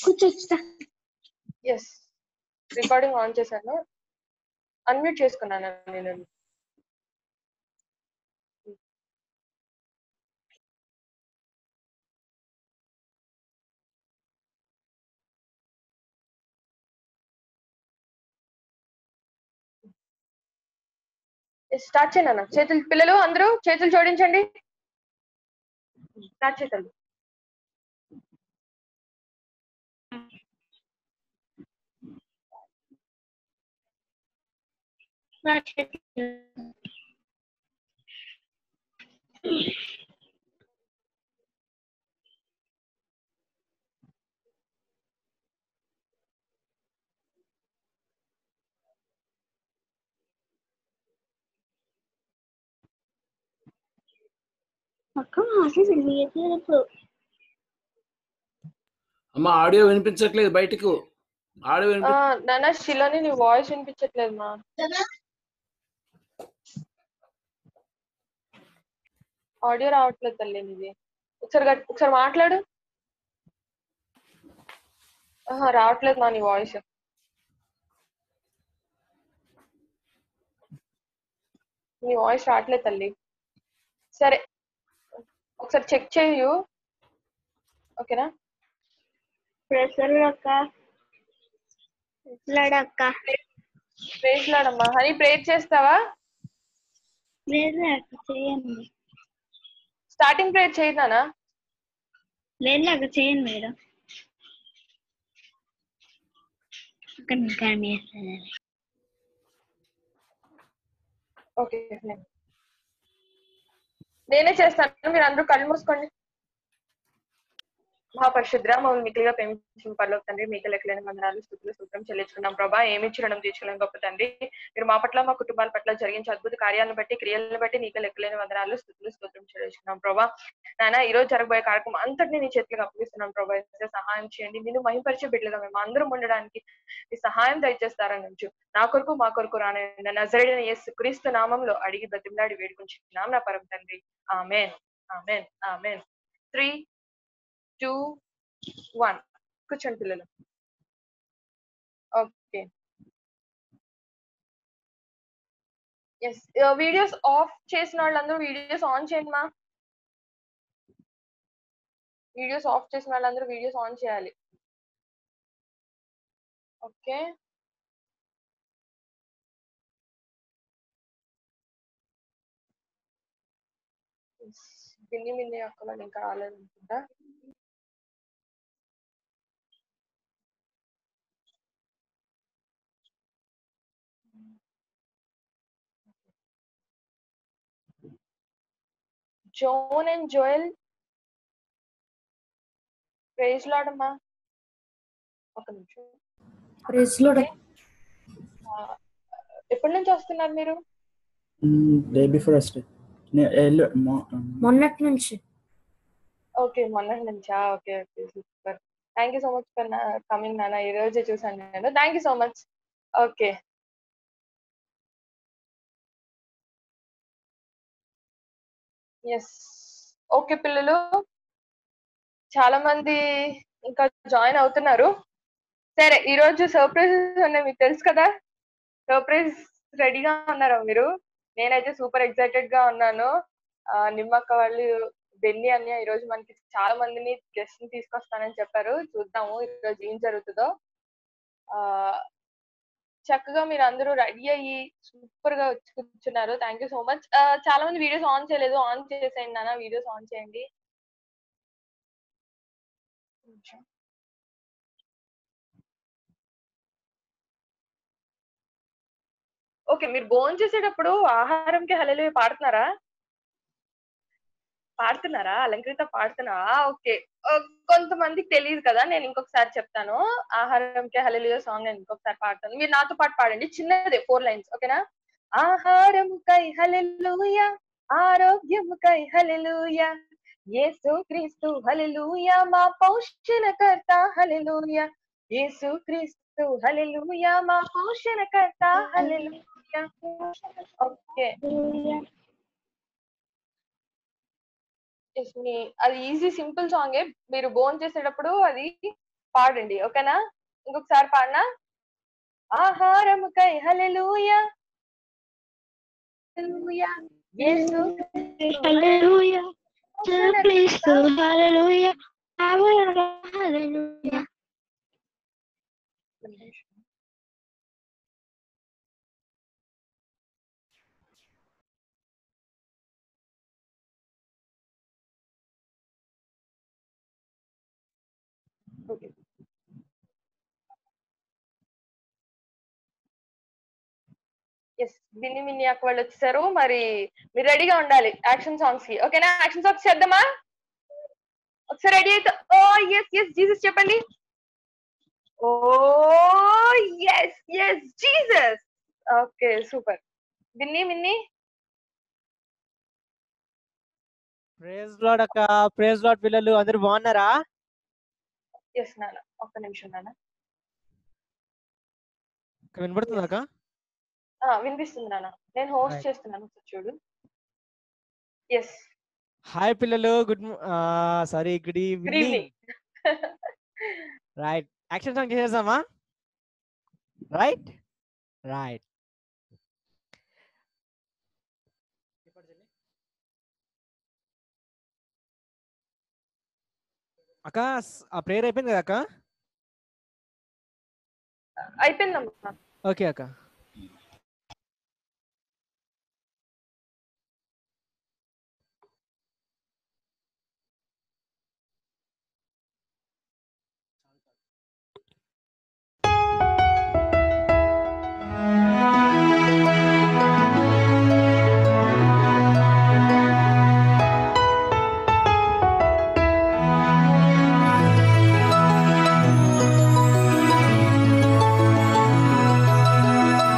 కూర్చోచ్చుతా yes recording on చేశాను unmute చేసుకున్నాను నేను స్టార్ట్ చేయండి అన్న చేతులు పిల్లలు అందరూ చేతులు జోడించండి స్టార్ట్ చేద్దాం అక్క మాసి తెలియట్లేదు అమ్మ ఆడియో వినిపించట్లేదు బయటకు ఆడియో ఆ, వినిపి నాన్న శిలోని నీ వాయిస్ వినిపించట్లేదు మా ఆడియో రావట్లేదు తల్లి నీది ఒకసారి గట్- ఒకసారి మాట్లాడు ఆహా, రావట్లేదు మా నీ వాయిస్ నీ వాయిస్ రావట్లేదు తల్లి సరే ఒకసారి చెక్ చేయు ఓకేనా ప్రెషర్ అక్క ప్రెషర్ అక్క ప్రేజ్ లాడమ్మా హనీ ప్రేజ్ చేస్తావా లేదు అక్క చేయండి స్టార్టింగ్ ప్రేజ్ చేయదానా లేదు అక్క చేయండి మేడం అక్కడ ఇంకా చేస్తుంది ఓకే నేనే చేస్తాను మీరు అందరూ కళ్ళు మూసుకోండి మహాపరిశుద్ర మమ్మల్ని మిక్కిలిగా ప్రేమించిన పర్లోకి తండ్రి మీకు లెక్కలేని వందనాలు స్థుతులు సూత్రం చెల్లించుకున్నాం ప్రభా ఏమి రుణం తీర్చుకున్నాం గొప్ప తండ్రి మీరు మా పట్ల మా కుటుంబాల పట్ల జరిగించే అద్భుత కార్యాలను బట్టి క్రియలను బట్టి నీకు లెక్కలేని వందనాలు స్థుతులు స్తోత్రం చెల్లించుకున్నాం ప్రభా నాయన ఈ రోజు జరగబోయే కార్యక్రమం అంతటిని నీ చేతులకు అప్పగిస్తున్నాం ప్రభా ఏసయ్య సహాయం చేయండి నేను మహింపరిచే బిడ్డలుగా మేము అందరం ఉండడానికి ఈ సహాయం దయచేస్తారని నుంచి నా కొరకు మా కొరకు రానండి నజరైన యేసు క్రీస్తు నామంలో అడిగి బతిమలాడి వేడుకుంటున్నాం నా పరం తండ్రి amen amen amen three two one కూర్చోండి పిల్లలు ఓకే ఎస్ వీడియోస్ ఆఫ్ చేసిన వాళ్ళందరూ వీడియోస్ ఆన్ చేయండి మా వీడియోస్ ఆఫ్ చేసిన వాళ్ళందరూ వీడియోస్ ఆన్ చేయాలి ఓకే పిన్ని మిన్ని అక్క వాళ్ళు ఇంకా రాలేదు అనుకుంటా జోన్ అండ్ జోయల్ ప్రైజ్ లాడమ్మా ఒక నిమిషం ప్రైజ్ లోడ్ ఆ, ఎప్పటి నుంచి వస్తున్నారు మీరు డే బిఫోర్ వస్తే మొన్నటి నుంచి ఓకే మొన్న నుంచా okay okay super thank you so much for coming నాన్న ఈ రోజే చూసాను నేను thank you so much okay yes okay పిల్లలు చాలా మంది ఇంకా జాయిన్ అవుతున్నారు సరే ఈ రోజు సర్ప్రైజెస్ ఉన్నాయి మీకు తెలుసు కదా సర్ప్రైజ్ రెడీగా ఉన్నారా మీరు నేనైతే సూపర్ ఎక్సైటెడ్ గా ఉన్నాను ఆ, నిమ్మక్క వాళ్ళు బెన్ని అన్య ఈ రోజు మనకి చాలా మందిని గెస్ట్ ని తీసుకొస్తానని చెప్పారు చూద్దాము ఈ రోజు ఏం జరుగుతుందో ఆ చక్కగా మీరు అందరూ రెడీ అయ్యి సూపర్ గా వచ్చి కూర్చున్నారు థ్యాంక్ యూ సో మచ్ చాలా మంది వీడియోస్ ఆన్ చేయలేదు ఆన్ చేసేయండి నాన్న వీడియోస్ ఆన్ చేయండి కొంచెం. ఓకే మీరు భోజనం చేసేటప్పుడు ఆహారంకి హలలు పాడుతున్నారా పాడుతున్నారా అలంకృత పాడుతున్నారా ఓకే ఆ, కొంతమందికి తెలియదు కదా నేను ఇంకొకసారి చెప్తాను ఆహారంకి హలలియో సాంగ్ నేను ఇంకొకసారి పాడతాను మీరు నాతో పాటు పాడండి చిన్నదే ఫోర్ లైన్స్ ఓకేనా ఆహారం కై హలెలూయ ఆరోగ్యం కై హలెలూయ యేసు క్రీస్తు హలెలూయ మా పోషణకర్త హలెలూయ యేసు క్రీస్తు హలెలూయ మా పోషణకర్త హలెలూయ ఓకే Yes, మీ అది ఈజీ సింపుల్ సాంగే మీరు బోన్ చేసేటప్పుడు అది పాడండి ఓకేనా ఇంకొకసారి పాడనా ఆహారముకై హల్లెలూయా హల్లెలూయా యేసు Hallelujah. To Cristo, hallelujah. Hallelujah. Okay yes Binni Minni అక్క వాళ్ళు వచ్చేసారు మరి మీరు రెడీగా ఉండాలి యాక్షన్ సాంగ్స్ కి ఓకేనా యాక్షన్ సాంగ్స్ చేద్దామా ఒకసారి రెడీ అయితే ఓ ఎస్ ఎస్ జీసస్ చెప్పండి oh yes yes Jesus okay super Binni Minni praise lord అక్క ప్రేజ్ లాడ్ పిల్లలు అందరూ బాగున్నారా ఎస్ నాన్న ఒక్క నిమిషం నాన్న అక్క వినపడుతుందా అక్క ఆ, వినిపిస్తుంది నాన్న నేను హోస్ట్ Right. చేస్తున్నాను ఒకసారి చూడు ఎస్ హాయ్ పిల్లలు good sorry good good evening evening right action song చేసేసామా రైట్ రైట్ అక్క స్- ఆ ప్రేయర్ అయిపోయింది కదా అక్క అయిపోయిందమ్మా ఓకే అక్క Thank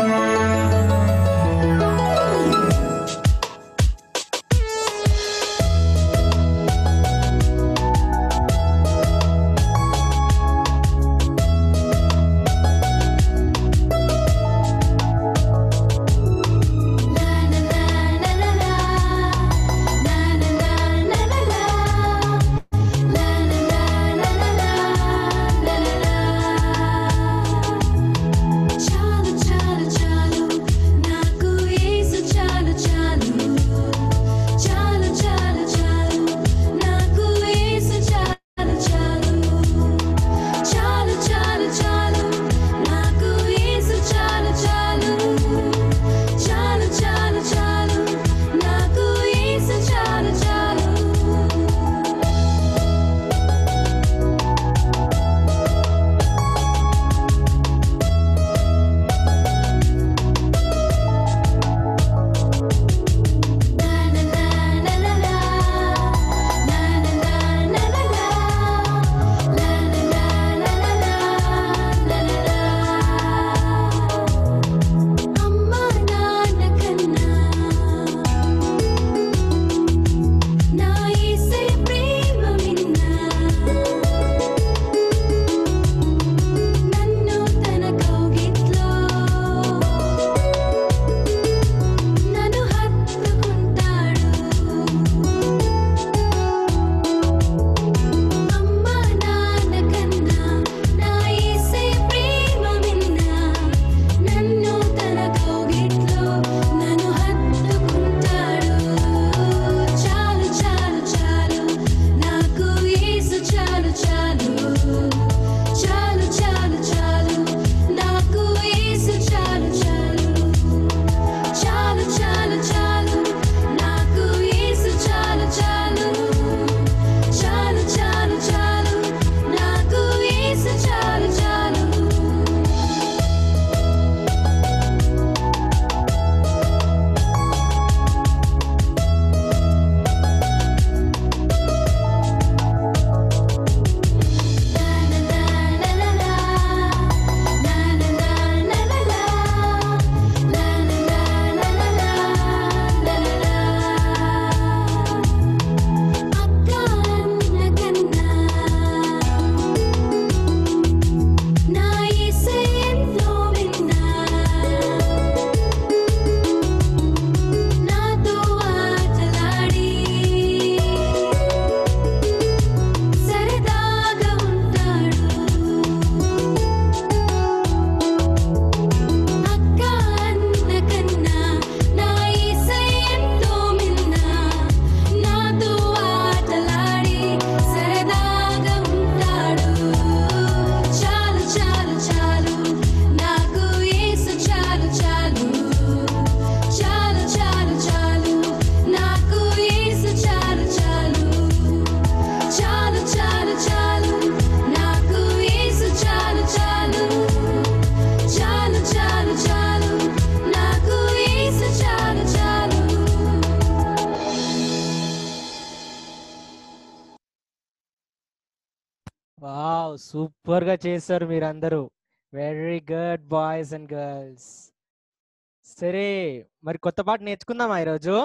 వావ్ సూపర్ గా చేశారు మీరందరూ very good boys and girls సరే మరి కొత్త పాట నేర్చుకుందామా ఈరోజు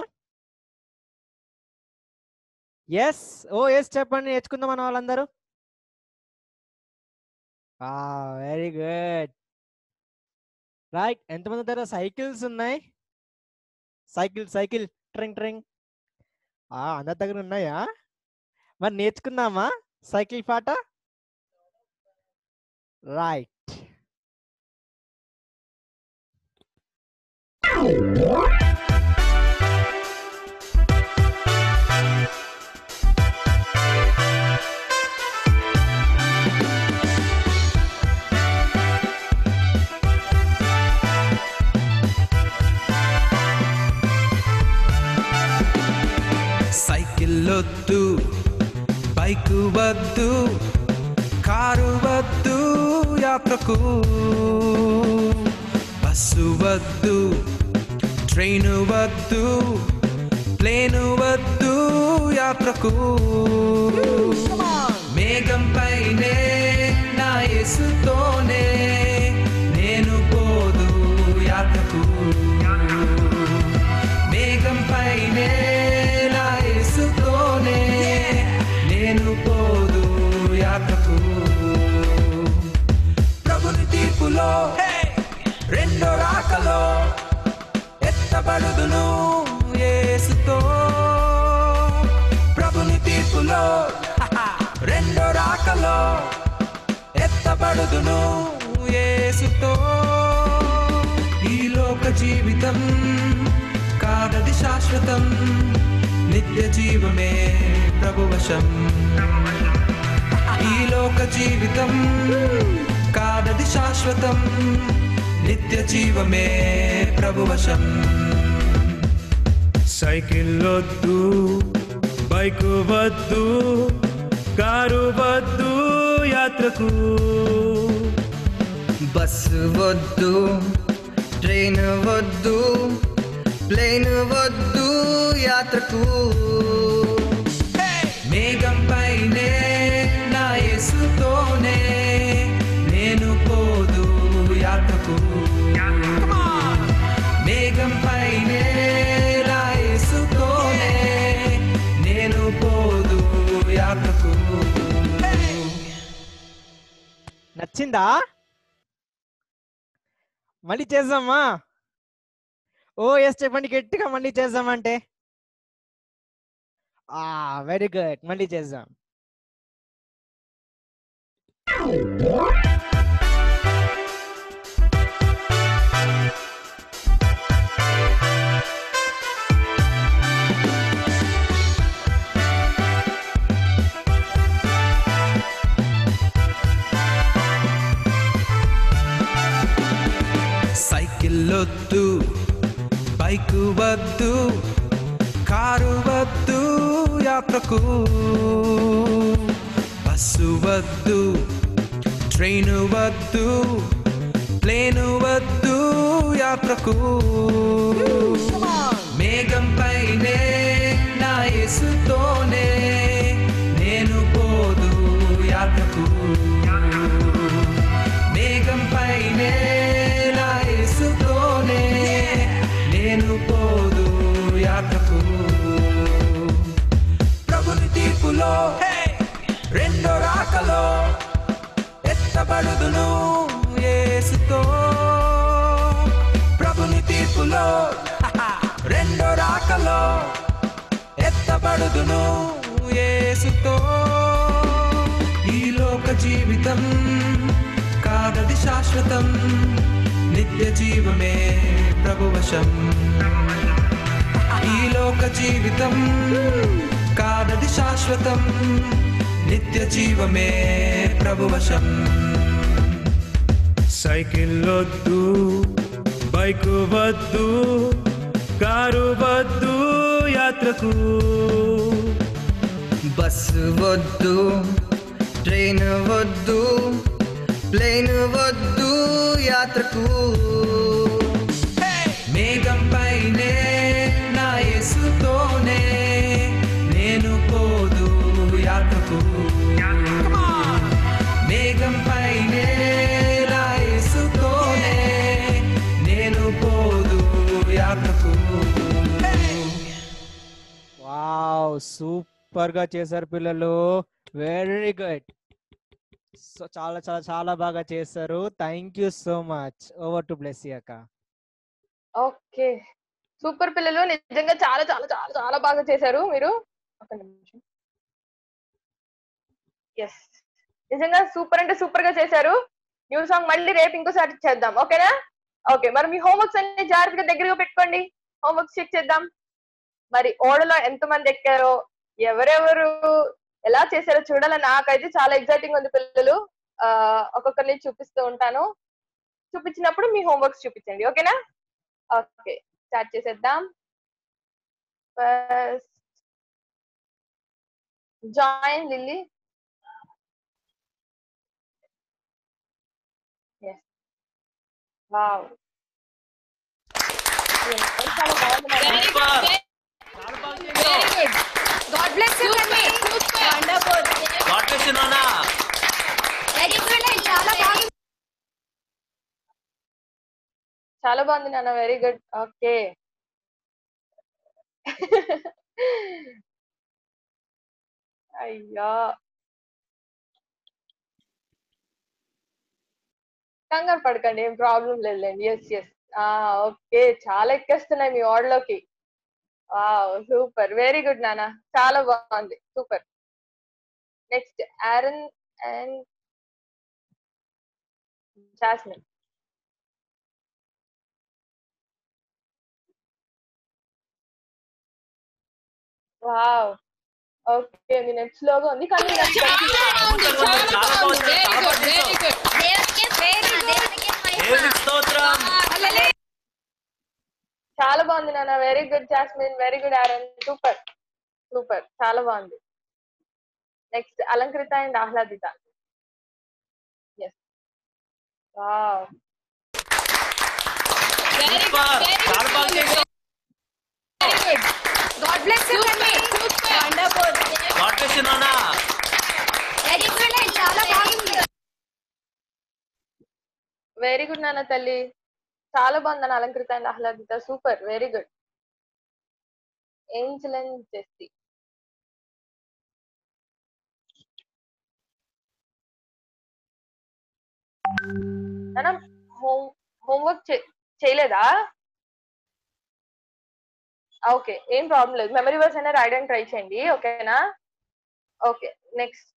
ఎస్ ఓ ఎస్ చెప్పండి నేర్చుకుందాం మన వాళ్ళందరూ వెరీ గుడ్ రైట్ ఎంతమంది దగ్గర సైకిల్స్ ఉన్నాయి సైకిల్ సైకిల్ ట్రింగ్ ట్రింగ్ అందరి దగ్గర ఉన్నాయా మరి నేర్చుకుందామా సైకిల్ పాట రైట్ సైకిల్ వద్దు బైక్ వద్దు కారు వద్దు యాత్రకు బస్సు వద్దు ట్రైన్ వద్దు ప్లేను వద్దు యాత్రకు మేఘం పైనే నా యేసుతోనే నేను పోదు యాత్రకు మేఘం పైనే నా యేసుతోనే నేను పోదు యాత్రకు ప్రభుని తీర్పులో రెండో రాకలో ఎత్తబడుదును యేసుతో ప్రభుని తీర్పులో రెండో రాకలో ఎత్తబడుదును యేసుతో ఈ లోక జీవితం కాదది శాశ్వతం నిత్య జీవమే ప్రభువశం ఈ లోక జీవితం కాదది శాశ్వతం నిత్య జీవమే ప్రభువశం సైకిల్ వద్దు బైక్ వద్దు కారు వద్దు యాత్రకు బస్సు వద్దు ట్రైన్ వద్దు ప్లేన్ వద్దు యాత్రకు మేఘం పైనే నా యేసుతోనే నేను పోదు యాత్రకు మేఘం పైనే నా యేసుతోనే నేను పోదు యాత్రకు నచ్చిందా మళ్ళీ చేద్దామా ఓ ఎస్ చెప్పండి గట్టిగా మళ్ళీ చేద్దామంటే ఆ వెరీ గుడ్ మళ్ళీ చేద్దాం సైకిల్ వద్దు బైక్ వద్దు కారు వద్దు యాత్రకు బస్సు వద్దు ట్రైన్ వద్దు ప్లేను వద్దు యాత్రకు మేఘం పైనే నా యేసుతోనే నేను పోదు యాత్రకు మేఘం పైనే నా యేసుతోనే నేను పోదు యాత్రకు ప్రభుని తీర్పులో రెండో రాకలో ఎత్తబడుదును యేసుతో ప్రభుని తీర్పులో రెండో రాకలో ఎత్తబడుదును యేసుతో ఈ లోక జీవితం కాదది శాశ్వతం నిత్య జీవమే ప్రభువశం ఈ లోక జీవితం కాదది శాశ్వతం నిత్య జీవమే ప్రభువశం సైకిల్ వద్దు బైక్ వద్దు కారు వద్దు యాత్రకు బస్సు వద్దు ట్రైన్ వద్దు ప్లేన్ వద్దు యాత్రకు మేఘం పైనే నా యేసుతోనే నేను పోదు యాత్రకు సూపర్ గా చేశారు పిల్లలు వెరీ గుడ్ సో చాలా చాలా చాలా బాగా చేశారు thank you so much over to Bless అక్క ఓకే సూపర్ పిల్లలు నిజంగా చాలా చాలా చాలా చాలా బాగా చేశారు మీరు ఒక నిమిషం ఎస్ నిజంగా సూపర్ అంటే సూపర్ గా చేశారు న్యూ సాంగ్ మళ్ళీ రేపు ఇంకోసారి చేద్దాం ఓకేనా ఓకే మరి మీ హోంవర్క్స్ అన్ని జాగ్రత్తగా దగ్గరగా పెట్టుకోండి హోంవర్క్స్ చెక్ చేద్దాం మరి ఓడలో ఎంత మంది ఎక్కారో ఎవరెవరు ఎలా చేశారో చూడాలని నాకైతే చాలా ఎగ్జైటింగ్ ఉంది పిల్లలు ఆ ఒక్కొక్కరిని చూపిస్తూ ఉంటాను చూపించినప్పుడు మీ హోంవర్క్స్ చూపించండి ఓకేనా ఓకే స్టార్ట్ చేసేద్దాం first join Lilly yes wow చాలా బాగుంది madam. God bless you, Tanvi. Wonderful. Excellent. చాలా బాగుంది. చాలా బాగుంది నాన్న వెరీ గుడ్ ఓకే అయ్యా కంగారు పడకండి ఏం ప్రాబ్లం లేదులేండి ఎస్ ఎస్ ఓకే చాలా ఎక్కేస్తున్నాయి మీ ఓడలోకి సూపర్ వెరీ గుడ్ నాన్న చాలా బాగుంది super next Aaron and Jasmine wow okay మీ నెట్ స్లోగా ఉంది కానీ నాకు దేవునికి ప్రేరణ, దేవునికి మహిమ. హల్లెలూయా. చాలా బాగుంది నాన్న very good Jasmine very good Aaron super super చాలా బాగుంది next Alankrita and Ahladita yes wow God bless you, Tanvi. Wonderful. Excellent. చాలా బాగుంది. వెరీ గుడ్ నాన్న తల్లి చాలా బాగుంది నాన్న Alankrita and Ahladita super very good angel and Jessie నాన్న హోమ్ హోంవర్క్ చేయలేదా ఓకే ఏం ప్రాబ్లం లేదు మెమరీ వర్స్ అయినా రాయడానికి ట్రై చేయండి ఓకేనా ఓకే నెక్స్ట్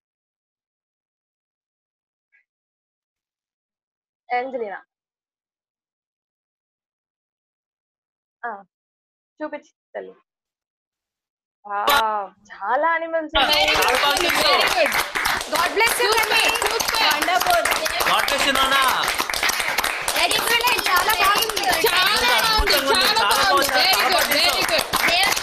ఏంజలినా చూపించి తల్లి వావ్, చాలా animals God bless you, Tanvi. Wonderful. Excellent. చాలా బాగుంది. దేవ్-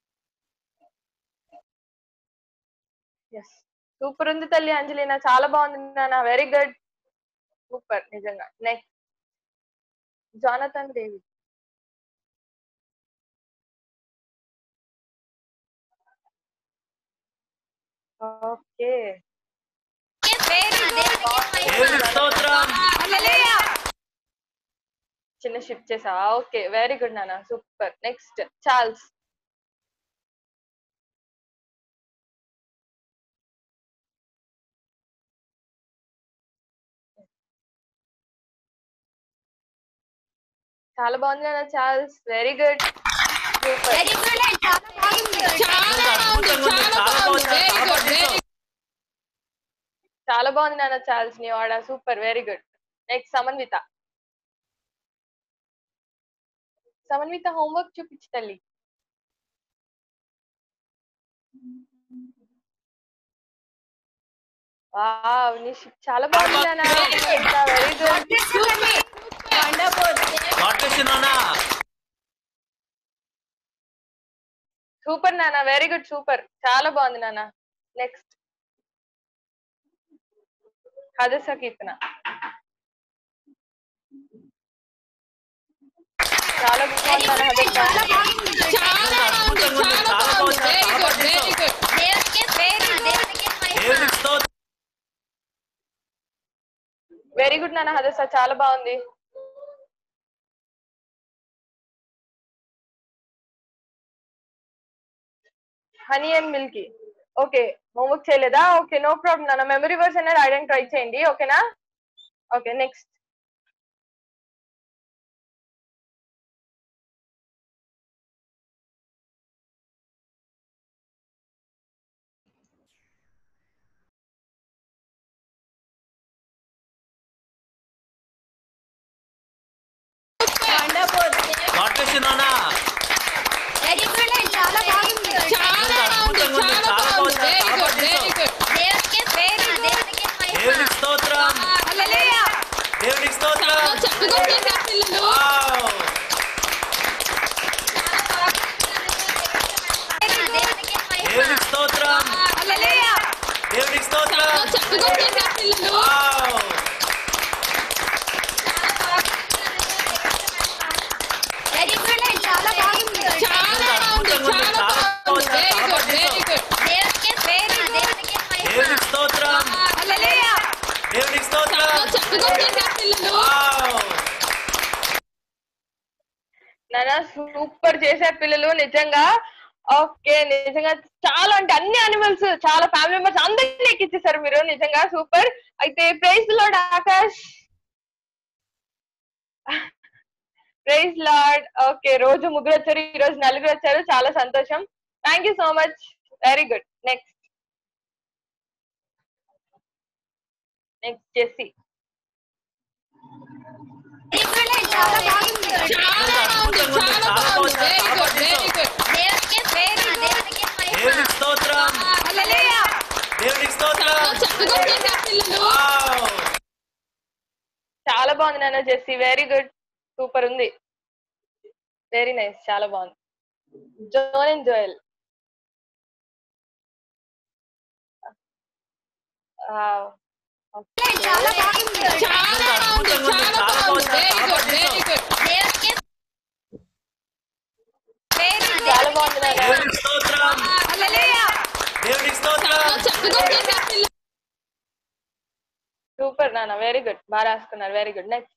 ఎస్ సూపర్ ఉంది తల్లి అంజలినా చాలా బాగుంది నాన్న వెరీ గుడ్ సూపర్ నిజంగా next Jonathan Devi okay Prerana, దేవునికి మహిమ. హల్లెలూయా. చిన్న షిఫ్ట్ చేసా ఓకే వెరీ గుడ్ నాన్న సూపర్ నెక్స్ట్ చార్ల్స్ చాలా బాగుంది నాన్న Charles very good super Excellent. చాలా బాగుంది. చాలా బాగుంది నాన్న చార్ల్స్ నీ వాడ super very good next Samanvita Samanvita homework చూపించు తల్లి వావ్ నీ షి- చాలా బాగుంది నాన్న very good Bless you, Tanvi. Wonderful. Super నాన్న వెరీ గుడ్ సూపర్ చాలా బాగుంది నాన్న నెక్స్ట్ హదస కీర్తన చాలా బాగుంది నాన్న హదస దేవునికి ప్రేరణ, దేవునికి మహిమ. వెరీ గుడ్ నాన్న హదస చాలా బాగుంది honey and milky okay homework చేయలేదా ఓకే నో ప్రాబ్లం నాన్న మెమరీ వర్స్ అనేది రాయడానికి ట్రై చేయండి ఓకేనా ఓకే నెక్స్ట్ కాంపిటీషన్ అన్నా చాలా బాగుంది చాలా బాగుంది చాలా బాగుంది వెరీ గుడ్ వెరీ గుడ్ దేవుడికి పేరు దేవుడికి దేవునికి స్తోత్రం హల్లెలూయా దేవునికి స్తోత్రం చక్కగా చేశారు పిల్లలు వావ్ దేవుడికి దేవునికి స్తోత్రం హల్లెలూయా దేవునికి స్తోత్రం చక్కగా చేశారు పిల్లలు వావ్ వెరీ గుడ్ చాలా బాగుంది చాలా బాగుంది చాలా బాగుంది వెరీ గుడ్ వెరీ గుడ్ దేవుడికి పేరు దేవుడికి దేవునికి స్తోత్రం హల్లెలూయా దేవునికి స్తోత్రం చక్కగా చేశారు పిల్లలు వావ్ నానా సూపర్ చేశారు పిల్లలు నిజంగా ఓకే నిజంగా చాలా అంటే అన్ని అనిమల్స్ చాలా ఫ్యామిలీ మెంబర్స్ అందరినీ ఎక్కించేశారు మీరు నిజంగా సూపర్ అయితే praise lord Akash praise lord okay రోజు ముగ్గురు వచ్చారు ఈ రోజు నలుగురు వచ్చారు చాలా సంతోషం thank you so much very good next next Jessie చాలా బాగుంది చాలా బాగుంది చాలా బాగుంది వెరీ గుడ్ వెరీ గుడ్ దేవుడికి పేరు దేవుడికి దేవునికి స్తోత్రం హల్లెలూయా దేవునికి స్తోత్రం చక్కగా చేశారు పిల్లలు వావ్ చాలా బాగుంది నాన్న జెస్సీ వెరీ గుడ్ సూపర్ ఉంది వెరీ నైస్ చాలా బాగుంది జోన్ అండ్ జోయల్ చాలా బాగుంది చాలా బాగుంది చాలా బాగుంది వెరీ గుడ్ వెరీ గుడ్ దేవుడికి పేరు చాలా బాగుంది నాన్న దేవునికి స్తోత్రం హల్లెలూయా దేవునికి స్తోత్రం చక్కగా చేశారు పిల్లలు సూపర్ నాన్న వెరీ గుడ్ బాగా రాసుకున్నారు very good next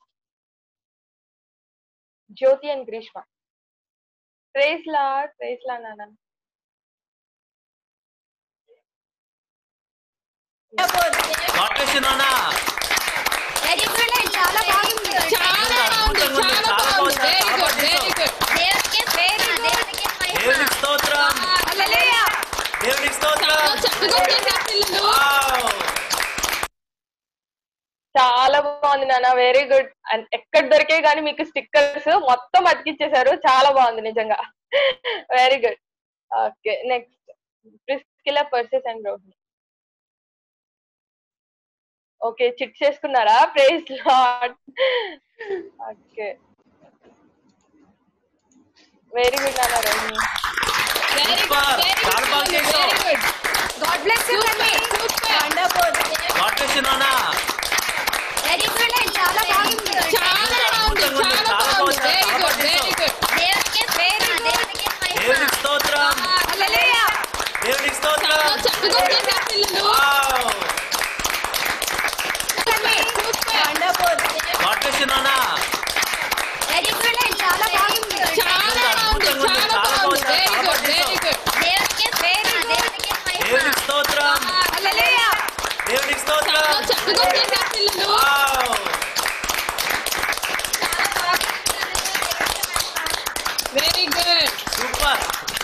Jyoti and Grishma praise lord praise lord నాన్న కాంపిటీషన్ అన్నా వెరీ గుడ్ చాలా బాగుంది చాలా బాగుంది చాలా బాగుంది వెరీ గుడ్ వెరీ గుడ్ దేవుడికి పేరు దేవుడికి దేవునికి స్తోత్రం హల్లెలూయా దేవునికి స్తోత్రం చక్కగా చేశారు పిల్లలు వావ్ చాలా బాగుంది నాన్న వెరీ గుడ్ అండ్ ఎక్కడ దొరికే కానీ మీకు స్టిక్కర్స్ మొత్తం అతికిచ్చేసారు చాలా బాగుంది నిజంగా very good okay next Priscilla Persis and Rohini okay chit చేసుకున్నారా praise lord okay very good నాన్న Rohini very Super. Good very చాలా బాగా గుడ్ చేశావు. Very good God bless you super wonderful competition అన్నా వెరీ గుడ్ చాలా బాగుంది చాలా బాగుంది చాలా బాగుంది వెరీ గుడ్ వెరీ గుడ్ దేవుడికి పేరు దేవుడికి దేవునికి స్తోత్రం హల్లెలూయా దేవునికి స్తోత్రం చక్కగా చేశారు పిల్లలు వావ్ సూపర్ వండర్ఫుల్ కాంపిటీషన్ అన్నా వెరీ గుడ్ చాలా బాగుంది చాలా బాగుంది చాలా బాగుంది వెరీ గుడ్ వెరీ గుడ్ దేవుడికి పేరు దేవుడికి దేవునికి స్తోత్రం హల్లెలూయా దేవునికి స్తోత్రం చక్కగా చేశారు పిల్లలు wow very good super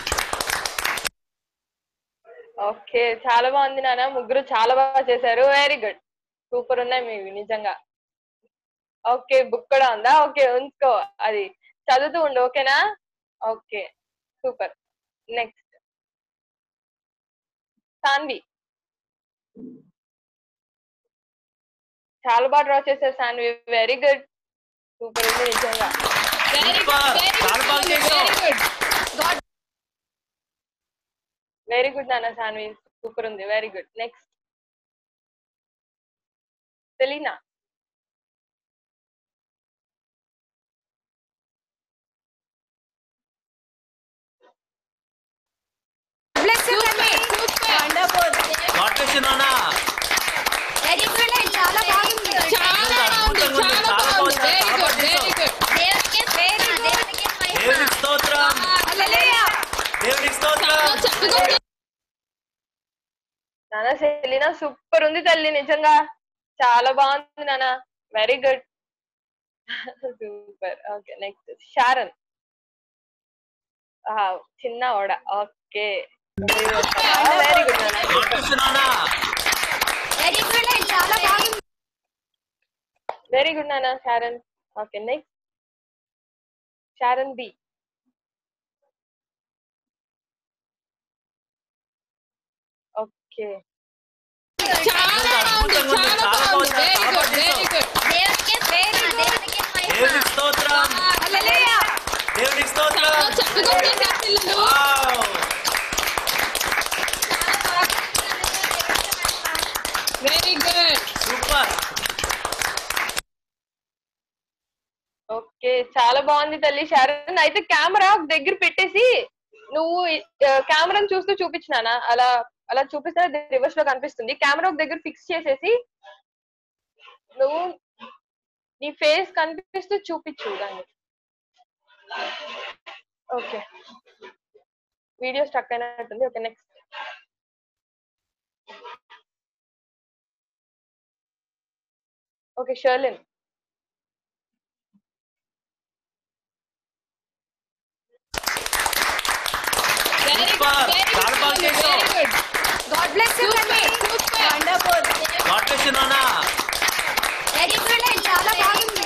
okay చాలా బాగుంది నాన్న ముగ్గురు చాలా బాగా చేశారు వెరీ గుడ్ సూపర్ ఉన్నాయి మీవి నిజంగా ఓకే బుక్ కూడా ఉందా ఓకే ఉంచుకో అది చదువుతూ ఉండు ఓకేనా ఓకే సూపర్ నెక్స్ట్ సాన్వి చాలా బాగా డ్రా చేశారు సాన్వి వెరీ గుడ్ సూపర్ ఉంది నిజంగా వెరీ Super. గుడ్ వెరీ చాలా బాగా గుడ్ చేశావు. Very good God very good నాన్న సాన్వి సూపర్ ఉంది very good next Selena bless you super wonderful competition అన్నా వెరీ గుడ్ చాలా బాగుంది చాలా బాగుంది చాలా బాగుంది వెరీ గుడ్ వెరీ గుడ్ దేవుడికి పేరు దేవుడికి దేవునికి స్తోత్రం హల్లెలూయా దేవునికి స్తోత్రం చక్కగా సూపర్ ఉంది తల్లి నిజంగా చాలా బాగుంది నాన్న very good super okay next Sharon చిన్న ఓడ ఓకే వెరీ గుడ్ నాన్న ఆకర్షణ నాన్న వెరీ గుడ్ చాలా బాగుంది వెరీ గుడ్ నాన్న Sharon okay next Sharon B okay చాలా బాగుంది చాలా బాగుంది వెరీ గుడ్ వెరీ గుడ్ దేవుడికి ప్రేమ దేవుడికి దేవునికి స్తోత్రం హల్లెలూయా దేవునికి స్తోత్రం చక్కగా చేశారు పిల్లలు wow very good super okay చాలా బాగుంది తల్లి షారన్ అయితే కెమెరా దగ్గర పెట్టేసి నువ్వు కెమెరాను చూస్తూ చూపించినానా అలా అలా చూపిస్తే రివర్స్ లో కనిపిస్తుంది కెమెరా ఒక దగ్గర ఫిక్స్ చేసేసి నువ్వు నీ ఫేస్ కనిపిస్తూ చూపించు దాన్ని ఓకే వీడియో స్టక్ అయినట్టుంది okay next okay Sharlin very Super. Good very చాలా బాగా గుడ్ చేశావు. Very good God bless you super wonderful God bless you నాన్న వెరీ గుడ్ చాలా బాగుంది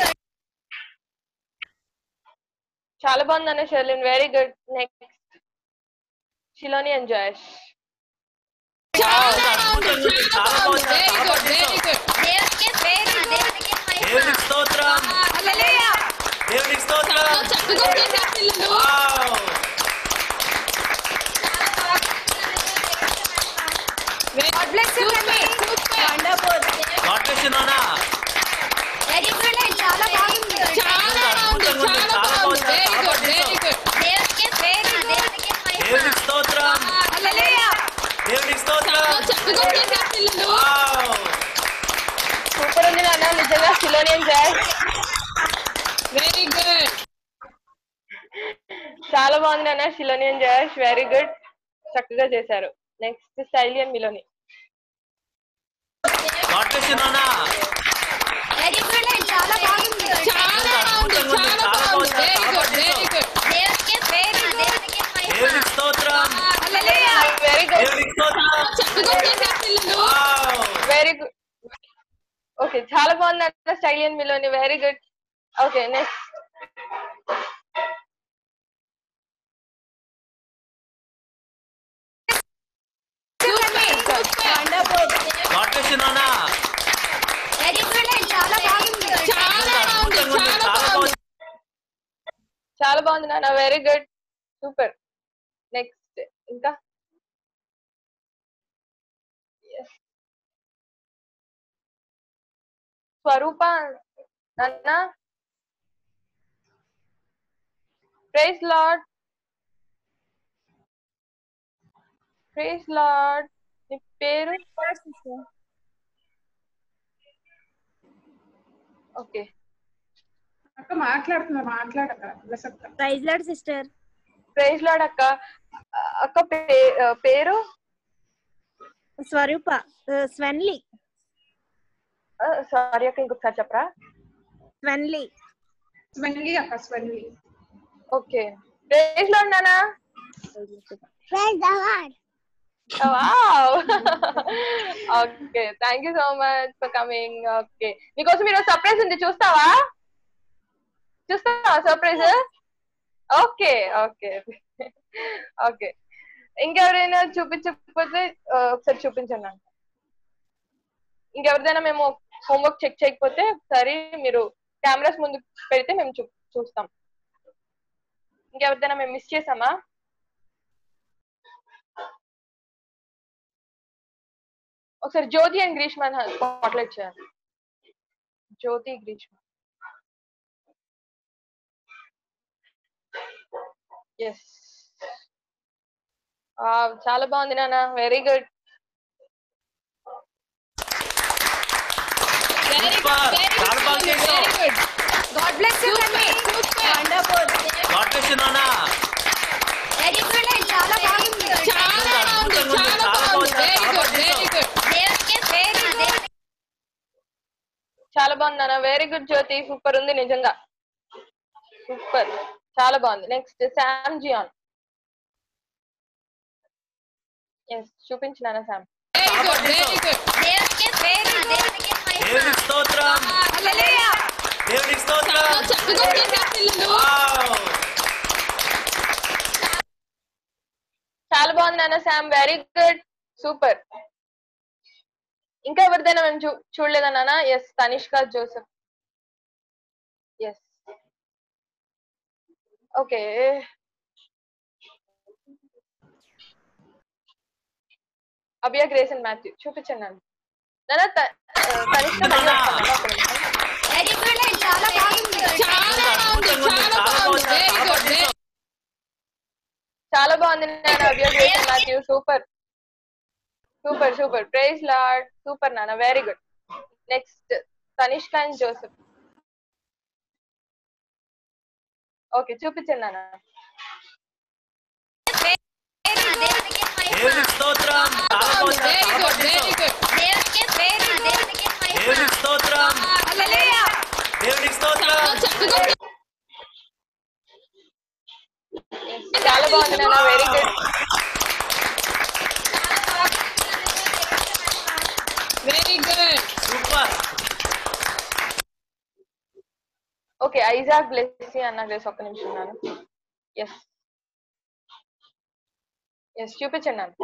చాలా బాగుంది అన్న Sharlin very good next Shiloni and Jayesh చాలా బాగుంది చాలా చాలా బాగుంది బాగుంది. వెరీ గుడ్ చాలా వెరీ గుడ్ దేవుడికి ప్రేమ దేవుడికి దేవునికి స్తోత్రం హల్లెలూయా దేవునికి స్తోత్రం చక్కగా చేశారు పిల్లలు wow God bless you super wonderful God bless you నాన్న వెరీ గుడ్ చాలా బాగుంది చాలా బాగుంది చాలా బాగుంది వెరీ గుడ్ వెరీ గుడ్ దేవుడికి ప్రేమ దేవుడికి దేవునికి స్తోత్రం హల్లెలూయా దేవునికి స్తోత్రం చక్కగా చేశారు పిల్లలు వావ్ సూపర్ ఉంది నాన్న నిజంగా Shiloni and Jayesh very good చాలా బాగుంది నాన్న Shiloni and Jayesh very good చక్కగా చేశారు నెక్స్ట్ స్టైలి and Miloni God bless you నాన్న వెరీ గుడ్ చాలా బాగుంది చాలా బాగుంది చాలా బాగుంది వెరీ గుడ్ వెరీ గుడ్ దేవుడికి ప్రేమ దేవుడికి దేవునికి స్తోత్రం హల్లెలూయా వెరీ గుడ్ దేవునికి స్తోత్రం చక్కగా చేశారు పిల్లలు వావ్ వెరీ గుడ్ ఓకే చాలా బాగుంది అన్న స్టైల్ and Miloni very good okay next wonderful God bless you నాన్న వెరీ గుడ్ చాలా బాగుంది చాలా బాగుంది చాలా బాగుంది చాలా బాగుంది నాన్న వెరీ గుడ్ సూపర్ నెక్స్ట్ ఇంకా Yes. స్వరూప నాన్న ప్రైజ్ లార్డ్ ప్రైజ్ లార్డ్ నీ పేరు ఓకే అక్క మాట్లాడుతున్నా మాట్లాడక అక్క praise lord sister praise lord అక్క అక్క పే- ఆ, పేరు స్వరూప స్వెన్లీ సారీ అక్క ఇంకొకసారి చెప్పరా స్వెన్లీ స్వెన్లీ అక్క స్వెన్లీ ఓకే ప్రైజ్ లార్డ్ నానా praise lord wow okay thank you so much for coming okay నీకోసం ఈరోజు సర్ప్రైజ్ ఉంది చూస్తావా చూస్తావా సర్ప్రైజ్ ఓకే ఓకే ఓకే ఇంకెవరైనా చూపించకపోతే ఆ, ఒకసారి చూపించండి నాకు ఇంకెవరిదైనా మేము హోంవర్క్ చెక్ చేయకపోతే ఒకసారి మీరు కెమెరాస్ ముందు పెడితే మేము చూ చూస్తాం ఇంకెవరిదైనా మేము మిస్ చేసామా ఒకసారి జ్యోతి అండ్ గ్రీష్మ స్పాట్లైట్ చేయాలి జ్యోతి గ్రీష్మ ఎస్ చాలా బాగుంది నాన్న very good very Super. Good చాలా బాగా చేశావు. Very good God bless you super wonderful God bless you నాన్న వెరీ గుడ్ చాలా బాగుంది చాలా బాగుంది చాలా బాగుంది వెరీ గుడ్ వెరీ గుడ్ దేవుడికి చాలా బాగుంది నాన్న వెరీ గుడ్ జ్యోతి సూపర్ ఉంది నిజంగా సూపర్ చాలా బాగుంది నెక్స్ట్ శామ్ జియాన్ ఎస్ చూపించు నాన్న శామ్ దేవుడికి పేరు దేవుడికి మహిమ. దేవునికి స్తోత్రం హల్లెలూయా. దేవునికి స్తోత్రం వావ్. చాలా బాగుంది నాన్న శామ్ వెరీ గుడ్ సూపర్ ఇంకా ఎవరిదైనా మేము చూ చూడలేదా నాన్న yes Tanishka Joseph yes okay Abhiya Grace and Matthew చూపించండి నన్ను నాన్న త- ఆ, తనిష్క మళ్ళీ వస్తాను నాన్న, ఒక నిమిషం. వెరీ గుడ్ అండి చాలా బాగుంది చాలా బాగుంది చాలా బాగుంది వెరీ గుడ్ వెరీ చాలా బాగుంది నాన్న Abhiya Grace and Matthew super super super praise lord super నాన్న very good next Tanishka and Joseph okay చూపించండి నాన్న దేవుడికి మహిమ. దేవునికి స్తోత్రం చాలా బాగుంది వెరీ చాలా గుడ్ బాగుంది వెరీ గుడ్ దేవుడికి పేరు దేవుడికి మహిమ. దేవునికి స్తోత్రం హల్లెలూయా. దేవునికి స్తోత్రం చాలా బాగుంది నాన్న very good very good super okay Isaac Blessy అన్న గ్రేస్ ఒక్క నిమిషం నాన్న ఎస్ ఎస్ చూపించండి నాన్న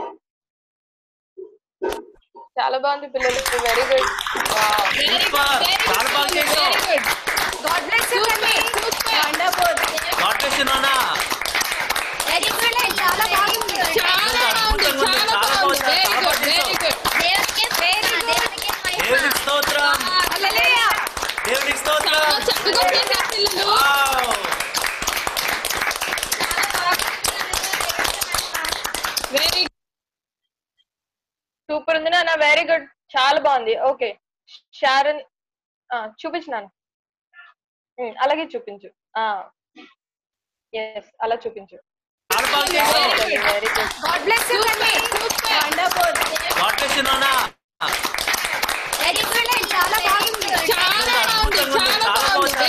చాలా బాగుంది పిల్లలు వెరీ గుడ్ సూపర్ చాలా బాగా చేసావు గాడ్ బ్లెస్ యు తల్లి వండర్ఫుల్ గాడ్ బ్లెస్ యు నాన్న వెరీ గుడ్ అండి చాలా బాగుంది చాలా బాగుంది చాలా బాగుంది వెరీ గుడ్ వెరీ గుడ్ దేవుడికి పేరు దేవుడికి మహిమ. దేవునికి స్తోత్రం హల్లెలూయా. దేవునికి స్తోత్రం చక్కగా చేశారు పిల్లలు వావ్ వెరీ సూపర్ ఉంది నాన్న వెరీ గుడ్ చాలా బాగుంది ఓకే షారన్ చూపించు నాన్న ఉమ్, అలాగే చూపించు ఎస్ అలా చూపించు చాలా బాగా చేసావు very good God bless you తల్లి వండర్ఫుల్ గాడ్ బ్లెస్ యు నాన్న వెరీ గుడ్ అండి చాలా బాగుంది చాలా బాగుంది చాలా బాగుంది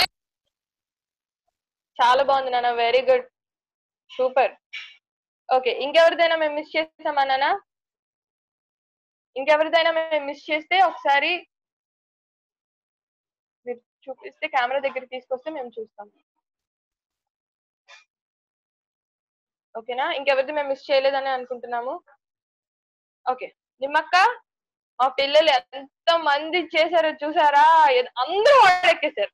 చాలా బాగుంది నాన్న వెరీ గుడ్ సూపర్ ఓకే ఇంకెవరిదైనా మేము మిస్ చేసామా నాన్న ఇంకెవరిదైనా మేము మిస్ చేస్తే ఒకసారి మీరు చూపిస్తే కెమెరా దగ్గర తీసుకొస్తే మేము చూస్తాం ఓకేనా ఇంకెవరిది మేము మిస్ చేయలేదని అనుకుంటున్నాము ఓకే నిమ్మక్క మా పిల్లలు ఎంత మంది చేశారో చూసారా ఎ- అందరూ వాడెక్కేశారు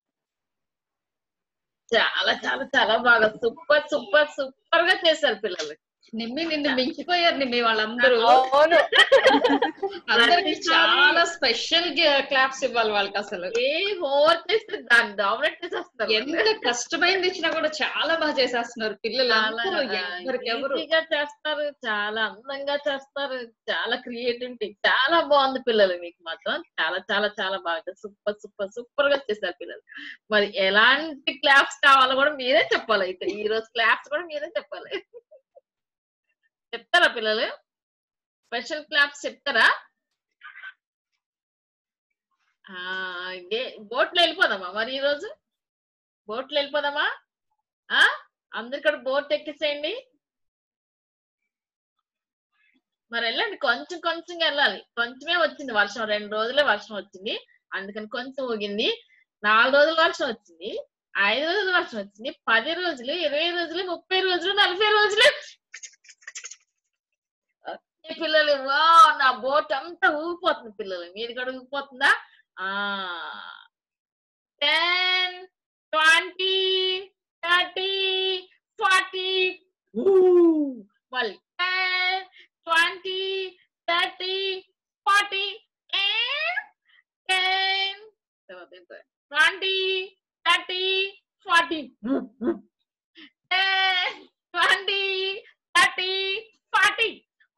చాలా చాలా చాలా బాగా సూపర్ సూపర్ సూపర్ గా చేశారు పిల్లలు నిమ్మి నిన్ను మించిపోయారు నిమ్మి వాళ్ళందరూ అవును అందరికి చాలా స్పెషల్ క్లాప్స్ ఇవ్వాలి వాళ్ళకి అసలు ఏ హోంవర్క్ చేస్తే దాన్ని డామినేట్ చేసేస్తారు ఎంత కష్టమైంది ఇచ్చినా కూడా చాలా బాగా చేసేస్తున్నారు పిల్లలు అందరూ ఎవరికెవరు ఈజీగా చేస్తారు చాలా అందంగా చేస్తారు చాలా క్రియేటివిటీ చాలా బాగుంది పిల్లలు మీకు మాత్రం చాలా చాలా చాలా బాగా సూపర్ సూపర్ సూపర్ గా చేశారు పిల్లలు మరి ఎలాంటి క్లాప్స్ కావాలో కూడా మీరే చెప్పాలి అయితే ఈ రోజు క్లాప్స్ కూడా మీరే చెప్పాలి చెప్తారా పిల్లలు స్పెషల్ క్లాప్స్ చెప్తారా ఆ ఇదే బోట్లో వెళ్ళిపోదామా మరి ఈ రోజు బోట్లో వెళ్ళిపోదామా ఆ అందరు ఇక్కడ బోట్ ఎక్కిసేయండి మరి వెళ్ళండి కొంచెం కొంచెం వెళ్ళాలి కొంచెమే వచ్చింది వర్షం రెండు రోజులే వర్షం వచ్చింది అందుకని కొంచెం ఊగింది నాలుగు రోజులు వర్షం వచ్చింది ఐదు రోజులు వర్షం వచ్చింది పది రోజులు ఇరవై రోజులు ముప్పై రోజులు నలభై రోజులు ఈ పిల్లలు వా నా బోట్ అంతా ఊగిపోతుంది పిల్లలు మీది కూడా ఊగిపోతుందా ఆ టెన్ ట్వంటీ థర్టీ ఫార్టీ మళ్ళీ ten twenty thirty forty ten twenty thirty forty ten twenty thirty forty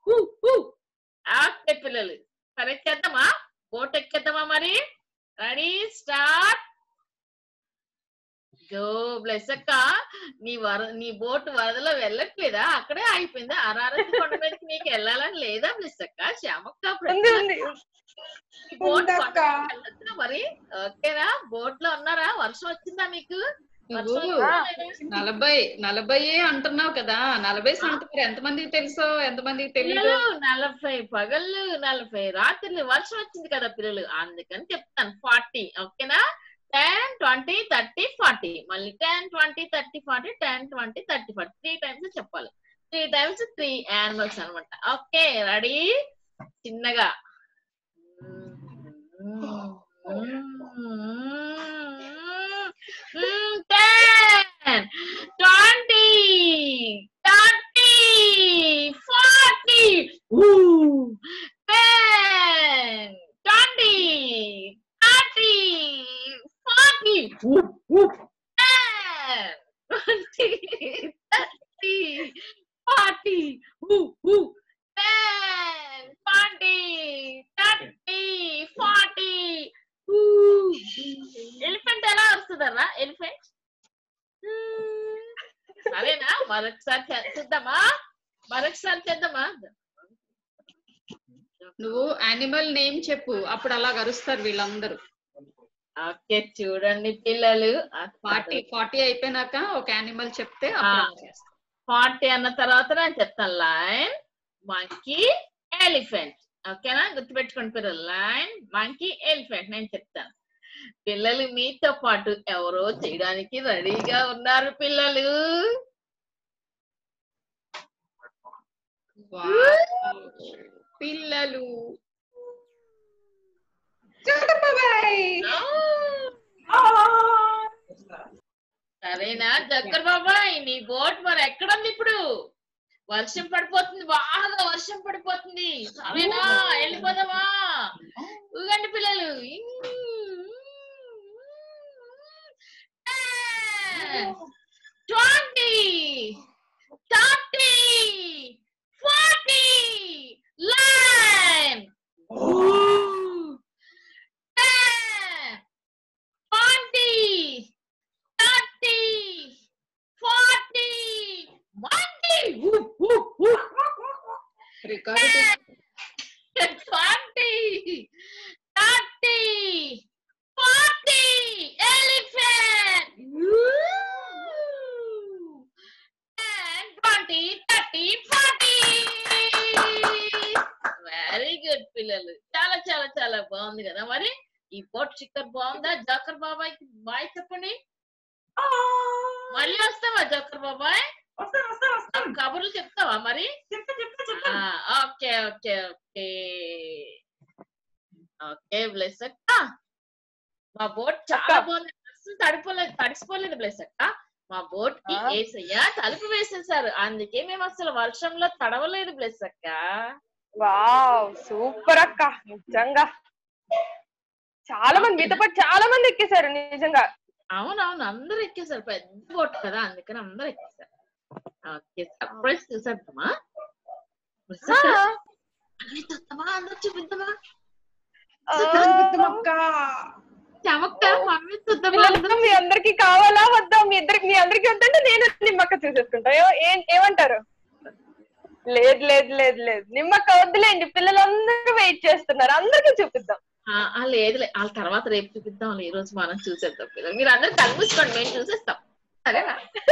okay పిల్లలు సరే చేద్దామా బోట్ ఎక్కేద్దామా మరి రెడీ స్టార్ట్ అయ్యో బ్లెస్ అక్క నీ వర నీ బోట్ వరదలో వెళ్ళట్లేదా అక్కడే అయిపోయిందా అరారతి కొండ మీదకి నీకు వెళ్ళాలని లేదా బ్లెస్ అక్క శ్యామక్క ఉంది, ఉంది. ఈ బోట్ ఉందక్క. కొండ మీదకి వెళ్ళొచ్చునా మరి ఓకేనా బోట్ లో ఉన్నారా వర్షం వచ్చిందా మీకు వర్షం నువ్వు వచ్చిందా లేదా? నలభై నలభై అంటున్నావు కదా నలభై సంగతి ఎంతమందికి తెలుసో ఎంతమందికి తెలియదు పిల్లలు నలభై పగళ్ళు నలభై రాత్రులు వర్షం వచ్చింది కదా పిల్లలు అందుకని చెప్తాను ఫార్టీ ఓకేనా టెన్ ట్వంటీ థర్టీ ఫార్టీ మళ్ళీ ten twenty thirty forty ten twenty thirty forty three times చెప్పాలి త్రీ టైమ్స్ త్రీ యానిమల్స్ అన్నమాట ఓకే రెడీ చిన్నగా ten twenty thirty forty ten twenty thirty forty ten twenty thirty forty ten twenty thirty forty elephant ఎలా వస్తుందరా elephant సరేనా మరొకసారి చే- చూద్దామా మరొకసారి చేద్దామా నువ్వు యానిమల్ నేమ్ చెప్పు అప్పుడు అలా అరుస్తారు వీళ్ళందరూ ఓకే చూడండి పిల్లలు ఫార్టీ ఫార్టీ అయిపోయినాక ఒక యానిమల్ చెప్తే అప్పుడు అలా చేస్తారు. ఫార్టీ అన్న తర్వాత నేను చెప్తాను లైన్ మంకీ ఎలిఫెంట్ ఓకేనా గుర్తుపెట్టుకోండి పిల్లలు లైన్ మంకీ ఎలిఫెంట్ నేను చెప్తాను పిల్లలు మీతో పాటు ఎవరో చేయడానికి రెడీగా ఉన్నారు పిల్లలు వావ్. పిల్లలు సరేనా జక్కర్ బాబాయ్ నీ బోట్ మరి ఎక్కడుంది ఇప్పుడు వర్షం పడిపోతుంది బాగా వర్షం పడిపోతుంది సరేనా వెళ్ళిపోదామా ఊగండి పిల్లలు twenty thirty forty line twenty thirty forty monkey record twenty thirty forty elephant twenty thirty forty very good పిల్లలు చాలా చాలా చాలా బాగుంది కదా మరి ఈ పోట్ చిక్కర్ బాగుందా జోకర్ బాబాయ్ బాయ్ చెప్పండి మళ్ళీ వస్తావా జోకర్ బాబాయ్ నాకు కబుర్లు చెప్తావా మరి ఆ, okay okay okay okay bless అక్క మా బోట్ చాలా బాగుంది అసలు తడిపోలేదు తడిసిపోలేదు బ్లెస్ అక్క మా బోట్ కి ఆ. ఏసయ్య తలుపు వేసేసారు అందుకే మేము అసలు వర్షంలో తడవలేదు బ్లెస్ అక్క వావ్ సూపర్ అక్క నిజంగా చాలా మంది మీతో పాటు చాలా మంది ఎక్కేశారు నిజంగా అవునవును అందరూ ఎక్కేసారు పెద్ద బోట్ కదా అందుకని అందరూ ఎక్కేసారు ఓకే సర్ప్రైజ్ చూసేద్దామా బ్లెస్ అక్క, అన్నీ చూద్దామా అందరూ చూపిద్దామా చమక్క మమ్మీ చూద్దామా పిల్లలు మీ అందరికి కావాలా వద్దా మీ ఇద్దరికి మీ అందరికి వద్దంటే నేను నిమ్మక్క చూసేసుకుంటా ఏ- ఏం- ఏమంటారు లేదు లేదు లేదు లేదు నిమ్మక్క వద్దులేండి పిల్లలందరూ వెయిట్ చేస్తున్నారు అందరికీ చూపిద్దాం ఆ, ఆ, లేదులే వాళ్ళ తర్వాత రేపు చూపిద్దాం ఈ రోజు మనం చూసేద్దాం పిల్లలు మీరు అందరు కలుపుకోండి మేము చూసేస్తాం సరేనా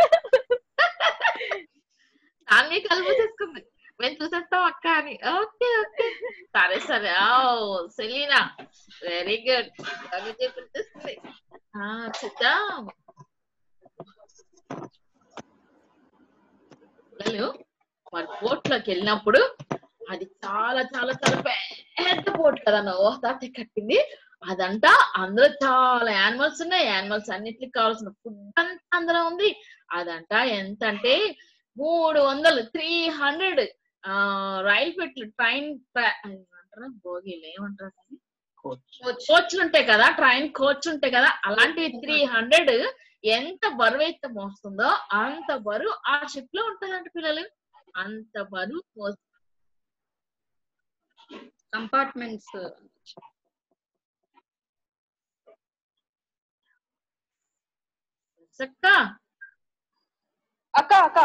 దాన్ని కలుపుసేసుకుంది మేము చూసేస్తాం అక్క అని ఓకే ఓకే సరే సరే ఓ సెలీనా వెరీ గుడ్ బాగా చూపించేస్తుంది ఆ, చూద్దాం పిల్లలు మరి బోట్ లోకి వెళ్ళినప్పుడు అది చాలా చాలా చాలా పెద్ద బోట్ కదా నోహ తాత కట్టింది అదంట అందులో చాలా యానిమల్స్ ఉన్నాయి యానిమల్స్ అన్నిటికి కావాల్సిన ఫుడ్ అంతా అందులో ఉంది అదంట ఎంత అంటే మూడు వందలు త్రీ హండ్రెడ్ ఆ రైలు పెట్లు ట్రైన్ ఏమంటారు భోగిలు ఏమంటారు దాన్ని? కోచ్లు ఉంటాయి కదా ట్రైన్ కోచ్ ఉంటాయి కదా అలాంటివి త్రీ హండ్రెడ్ ఎంత బరువు అయితే మోస్తుందో అంత బరువు ఆ షిప్ లో ఉంటదంట పిల్లలు అంత బరువు మోస్తుంది చక్క అక్క అక్క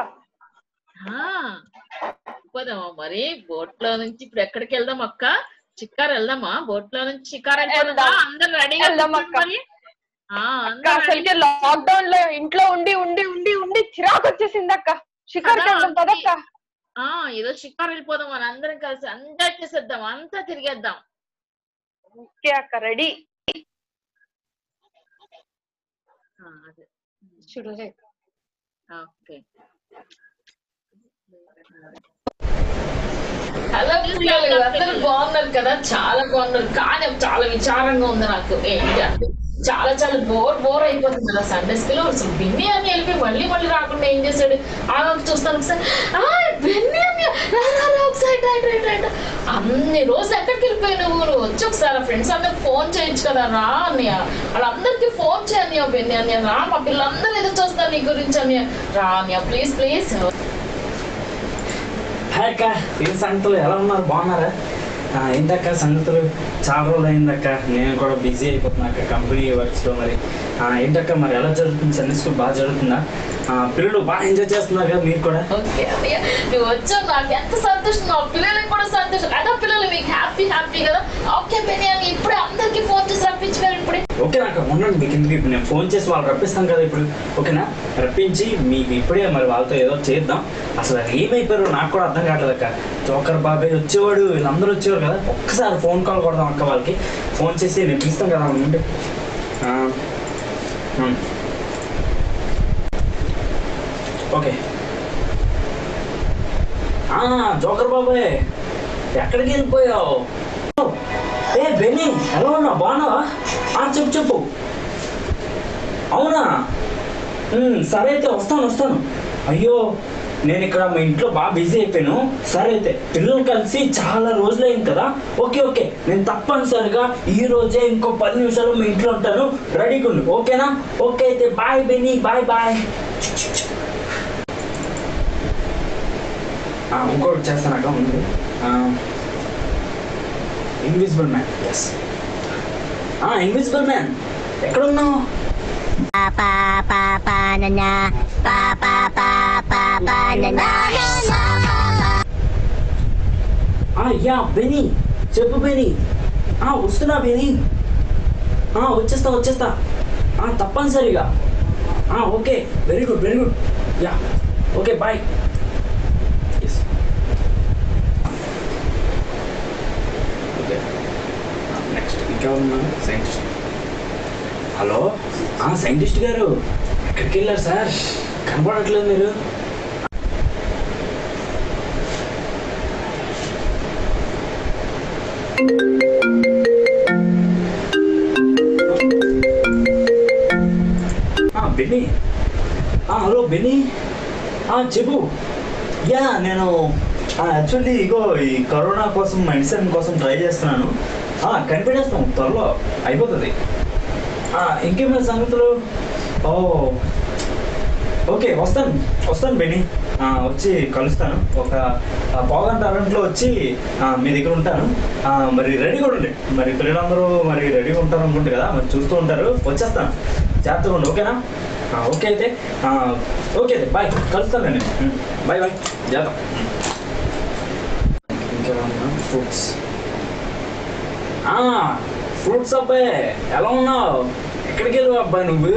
పోదామా మరి బోట్ లో నుంచి ఇప్పుడు ఎక్కడికి వెళ్దాం అక్క చిక్కారు వెళ్దామా బోట్ లో నుంచి చిక్కారు వెళ్ళిపోదామా వెళ్దాం. అందరు రెడీగా వెళ్దాం కూర్చోండి అక్క. మరి ఆ, అక్క అందరూ ready అసలుకి లాక్డౌన్ లో ఇంట్లో ఉండి ఉండి ఉండి ఉండి చిరాకు వచ్చేసింది అక్క షికార్కి కదా, వెళ్దాం పదక్క ఆ ఏదో షికారు వెళ్ళిపోదాం మన అందరం కలిసి ఎంజాయ్ చేసేద్దాం అంతా తిరిగేద్దాం ఓకే అక్క రెడీ ఆ, అదే చూడలే ఓకే హలో పిల్లలు అందరూ బాగున్నారు కదా చాలా బాగున్నారు కానీ చాలా విచారంగా ఉంది నాకు ఏంటి అంటే చాలా చాలా బోర్ బోర్ అయిపోతుంది కదా సండే స్కూల్ అసలు బిన్ని అని వెళ్ళిపోయి మళ్ళీ మళ్ళీ రాకుండా ఏం చేశాడు ఆమె చూస్తాను ఒకసారి "ఆ, బిన్ని అని రా, రా, రా, ఒకసారి ఇటు, ఇటు, ఇటు, ఇటు." అన్ని రోజులు ఎక్కడికి వెళ్ళిపోయి నువ్వు నువ్వు వచ్చి ఒకసారి ఫ్రెండ్స్ అందరికి ఫోన్ చేయొచ్చు కదా రా అన్నయ్య వాళ్ళందరికీ ఫోన్ చేయన్నయ్య బిన్ని అన్నయ్య రా మా పిల్లలందరూ ఎదురు చూస్తారు నీ గురించి అన్నయ్య రా అన్నయ్య ప్లీజ్ ప్లీజ్ హాయ్ అక్క ఏం సంగతులు ఎలా ఉన్నారు బాగున్నారా ఆ, ఏంటక్క సంగతులు చాలా రోజులు అయిందక్క నేను కూడా బిజీ అయిపోతున్నా అక్క కంపెనీ వర్క్స్లో మరి ఆ, ఏంటక్క మరి ఎలా జరుగుతుంది సండే స్కూల్ బాగా జరుగుతుందా ఆ, పిల్లలు బాగా ఎంజాయ్ చేస్తున్నారు కదా మీరు కూడా ఓకే అన్నయ్య నువ్వు వచ్చావు నాకు ఎంత సంతోషం నా పిల్లలకి కూడా సంతోషం అదే పిల్లలు మీకు హ్యాపీ హ్యాపీ కదా ఓకే బెని అని ఇప్పుడే అందరికి ఫోన్ చేసి రప్పించారు ఇప్పుడే ఓకే నాకు ఉండండి మీకు ఎందుకు ఇప్పుడు నేను ఫోన్ చేసి వాళ్ళు రప్పిస్తాం కదా ఇప్పుడు ఓకేనా రప్పించి మీకు ఇప్పుడే మరి వాళ్ళతో ఏదో చేద్దాం అసలు అది ఏమైపోయారో నాకు కూడా అర్థం కావట్లేదు అక్క జోకర్ బాబాయ్ వచ్చేవాడు వీళ్ళందరూ వచ్చేవారు కదా ఒక్కసారి ఫోన్ కాల్ కొడదాం అక్క వాళ్ళకి ఫోన్ చేసి నేను పిలుస్తాం కదా ఉంటే ఓకే ఆ, జోకర్ బాబాయ్ ఎక్కడికి వెళ్ళిపోయావు ఏ బెన్నీ ఎలా ఉన్నావు బాగున్నావా ఆ, చెప్పు చెప్పు అవునా ఉమ్, సరే అయితే వస్తాను వస్తాను అయ్యో నేను ఇక్కడ మా ఇంట్లో బాగా బిజీ అయిపోయాను సరే అయితే పిల్లలు కలిసి చాలా రోజులు అయింది కదా ఓకే ఓకే నేను తప్పనిసరిగా ఈ రోజే ఇంకో పది నిమిషాలు మీ ఇంట్లో ఉంటాను రెడీగా ఉండు ఓకేనా ఓకే అయితే బాయ్ బెన్నీ బాయ్ బాయ్ ఇంకోటి చేస్తానక్క ఉంది invisible man yes invisible man ఎక్కడ ఉన్నావు ఆ, యా బెనీ చెప్పు బెనీ ఆ, వస్తున్నా బెనీ ఆ, వచ్చేస్తా వచ్చేస్తా ఆ, తప్పనిసరిగా ఆ, okay very good very good yeah okay bye yes okay next ఇంకెవరున్నారు సైంటిస్ట్ హలో ఆ, సైంటిస్ట్ గారు ఎక్కడికి వెళ్ళారు సార్ కనపడట్లేదు మీరు ఆ, బెన్నీ ఆ, హలో బెన్నీ ఆ, చెప్పు యా నేను యాక్చువల్లీ ఇగో ఈ కరోనా కోసం మెడిసిన్ కోసం ట్రై చేస్తున్నాను ఆ, కనిపెట్టేస్తాం త్వరలో అయిపోతుంది ఆ, ఇంకేమైనా సంగతులు ఓ ఓకే వస్తాను వస్తాను బెనీ ఆ, వచ్చి కలుస్తాను ఒక ఆ, పావుగంట అరగంటలో వచ్చి ఆ, మీ దగ్గర ఉంటాను ఆ, మరి రెడీగా ఉండండి మరి పిల్లలందరూ మరి రెడీగా ఉంటారు అనుకుంటే కదా మరి చూస్తూ ఉంటారు వచ్చేస్తాను జాగ్రత్తగా ఉండు ఓకేనా ఆ, ఓకే అయితే ఆ, ఓకే అయితే బాయ్ కలుస్తాను నేను ఉమ్, బాయ్ బాయ్ జాగ్రత్త ఇంకేమన్నా ఫ్రూట్స్ ఫ్రూట్స్ అబ్బాయి ఎలా ఉన్నావు ఎక్కడికి వెళ్ళావు అబ్బాయి నువ్వు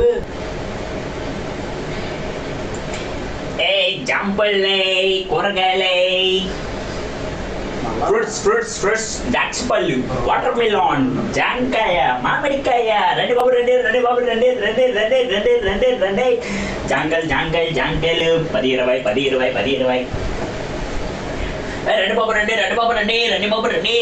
ఏ జాంపళ్ళే కూరగాయలే ఫ్రూట్స్ ఫ్రూట్స్ ఫ్రూట్స్ ద్రాక్ష పళ్ళు వాటర్ మిలాన్ జాంకాయ మామిడికాయ రండి బాబు రండి రండి బాబు రండి రండి రండి రండి రండి రండి జాంకాయలు జాంకాయలు జాంకాయలు పది ఇరవై పది ఇరవై పది ఇరవై ఏ, రండి బాబు రండి రండి బాబు రండి రండి బాబు రండి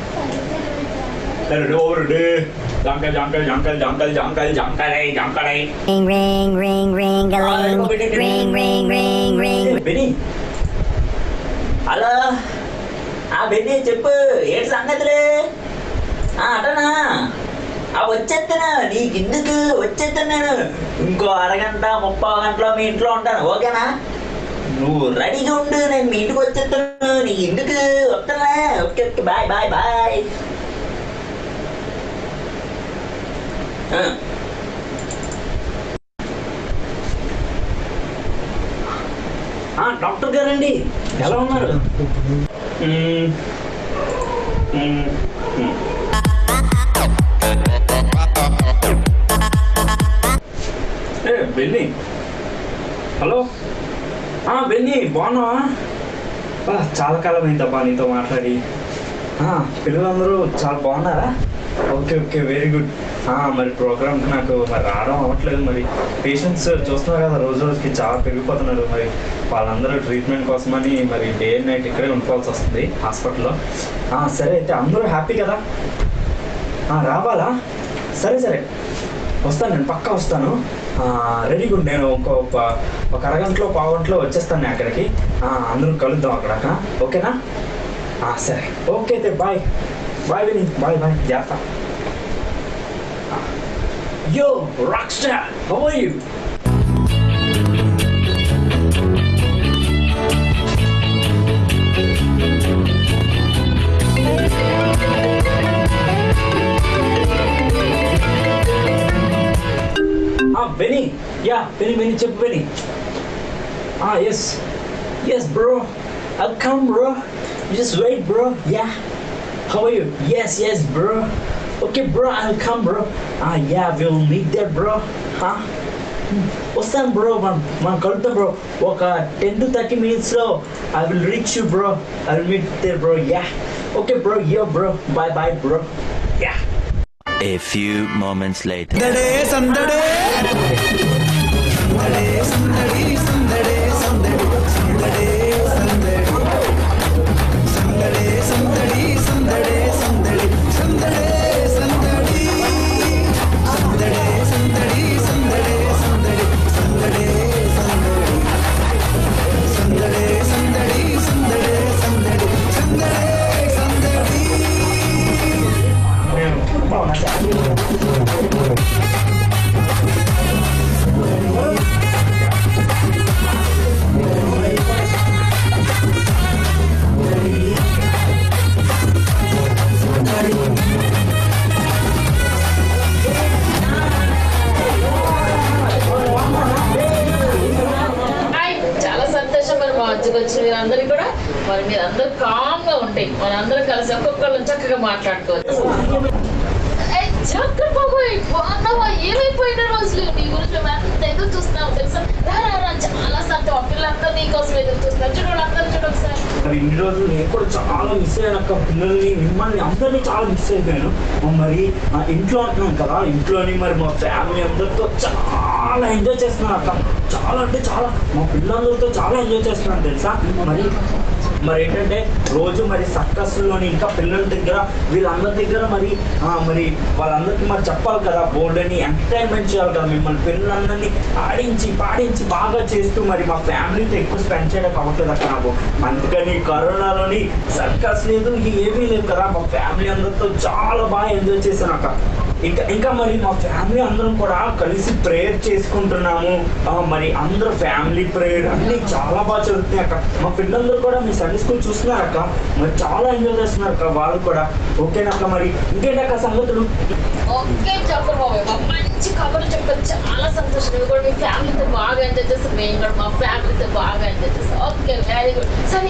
ఏ, రండి బాబు రండి జాంకాయ జాంకాయ జాంకాయలు జాంకాయలు జాంకాయలు జాంకాయలు జాంకాయలు Ring, ring, ring, ring, a ling, ring, ring, ring, ring. Benny hello ఆ బెన్నీ చెప్పు ఏంటి సంగతులు ఆ, అటనా ఆ వచ్చేస్తాను నీకు ఎందుకు వచ్చేస్తాను నేను ఇంకో అరగంట ముప్పై గంటలో మీ ఇంట్లో ఉంటాను ఓకేనా నువ్వు రెడీగా ఉండు నేను మీ ఇంటికి వచ్చేస్తాను నీకు ఎందుకు వస్తానా okay okay bye bye bye రండి ఎలా ఉన్నారు మ్మ్. మ్మ్. మ్మ్. ఏ బెన్నీ హలో ఆ, బెన్నీ బాగున్నావా ఆ, చాలా కాలం అయిందబ్బా నీతో మాట్లాడి ఆ, పిల్లలందరూ చాలా బాగున్నారా ఓకే ఓకే వెరీ గుడ్ మరి ప్రోగ్రామ్కి నాకు మరి రావడం అవ్వట్లేదు మరి పేషెంట్స్ చూస్తున్నారు కదా రోజు రోజుకి చాలా పెరిగిపోతున్నారు మరి వాళ్ళందరూ ట్రీట్మెంట్ కోసమని మరి డే అండ్ నైట్ ఇక్కడే ఉండిపోవాల్సి వస్తుంది హాస్పిటల్లో ఆ, సరే అయితే అందరూ హ్యాపీ కదా ఆ, రావాలా సరే సరే వస్తాను నేను పక్కా వస్తాను రెడీగా ఉండి నేను ఒక ఒక- ఒక అరగంటలో పావు గంటలో వచ్చేస్తాను నేను అక్కడికి ఆ, అందరూ కలుద్దాం అక్కడ ఓకేనా ఆ, సరే ఓకే అయితే బాయ్ బాయ్ విని బాయ్ బాయ్ జాగ్రత్త yo rock star how are you Benny yeah Benny Benny చెప్పు Benny yes yes bro I'll come bro just wait bro yeah how are you yes yes bro okay bro I'll come bro ah yeah we'll meet there bro huh వస్తాను bro మనం మనం కలుద్దాం bro ఒక ten to thirty మినిట్స్లో I will reach you bro I will meet there bro yeah okay bro yo bro bye bye bro yeah A few moments later. సందడే సందడే సందడే సందడి సందడే సందడి సందడే సందడి సందడే సందడి సందడే సందడి సందడే సందడి సందడే సందడి సందడే సందడి సందడే సందడి సందడే సందడి సందడే సందడి సందడే సందడి హాయ్ చాలా సంతోషం మరి మా మధ్యకి వచ్చిన మీరందరికీ కూడా మరి మీరందరూ కామ్ గా ఉంటాయి మనందరం కలిసి ఒక్కొక్కళ్ళు చక్కగా మాట్లాడుకోవచ్చు ఏయ్, చక్కర బాబోయ్ బాగున్నావా ఏమైపోయిన రోజులు నీ గురించి మేము ఎంత ఎదురు చూస్తున్నాం తెలుసా రా రా రా చాలా సంతోషం పిల్లలందరూ నీ కోసం ఎదురు చూస్తున్నారు చూడండి అందరూ చూడు ఒకసారి మరి ఇన్ని రోజులు నేను కూడా చాలా మిస్ అయ్యాను అక్క పిల్లల్ని మిమ్మల్ని అందరినీ చాలా మిస్ అయిపోయాను మరి ఆ ఇంట్లో అంటున్నాం కదా ఇంట్లోని మరి మా ఫ్యామిలీ అందరితో చాలా ఎంజాయ్ చేస్తున్నాను అక్క చాలా అంటే చాలా మా పిల్లలందరితో చాలా ఎంజాయ్ చేస్తున్నాను తెలుసా మరి మరి ఏంటంటే రోజు మరి సర్కస్లోని ఇంకా పిల్లల దగ్గర వీళ్ళందరి దగ్గర మరి ఆ, మరి వాళ్ళందరికీ మరి చెప్పాలి కదా బోర్డు అని ఎంటర్టైన్మెంట్ చేయాలి కదా మిమ్మల్ని పిల్లలందరినీ ఆడించి పాడించి బాగా చేస్తూ మరి మా ఫ్యామిలీతో ఎక్కువ స్పెండ్ చేయడం అవ్వట్లేదు అక్కడ నాకు అందుకని కరోనాలోని సర్కస్ లేదు ఏమీ లేదు కదా మా ఫ్యామిలీ అందరితో చాలా బాగా ఎంజాయ్ చేశాను అక్క ఇంకా ఇంకా మరి మా ఫ్యామిలీ అందరం కూడా కలిసి ప్రేయర్ చేసుకుంటున్నాము ఆ, మరి అందరూ ఫ్యామిలీ ప్రేయర్ అన్ని చాలా బాగా జరుగుతున్నాయి అక్క మా పిల్లలందరూ కూడా మీ సండే స్కూల్ చూస్తున్నారు అక్క మరి చాలా ఎంజాయ్ చేస్తున్నారు అక్క వాళ్ళు కూడా ఓకేనక్క మరి ఇంకేంటక్క సంగతులు ఓకే చక్కర బాబు మాకు మంచి కబుర్లు చెప్పారు చాలా సంతోషం మీరు కూడా మీ ఫ్యామిలీతో బాగా ఎంజాయ్ చేస్తారు మేము కూడా మా ఫ్యామిలీతో బాగా ఎంజాయ్ చేస్తాం ఓకే వెరీ గుడ్ సరే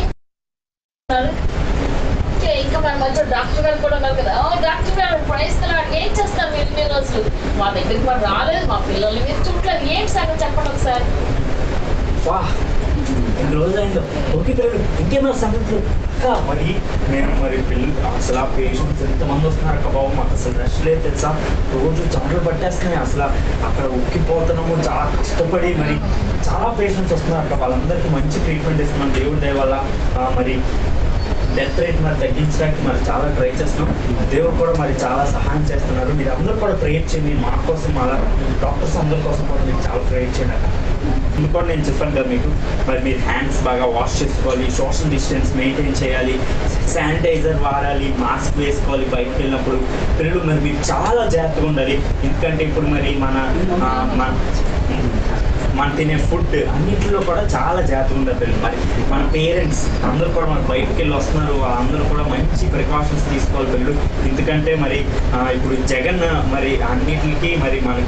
ఓకే ఇంకా మన మధ్య డాక్టర్ గారు కూడా ఉన్నారు కదా ఓ డాక్టర్ గారు ప్రైజ్ ఏం చేస్తారు మీరు ఇన్ని రోజులు మా దగ్గరికి మరి రాలేదు మా పిల్లల్ని మీరు చూడలేదు ఏం సంగతి చెప్పండి ఒకసారి వా ఎన్ని రోజులు అయిందో ఓకే పిల్లలు ఇంకేమైనా సంగతులు అక్క మరి నేను మరి పిల్లలు అసలు ఆ పేషెంట్స్ ఎంతమంది వస్తున్నారు అక్క బాబు మాకు అసలు రెస్ట్ లేదు తెలుసా రోజు చెమటలు పట్టేస్తున్నాయి అసలు అక్కడ ఉక్కిపోతున్నాము చాలా కష్టపడి మరి చాలా పేషెంట్స్ వస్తున్నారు అక్క వాళ్ళందరికీ మంచి ట్రీట్మెంట్ ఇస్తున్నాం దేవుడి దయ వల్ల ఆ, మరి డెత్ రేట్ మరి తగ్గించడానికి మరి చాలా ట్రై చేస్తున్నాం దేవుడు కూడా మరి చాలా సహాయం చేస్తున్నారు మీరు అందరూ కూడా ప్రేయర్ చేయండి మా కోసం అలా డాక్టర్స్ అందరి కోసం కూడా మీరు చాలా ప్రేయర్ చేయండి అక్క ఇది కూడా నేను చెప్పాను కదా మీకు మరి మీరు హ్యాండ్స్ బాగా వాష్ చేసుకోవాలి సోషల్ డిస్టెన్స్ మెయింటైన్ చేయాలి శానిటైజర్ వాడాలి మాస్క్ వేసుకోవాలి బయటకు వెళ్ళినప్పుడు పిల్లలు మరి మీరు చాలా జాగ్రత్తగా ఉండాలి ఎందుకంటే ఇప్పుడు మరి మన ఆ, మన మనం తినే ఫుడ్ అన్నింటిలో కూడా చాలా జాగ్రత్తగా ఉండాలి పిల్లలు మరి మన పేరెంట్స్ అందరూ కూడా మనకు బయటకు వెళ్ళి వస్తున్నారు వాళ్ళందరూ కూడా మంచి ప్రికాషన్స్ తీసుకోవాలి పిల్లలు ఎందుకంటే మరి ఆ, ఇప్పుడు జగన్ మరి అన్నిటికీ మరి మనకి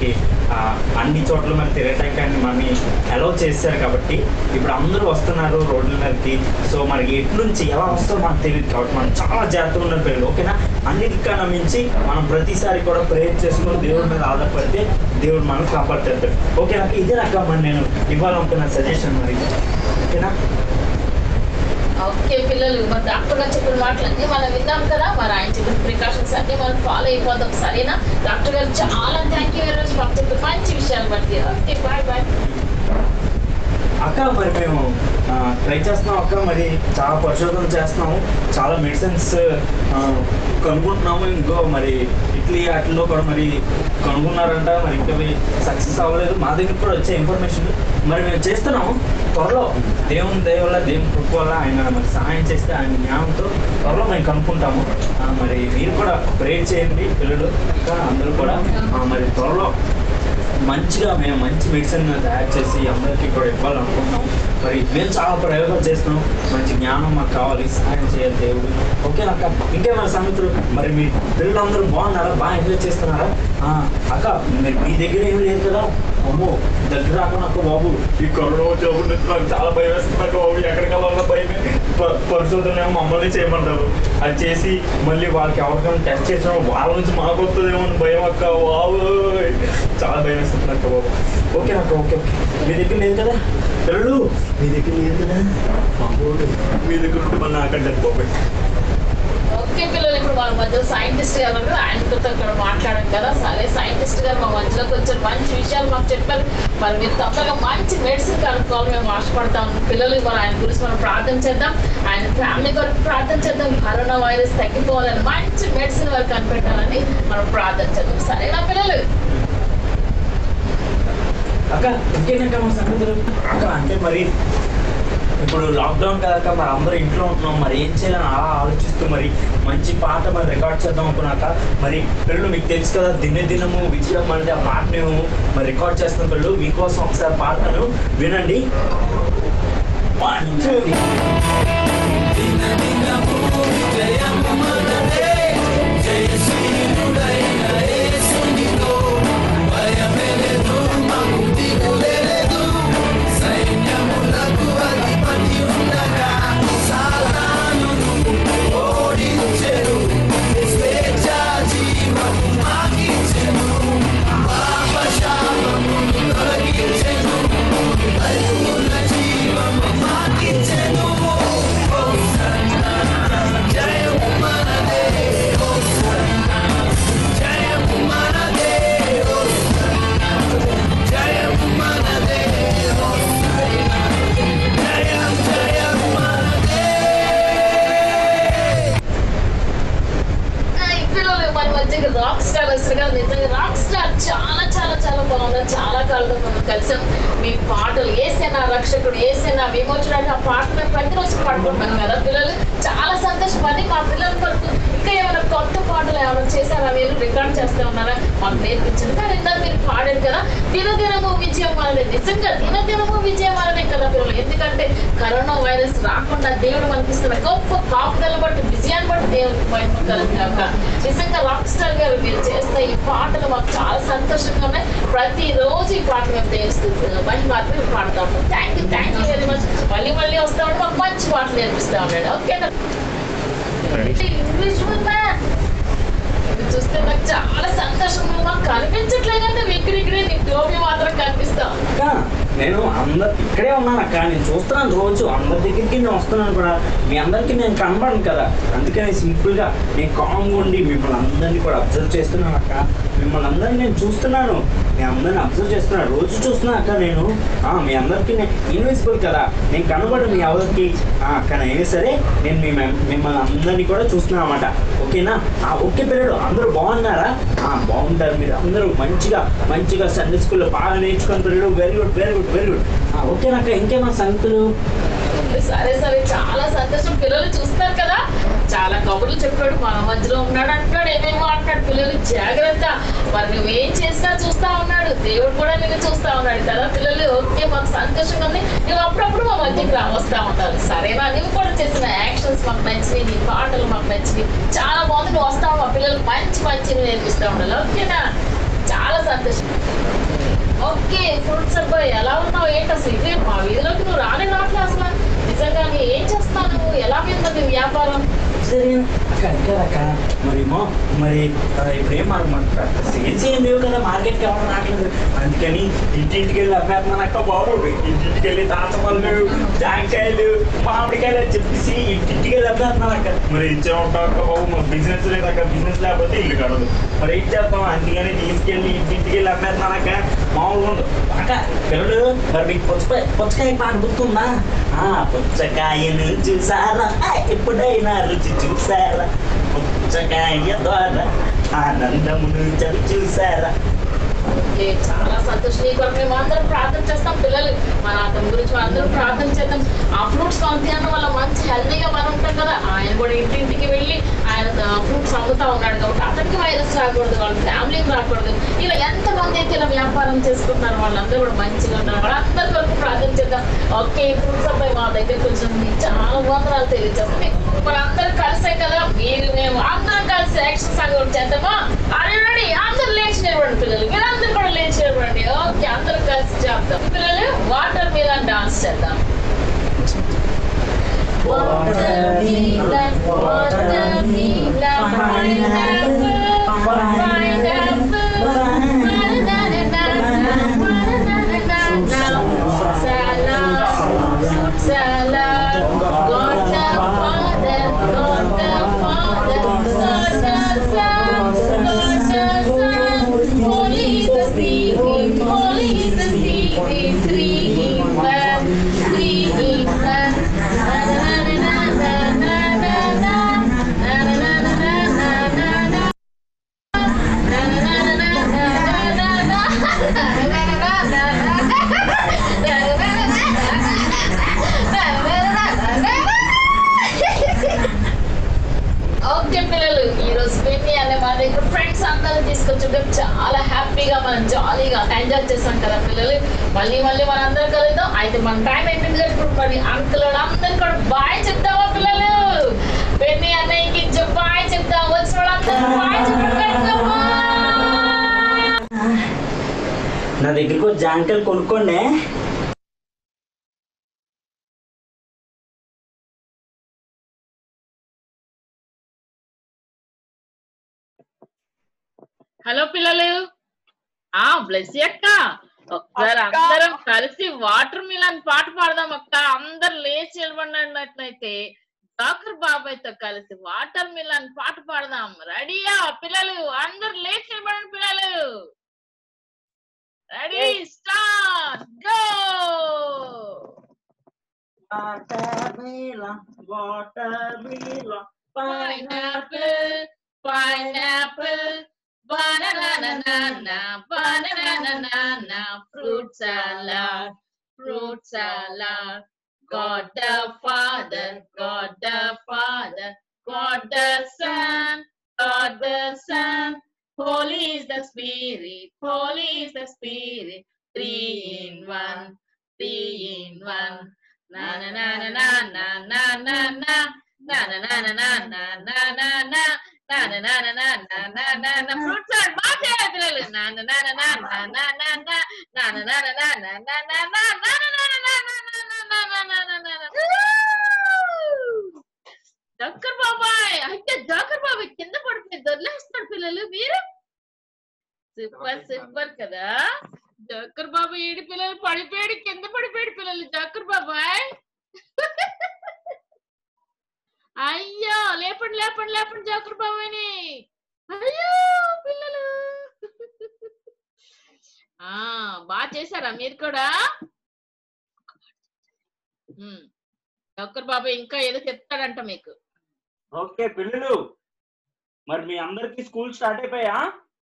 ఆ, అన్ని చోట్ల మరి తిరగటానికి మనని అలౌ చేశారు కాబట్టి ఇప్పుడు అందరూ వస్తున్నారు రోడ్ల మీదకి సో మనకి ఎటు నుంచి ఎలా వస్తారో మనకు తెలియదు కాబట్టి మనం చాలా జాగ్రత్తగా ఉన్న పిల్లలు ఓకేనా అన్నిటికన్నా మించి మనం ప్రతిసారి కూడా ప్రేయర్ చేసుకుని దేవుడి మీద ఆధారపడితే దేవుడు మనం కాపాడుతాడు ఓకే నాకు ఇదే రకం మరి నేను ఇవ్వాలనుకున్న సజెషన్ మరి ఓకేనా ఓకే పిల్లలు మరి డాక్టర్ గారు చెప్పిన మాటలన్నీ మనం విన్నాం కదా మరి ఆయన చెప్పిన ప్రికాషన్స్ అన్ని మనం ఫాలో అయిపోదాం సరేనా డాక్టర్ గారు చాలా థ్యాంక్ యూ వెరీ మచ్ మాకు చెప్పిన మంచి విషయాలు బట్టి ఓకే బాయ్ బాయ్ అక్క మరి మేము ట్రై చేస్తున్నాం అక్క మరి చాలా పరిశోధన చేస్తున్నాము చాలా మెడిసిన్స్ కనుక్కుంటున్నాము ఇంకో మరి ఇట్లీ వాటిల్లో కూడా మరి కనుక్కున్నారంట మరి ఇంకా సక్సెస్ అవ్వలేదు మా దగ్గర కూడా వచ్చే ఇన్ఫర్మేషన్ మరి మేము చేస్తున్నాము త్వరలో దేవుని దయ వల్ల దేవుని కృప వల్ల ఆయన మరి సహాయం చేస్తే ఆయన జ్ఞానంతో త్వరలో మేము కనుక్కుంటాము ఆ, మరి మీరు కూడా ప్రేర్ చేయండి పిల్లలు ఇంకా అందరూ కూడా ఆ, మరి త్వరలో మంచిగా మేము మంచి మెడిసిన్ తయారు చేసి అందరికీ కూడా ఇవ్వాలనుకుంటున్నాం మరి మేము చాలా ప్రయోగాలు చేస్తున్నాం మంచి జ్ఞానం మాకు కావాలి సహాయం చేయాలి దేవుడు ఓకే అక్క ఇంకేమైనా సంగతులు మరి మీ పిల్లలందరూ బాగున్నారా బాగా ఎంజాయ్ చేస్తున్నారా ఆ, అక్క మరి మీ దగ్గర ఏం లేదు కదా అమ్మో దగ్గర రాకుండా అక్క బాబు ఈ కరోనా వచ్చినప్పుడు నుంచి నాకు చాలా భయం వేస్తుంది అక్క బాబు ఎక్కడికి వెళ్ళాలన్నా భయమే ప- పరిశోధన ఏమో మమ్మల్ని చేయమంటారు అది చేసి మళ్ళీ వాళ్ళకి ఎవరికైనా టెస్ట్ చేసిన వాళ్ళ నుంచి మాకు వస్తుందేమో అని భయం అక్క బాబు చాలా భయం వేస్తుంది అక్క బాబు ఓకే అక్క ఓకే ఓకే మీ దగ్గర లేదు కదా పిల్లలు మీ దగ్గర లేదు కదా బాబోయ్, మీ దగ్గర ఉంటే మన నాకంటే బాబాయ్ ఓకే పిల్లలు ఇప్పుడు మన మధ్య సైంటిస్ట్ గారు ఉన్నారు. ఆయనతో ఇక్కడ మాట్లాడాం కదా సరే సైంటిస్ట్ గారు మా మధ్యలోకి వచ్చారు మంచి విషయాలు మాకు చెప్పారు మరి మీరు తప్పగా మంచి మెడిసిన్ కనుక్కోవాలి మేము ఆశపడతాం పిల్లలు మరి ఆయన గురించి మనం ప్రార్థన చేద్దాం ఆయన ఫ్యామిలీ కొరకు ప్రార్థన చేద్దాం కరోనా వైరస్ తగ్గిపోవాలని మంచి మెడిసిన్ వారు కనిపెట్టాలని మనం ప్రార్థన చేద్దాం సరేనా పిల్లలు అక్క ఇంకేంటక్క మా సంగతులు అక్క అంటే మరి ఇప్పుడు లాక్డౌన్ కదక్క మరి అందరూ ఇంట్లో ఉంటున్నాం మరి ఏం చేయాలని అలా ఆలోచిస్తూ మరి మంచి పాట మరి రికార్డ్ చేద్దాం అనుకున్నాక మరి పిల్లలు మీకు తెలుసు కదా దిన దినము విజయం అనేది ఆ పాట మేము మరి రికార్డ్ చేస్తున్న పిల్లలు మీకోసం ఒకసారి పాటను వినండి One, two. ఆ, ఈ పిల్లలు మన మధ్యకి రాక్ స్టార్ వస్తారు కదా నిజంగా రాక్ స్టార్ చాలా చాలా చాలా బాగున్నారు చాలా కాలంలో మనం కలిసాం మీ పాటలు ఏసేనా రక్షకుడు ఏసేనా విమోచనానికి ఆ పాట మేము ప్రతిరోజు పాడుకుంటాం కదా పిల్లలు చాలా సంతోషపడి మా పిల్లల కొరకు ఇంకా ఏమైనా కొత్త పాటలు ఏమైనా చేశారా మీరు రికార్డ్ చేస్తూ ఉన్నారా మాకు నేర్పించింది కానీ ఇందాక మీరు పాడారు కదా దినదినము విజయం అనేది నిజంగా దినదినము విజయం అనేది కదా పిల్లలు ఎందుకంటే కరోనా వైరస్ రాకుండా దేవుడు మనకిస్తున్న గొప్ప కాపుదల బట్టి విజయాన్ని బట్టి దేవుడికి మహిమ కలుగుగాక నిజంగా రాక్ స్టార్ గారు మీరు చేస్తే ఈ పాటలు మాకు చాలా సంతోషంగా ఉన్నాయి ప్రతి రోజు ఈ పాట మేము తెలుస్తుంది మహిమ మాత్రమే పాడతాము thank you thank you very much మళ్ళీ మళ్ళీ వస్తామని మాకు మంచి పాటలు నేర్పిస్తా ఉన్నాడు ఓకేనా ఇంగ్లీష్ మ్యాన్ ఇది చూస్తే నాకు చాలా సంతోషంగా మాకు కనిపించట్లేదంటే ఇక్కడ ఇక్కడే నీ టోపీ మాత్రం కనిపిస్తాం అక్క నేను అందరు ఇక్కడే ఉన్నాను అక్క నేను చూస్తున్నాను రోజు అందరి దగ్గరికి నేను వస్తున్నాను కూడా మీ అందరికీ నేను కనబడను కదా అందుకని సింపుల్గా నేను కామ్గా ఉండి మిమ్మల్ని అందరినీ కూడా అబ్జర్వ్ చేస్తున్నాను అక్క మిమ్మల్ని అందరినీ నేను చూస్తున్నాను మీ అందరిని అబ్జర్వ్ చేస్తున్నాను రోజు చూస్తున్నాను అక్క నేను ఆ, మీ అందరికీ నేను ఇన్విజిబుల్ కదా నేను కనబడు మీ ఎవరికి ఆ, అక్క అయినా సరే నేను మీ మిమ్మల్ని అందరినీ కూడా చూస్తున్నాను అనమాట ఓకేనా ఆ, ఓకే పిల్లలు అందరూ బాగున్నారా ఆ, బాగుంటారు మీరు అందరూ మంచిగా మంచిగా సండే స్కూల్లో బాగా నేర్చుకుని పిల్లలు very good very good very good ఓకేనాక ఇంకేమన్నా సంగతులు సరే సరే చాలా సంతోషం పిల్లలు చూస్తారు కదా చాలా కబుర్లు చెప్పాడు మన మధ్యలో ఉన్నాడు అంటున్నాడు ఏమేమో అంటున్నాడు పిల్లలు జాగ్రత్త మరి నువ్వేం చేసినా చూస్తా ఉన్నాడు దేవుడు కూడా నిన్ను చూస్తా ఉన్నాడు కదా పిల్లలు ఓకే మాకు సంతోషంగా ఉంది నువ్వు అప్పుడప్పుడు మా మధ్యకి రా వస్తా ఉంటారు సరేనా నువ్వు కూడా చేసిన యాక్షన్స్ మాకు నచ్చినాయి నీ పాటలు మాకు నచ్చినాయి చాలా బాగుంది నువ్వు వస్తావు మా పిల్లలకు మంచి మంచి నేర్పిస్తా ఉండాలి ఓకేనా చాలా సంతోషం ఓకే ఫ్రూట్స్ అబ్బాయి ఎలా ఉన్నావు ఏంటి అసలు ఇదే మా వీధిలోకి నువ్వు రానే రావట్లే అసలు నిజంగా నీ ఏం చేస్తావు నువ్వు ఎలా మీద నీ వ్యాపారం సరే అక్క అక్క అక్క మరేమో మరి ఆ, ఇప్పుడేం మనకు సేల్స్ ఏం లేవు కదా మార్కెట్కి ఎవరు రావట్లేదు అందుకని ఇంటింటికి వెళ్ళి అమ్మేస్తున్నాను అక్క బాబు ఇంటింటికి వెళ్ళి తాతపళ్ళు జాంకాయలు మామిడికాయలు అని చెప్పేసి ఇంటింటికి వెళ్ళి అమ్మేస్తున్నాను అక్క మరి ఇచ్చే ఉంటాం అక్క బాబు మా బిజినెస్ లేదు అక్క బిజినెస్ లేకపోతే ఇల్లు కడదు మరి ఏం చేస్తాం అందుకని తీసుకెళ్ళి ఇంటింటికి వెళ్ళి అమ్మేస్తున్నాను అక్క మామూలుగా ఉండదు అక్క పిల్లలు మరి మీకు పుచ్చకాయ పుచ్చకాయ పాట గుర్తుందా ఆ పుచ్చకాయను చూసారా ఆ, ఎప్పుడైనా రుచి చూసారా పుచ్చకాయ ద్వారా ఆనందమును చవి చూసారా ఓకే చాలా సంతోషం నీ కొరకు మేము అందరం ప్రార్థన చేస్తాం పిల్లలు మన అతని గురించి మనం అందరం ప్రార్థన చేద్దాం ఆ ఫ్రూట్స్ పంపించడం వల్ల మంచి హెల్దీగా మనం ఉంటాం కదా ఆయన కూడా ఇంటింటికి వెళ్ళి ఆయన ఫ్రూట్స్ అమ్ముతా ఉన్నాడు కాబట్టి అతనికి వైరస్ రాకూడదు వాళ్ళ ఫ్యామిలీకి రాకూడదు ఇలా ఎంతమంది అయితే ఇలా వ్యాపారం చేసుకుంటున్నారు వాళ్ళందరూ కూడా మంచిగా ఉన్నారు అందరి కొరకు ప్రార్థన చేద్దాం ఓకే ఫ్రూట్స్ అబ్బాయి మా దగ్గర కొంచెం మీకు చాలా వందనాలు తెలియజేస్తాం మనందరం కలిసే కదా మీరు మేము అందరం కలిసి యాక్షన్ సంఘం చేద్దామా అది రెడీ అందరూ లేచి నిలబడండి పిల్లలు మీరందరూ కూడా లేచి నిలబడండి ఓకే అందరూ కలిసి చేద్దాం పిల్లలు వాటర్ మీద డాన్స్ చేద్దాం Watermelon, watermelon, pineapple, pineapple, salad, salad, God the Father, God the Father, God the Son, God the Son, Holy is the Spirit, Holy is the Spirit, three in one, three in one. Okay పిల్లలు ఈ రోజు Benny అనే మా దగ్గర friends అందరూ తీసుకొచ్చుంటే చాలా హ్యాపీగా మనం జాలీగా ఎంజాయ్ చేసాం కదా పిల్లలు మళ్ళీ మళ్ళీ మనం అందరం కలుద్దాం అయితే మన టైం అయిపోయింది కదా ఇప్పుడు మరి అంకుల్ అందరికి కూడా బాయ్ చెప్తామా పిల్లలు బెన్ని అన్నయ్యకి బాయ్ చెప్తాం వచ్చిన వాళ్ళందరూ బాయ్ చెప్తాం నా దగ్గరికి వచ్చి జాంకాయలు కొనుక్కోండి హలో పిల్లలు ఆ బ్లెస్ అక్క ఒకసారి అందరం కలిసి వాటర్ మిలన్ పాట పాడదాం అక్క అందరు లేచి నిలబడినట్లయితే డాక్టర్ బాబాయ్తో కలిసి వాటర్ మిలన్ పాట పాడదాం రెడీయా పిల్లలు అందరు లేచి నిలబడండి పిల్లలు ready start go Watermelon, watermelon, pineapple, pineapple, banana, banana, fruit salad, fruit salad. God the Father, God the Father, God the Son, God the Son. Holy is the Spirit, Holy is the Spirit. Three in one, three in one. Na na na na na na na na na. Na na na na na na na na na. Na na na na na na na na na. Fruit salad బాగా చేయాలి పిల్లలు. Na na na na na na na na na. Na na na na na na na na na. Na na na na na na na na na na na na na. జక్కర్ బాబాయ్ అయితే జక్కర్ బాబాయ్ కింద పడిపోయి దొర్లేస్తాడు పిల్లలు మీరు super super కదా జక్కర్ బాబాయ్ ఏడు పిల్లలు పడిపోయాడు కింద పడిపోయాడు పిల్లలు జక్కర్ బాబాయ్ అయ్యో లేపండి లేపండి లేపండి జక్కర్ బాబాయ్ని అయ్యో పిల్లలు ఆ బాగా చేశారా మీరు కూడా ఉమ్. జక్కర్ బాబాయ్ ఇంకా ఏదో చెప్తాడంట మీకు ఓకే పిల్లలు మరి మీ అందరికి స్కూల్ స్టార్ట్ అయిపోయా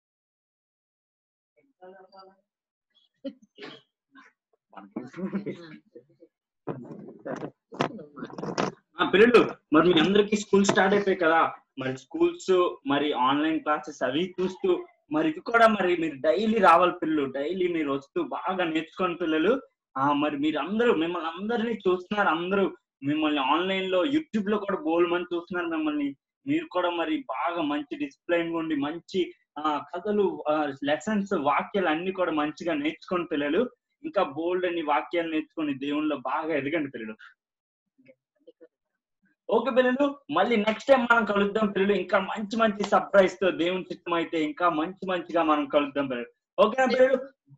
ఆ, పిల్లలు మరి మీ అందరికి స్కూల్ స్టార్ట్ అయిపోయాయి కదా మరి స్కూల్స్ మరి ఆన్లైన్ క్లాసెస్ అవి చూస్తూ మరి ఇది కూడా మరి మీరు డైలీ రావాలి పిల్లలు డైలీ మీరు వస్తూ బాగా నేర్చుకోండి పిల్లలు ఆ మరి మీరు అందరూ మిమ్మల్ని అందరినీ చూస్తున్నారు అందరూ మిమ్మల్ని ఆన్లైన్ లో యూట్యూబ్ లో కూడా బోల్ మంది చూస్తున్నారు మిమ్మల్ని మీరు కూడా మరి బాగా మంచి డిసిప్లైన్ ఉండి మంచి ఆ, కథలు లెసన్స్ వాక్యాలు అన్ని కూడా మంచిగా నేర్చుకోండి పిల్లలు ఇంకా బోల్డ్ అని వాక్యాలు నేర్చుకొని దేవుళ్ళలో బాగా ఎదగండి పిల్లలు ఓకే పిల్లలు మళ్ళీ నెక్స్ట్ టైం మనం కలుద్దాం పిల్లలు ఇంకా మంచి మంచి సర్ప్రైజ్ తో దేవుని చిత్తం అయితే ఇంకా మంచి మంచిగా మనం కలుద్దాం పిల్లలు ఓకేనా పిల్లలు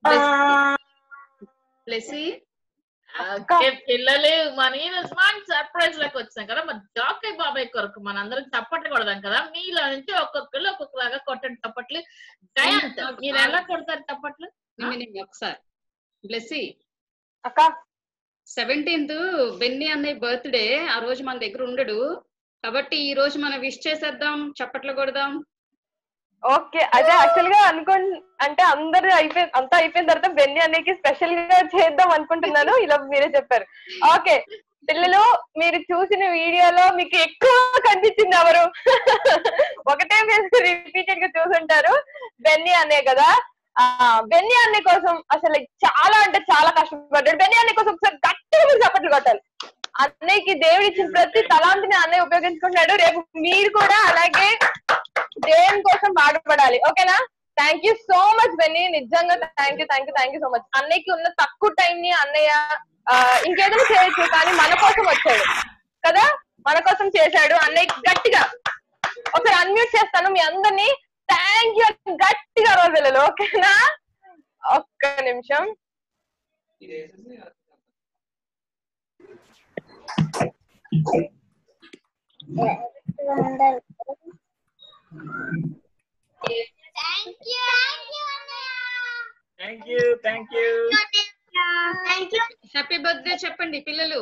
ప్లసి ఓకే పిల్లలు మన స్మార్ట్ సర్ప్రైజ్ లకు వచ్చాం కదా మన జాకీ బాబాయ్ కొరకు మనందరం చప్పట్లు కొడదాం కదా మీలో నుంచి ఒక్కొక్కరు ఒక్కొక్కలాగా కొట్టండి చప్పట్లు జయంత్ మీరు ఎలా కొడతారు చప్పట్లు ఒకసారి బ్లెస్సీ అక్క సెవెంటీన్త్ బెన్నీ అన్నయ్య బర్త్డే ఆ రోజు మన దగ్గర ఉండడు కాబట్టి ఈ రోజు మనం విష్ చేసేద్దాం చప్పట్లు కొడదాం ఓకే అదే యాక్చువల్ గా అనుకో అంటే అందరు అయిపోయి అంతా అయిపోయిన తర్వాత బెన్ని అన్నయ్యకి స్పెషల్ గా చేద్దాం అనుకుంటున్నాను ఇలా మీరే చెప్పారు ఓకే పిల్లలు మీరు చూసిన వీడియోలో మీకు ఎక్కువ కనిపించింది ఎవరు ఒకటే ఫేస్ రిపీటెడ్ గా చూసుంటారు బెన్ని అన్నయ్య కదా ఆ బెన్ని అన్నయ్య కోసం అసలు చాలా అంటే చాలా కష్టపడ్డాడు బెన్ని అన్నయ్య కోసం ఒకసారి గట్టిగా మీరు చప్పట్లు కొట్టాలి అన్నయ్యకి దేవుడు ఇచ్చిన ప్రతి తలాంతిని అన్నయ్య ఉపయోగించుకుంటున్నాడు రేపు మీరు కూడా అలాగే దేవుని కోసం బాధపడాలి ఓకేనా thank you so much Benny నిజంగా thank you thank you thank you so much అన్నయ్యకి ఉన్న తక్కువ టైం ని అన్నయ్య ఆ, ఇంకేదైనా చేయొచ్చు కానీ మన కోసం వచ్చాడు కదా మన కోసం చేశాడు అన్నయ్య గట్టిగా ఒకసారి అన్మ్యూట్ చేస్తాను మీ అందరినీ థ్యాంక్ యూ గట్టిగా రోజు పిల్లలు ఓకేనా ఒక్క నిమిషం thank you thank you happy birthday చెప్పండి పిల్లలు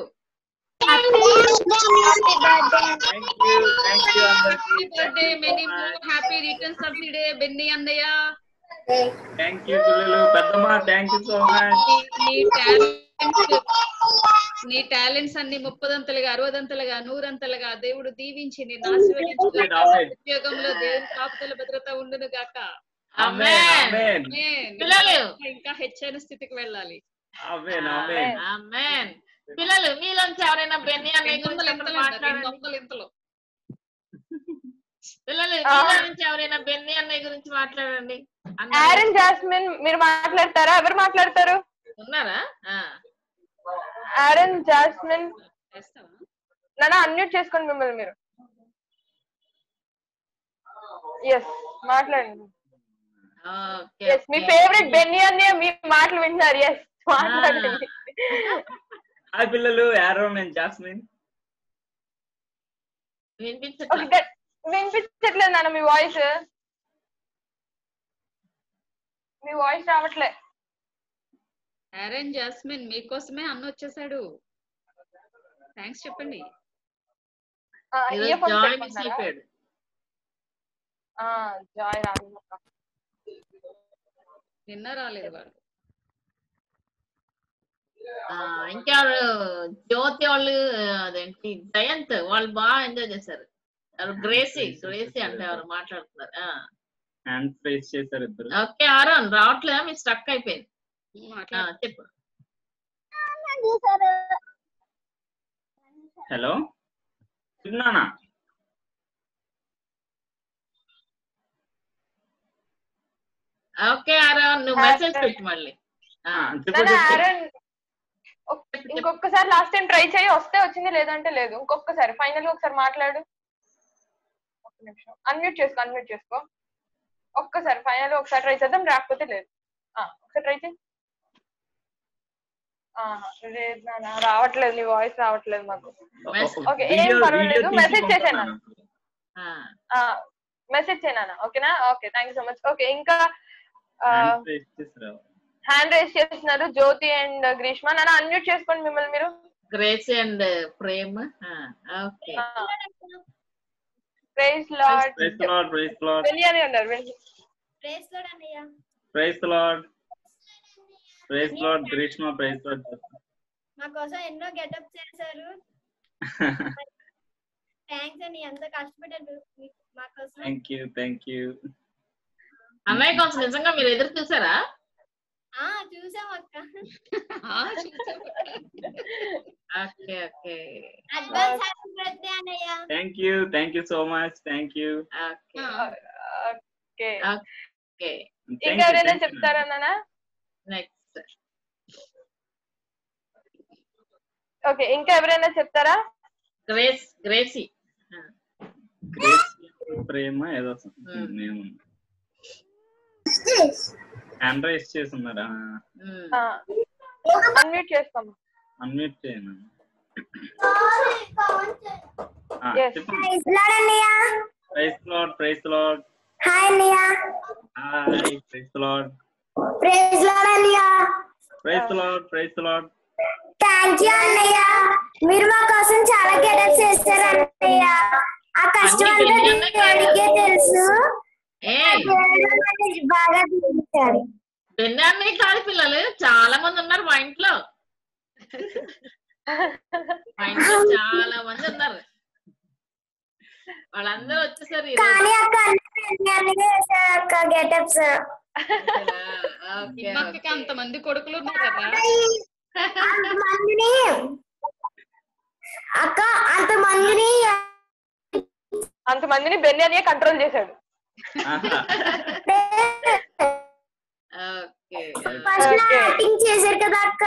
happy birthday many more happy returns of the day Benny అన్నయ్య థ్యాంక్ యూ పిల్లలు పెద్దమ్మ థ్యాంక్ యూ సో మచ్ నీ టాలెంట్స్ నీ టాలెంట్స్ అన్ని ముప్పదంతలుగా అరవదంతలుగా నూరంతలుగా దేవుడు దీవించి నేను ఆశీర్వదించుగాక ఆమేన్. ఉద్యోగంలో దేవుని కాపుదల భద్రత ఉండును గాక ఆమేన్, ఆమేన్. ఆమేన్. పిల్లలు. ఇంకా హెచ్చైన స్థితికి వెళ్ళాలి ఆమేన్ ఆమేన్ ఆమేన్ పిల్లలు మీలోంచి ఎవరైనా బెన్నీ అన్నయ్య గురించి ఏమైనా మాట్లాడండి వందలు ఇంతలో పిల్లలు ఆ. మీలో నుంచి ఎవరైనా బెన్నీ అన్నయ్య గురించి మాట్లాడండి అందరూ ఆరన్ జాస్మిన్ మీరు మాట్లాడతారా ఎవరు మాట్లాడతారు ఉన్నారా ఆ. ఆరన్ జాస్మిన్ నాన్న అన్మ్యూట్ చేసుకోండి మిమ్మల్ని మీరు ఎస్ మాట్లాడండి ఓకే ఎస్ మీ ఫేవరెట్ బెన్నీ అన్ని మీ మాటలు వింటున్నారు ఎస్ మాట్లాడండి హాయ్ పిల్లలు యారో నేను జాస్మిన్ వినిపించట్లా ఒక గట్- వినిపించట్లేదు నాన్న మీ వాయిస్ మీ వాయిస్ రావట్లే ఆరెన్ జాస్మిన్ మీకోసమే అన్న వచ్చేసాడు థ్యాంక్స్ చెప్పండి ఈరోజు ఇయర్ ఫోన్స్ జాయ్ మిస్ పెట్టుకుంటారా అయిపోయాడు జాయ్ రాదు నిన్న రాలేదు వాడు ఆ, ఇంకెవరు జ్యోతి వాళ్ళు అదేంటి జయంత్ వాళ్ళు బాగా ఎంజాయ్ చేశారు ఎవరు గ్రేసీ గ్రేసీ అంటే ఎవరు మాట్లాడుతున్నారు ఆ. హ్యాండ్ ఫేస్ చేశారు ఇద్దరు ఓకే ఆరోన్ రావట్లేదా మీరు స్టక్ అయిపోయింది ఆ, చెప్పు హలో విన్నానా ఓకే ఆరోన్ నువ్వు మెసేజ్ పెట్టు మళ్ళీ ఆ, నాన్న ఆరన్ ఒక్- ఇంకొకసారి లాస్ట్ టైం ట్రై చేయి వస్తే వచ్చింది లేదంటే లేదు ఇంకొకసారి ఫైనల్ గా ఒకసారి మాట్లాడు ఒక్క నిమిషం అన్మ్యూట్ చేసుకో అన్మ్యూట్ చేసుకో ఒక్కసారి ఫైనల్ ఒకసారి ట్రై చేద్దాం రాకపోతే లేదు ఆ, ఒకసారి ట్రై చేయి ఆహా, లేదు నాన్న రావట్లేదు నీ వాయిస్ రావట్లేదు మాకు ఓకే ఏం వీడియో- పర్వాలేదు వీడియో తీసి మెసేజ్ చేశాను పంపుతాను. మెసేజ్ చేయనా ఓకేనా okay thank you so much okay ఇంకా హ్యాండ్ ఫేస్ చేశారు హ్యాండ్ రైస్ చేస్తున్నారు జ్యోతి అండ్ గ్రీష్మ నాన్న అన్మ్యూట్ చేసుకోండి మిమ్మల్ని మీరు గ్రేసీ అండ్ ప్రేమ్ ఆ, okay praise Lord praise Lord praise Lord biryani ఉన్నారు బిర్యానీ. ప్రేస్ లోడ్ అన్నయ్య praise Lord praise Lord Greeshma praise Lord మా కోసం ఎన్నో గెటప్ చేశారు థ్యాంక్స్ అండి ఎంత కష్టపడ్డారు మీకు మా కోసం థ్యాంక్ యూ థ్యాంక్ యూ అన్నయ్య కోసం నిజంగా మీరు ఎదురు చూసారా ఆ చూసాం అక్క okay okay advance happy birthday అన్నయ్య thank you thank you so much thank you okay okay okay ఇంకా ఎవరైనా చెప్తారా నాన్న నెక్స్ట్ ఓకే ఇంకా ఎవరైనా చెప్తారా గ్రేస్ గ్రేసీ గ్రేస్ ప్రేమ ఏదో మేము హ్యాండ్ రైస్ చేసి ఉన్నారా అన్మ్యూట్ చేస్తాం అన్మ్యూట్ చేయను Yes. Praise Lord praise Lord hi అన్నయ్య hi praise Lord praise Lord అన్నయ్య praise Lord praise Lord thank you అన్నయ్య మీరు మా కోసం చాలా గెటప్ చేస్తారు అన్నయ్య ఆ కష్టం అంతా దేవుడికే తెలుసు ఆ దేవుడు మనకి బాగా చూపించాడు బెన్నాన్ని కాదు పిల్లలు చాలా మంది ఉన్నారు మా ఇంట్లో మా ఇంట్లో చాలా మంది ఉన్నారు వాళ్ళందరూ వచ్చేసారు ఈ రోజు. కానీ అక్క అన్ని అన్ని చేశారు అక్క గెటప్స్ ఓకే, అక్కకి అంతమంది కొడుకులు ఉన్నారు కదా అంతమందిని అక్క అంతమందిని అంతమందిని బెన్యానియే కంట్రోల్ చేశాడు ఓకే ఫస్ట్ యాక్టింగ్ చేశారు కదా అక్క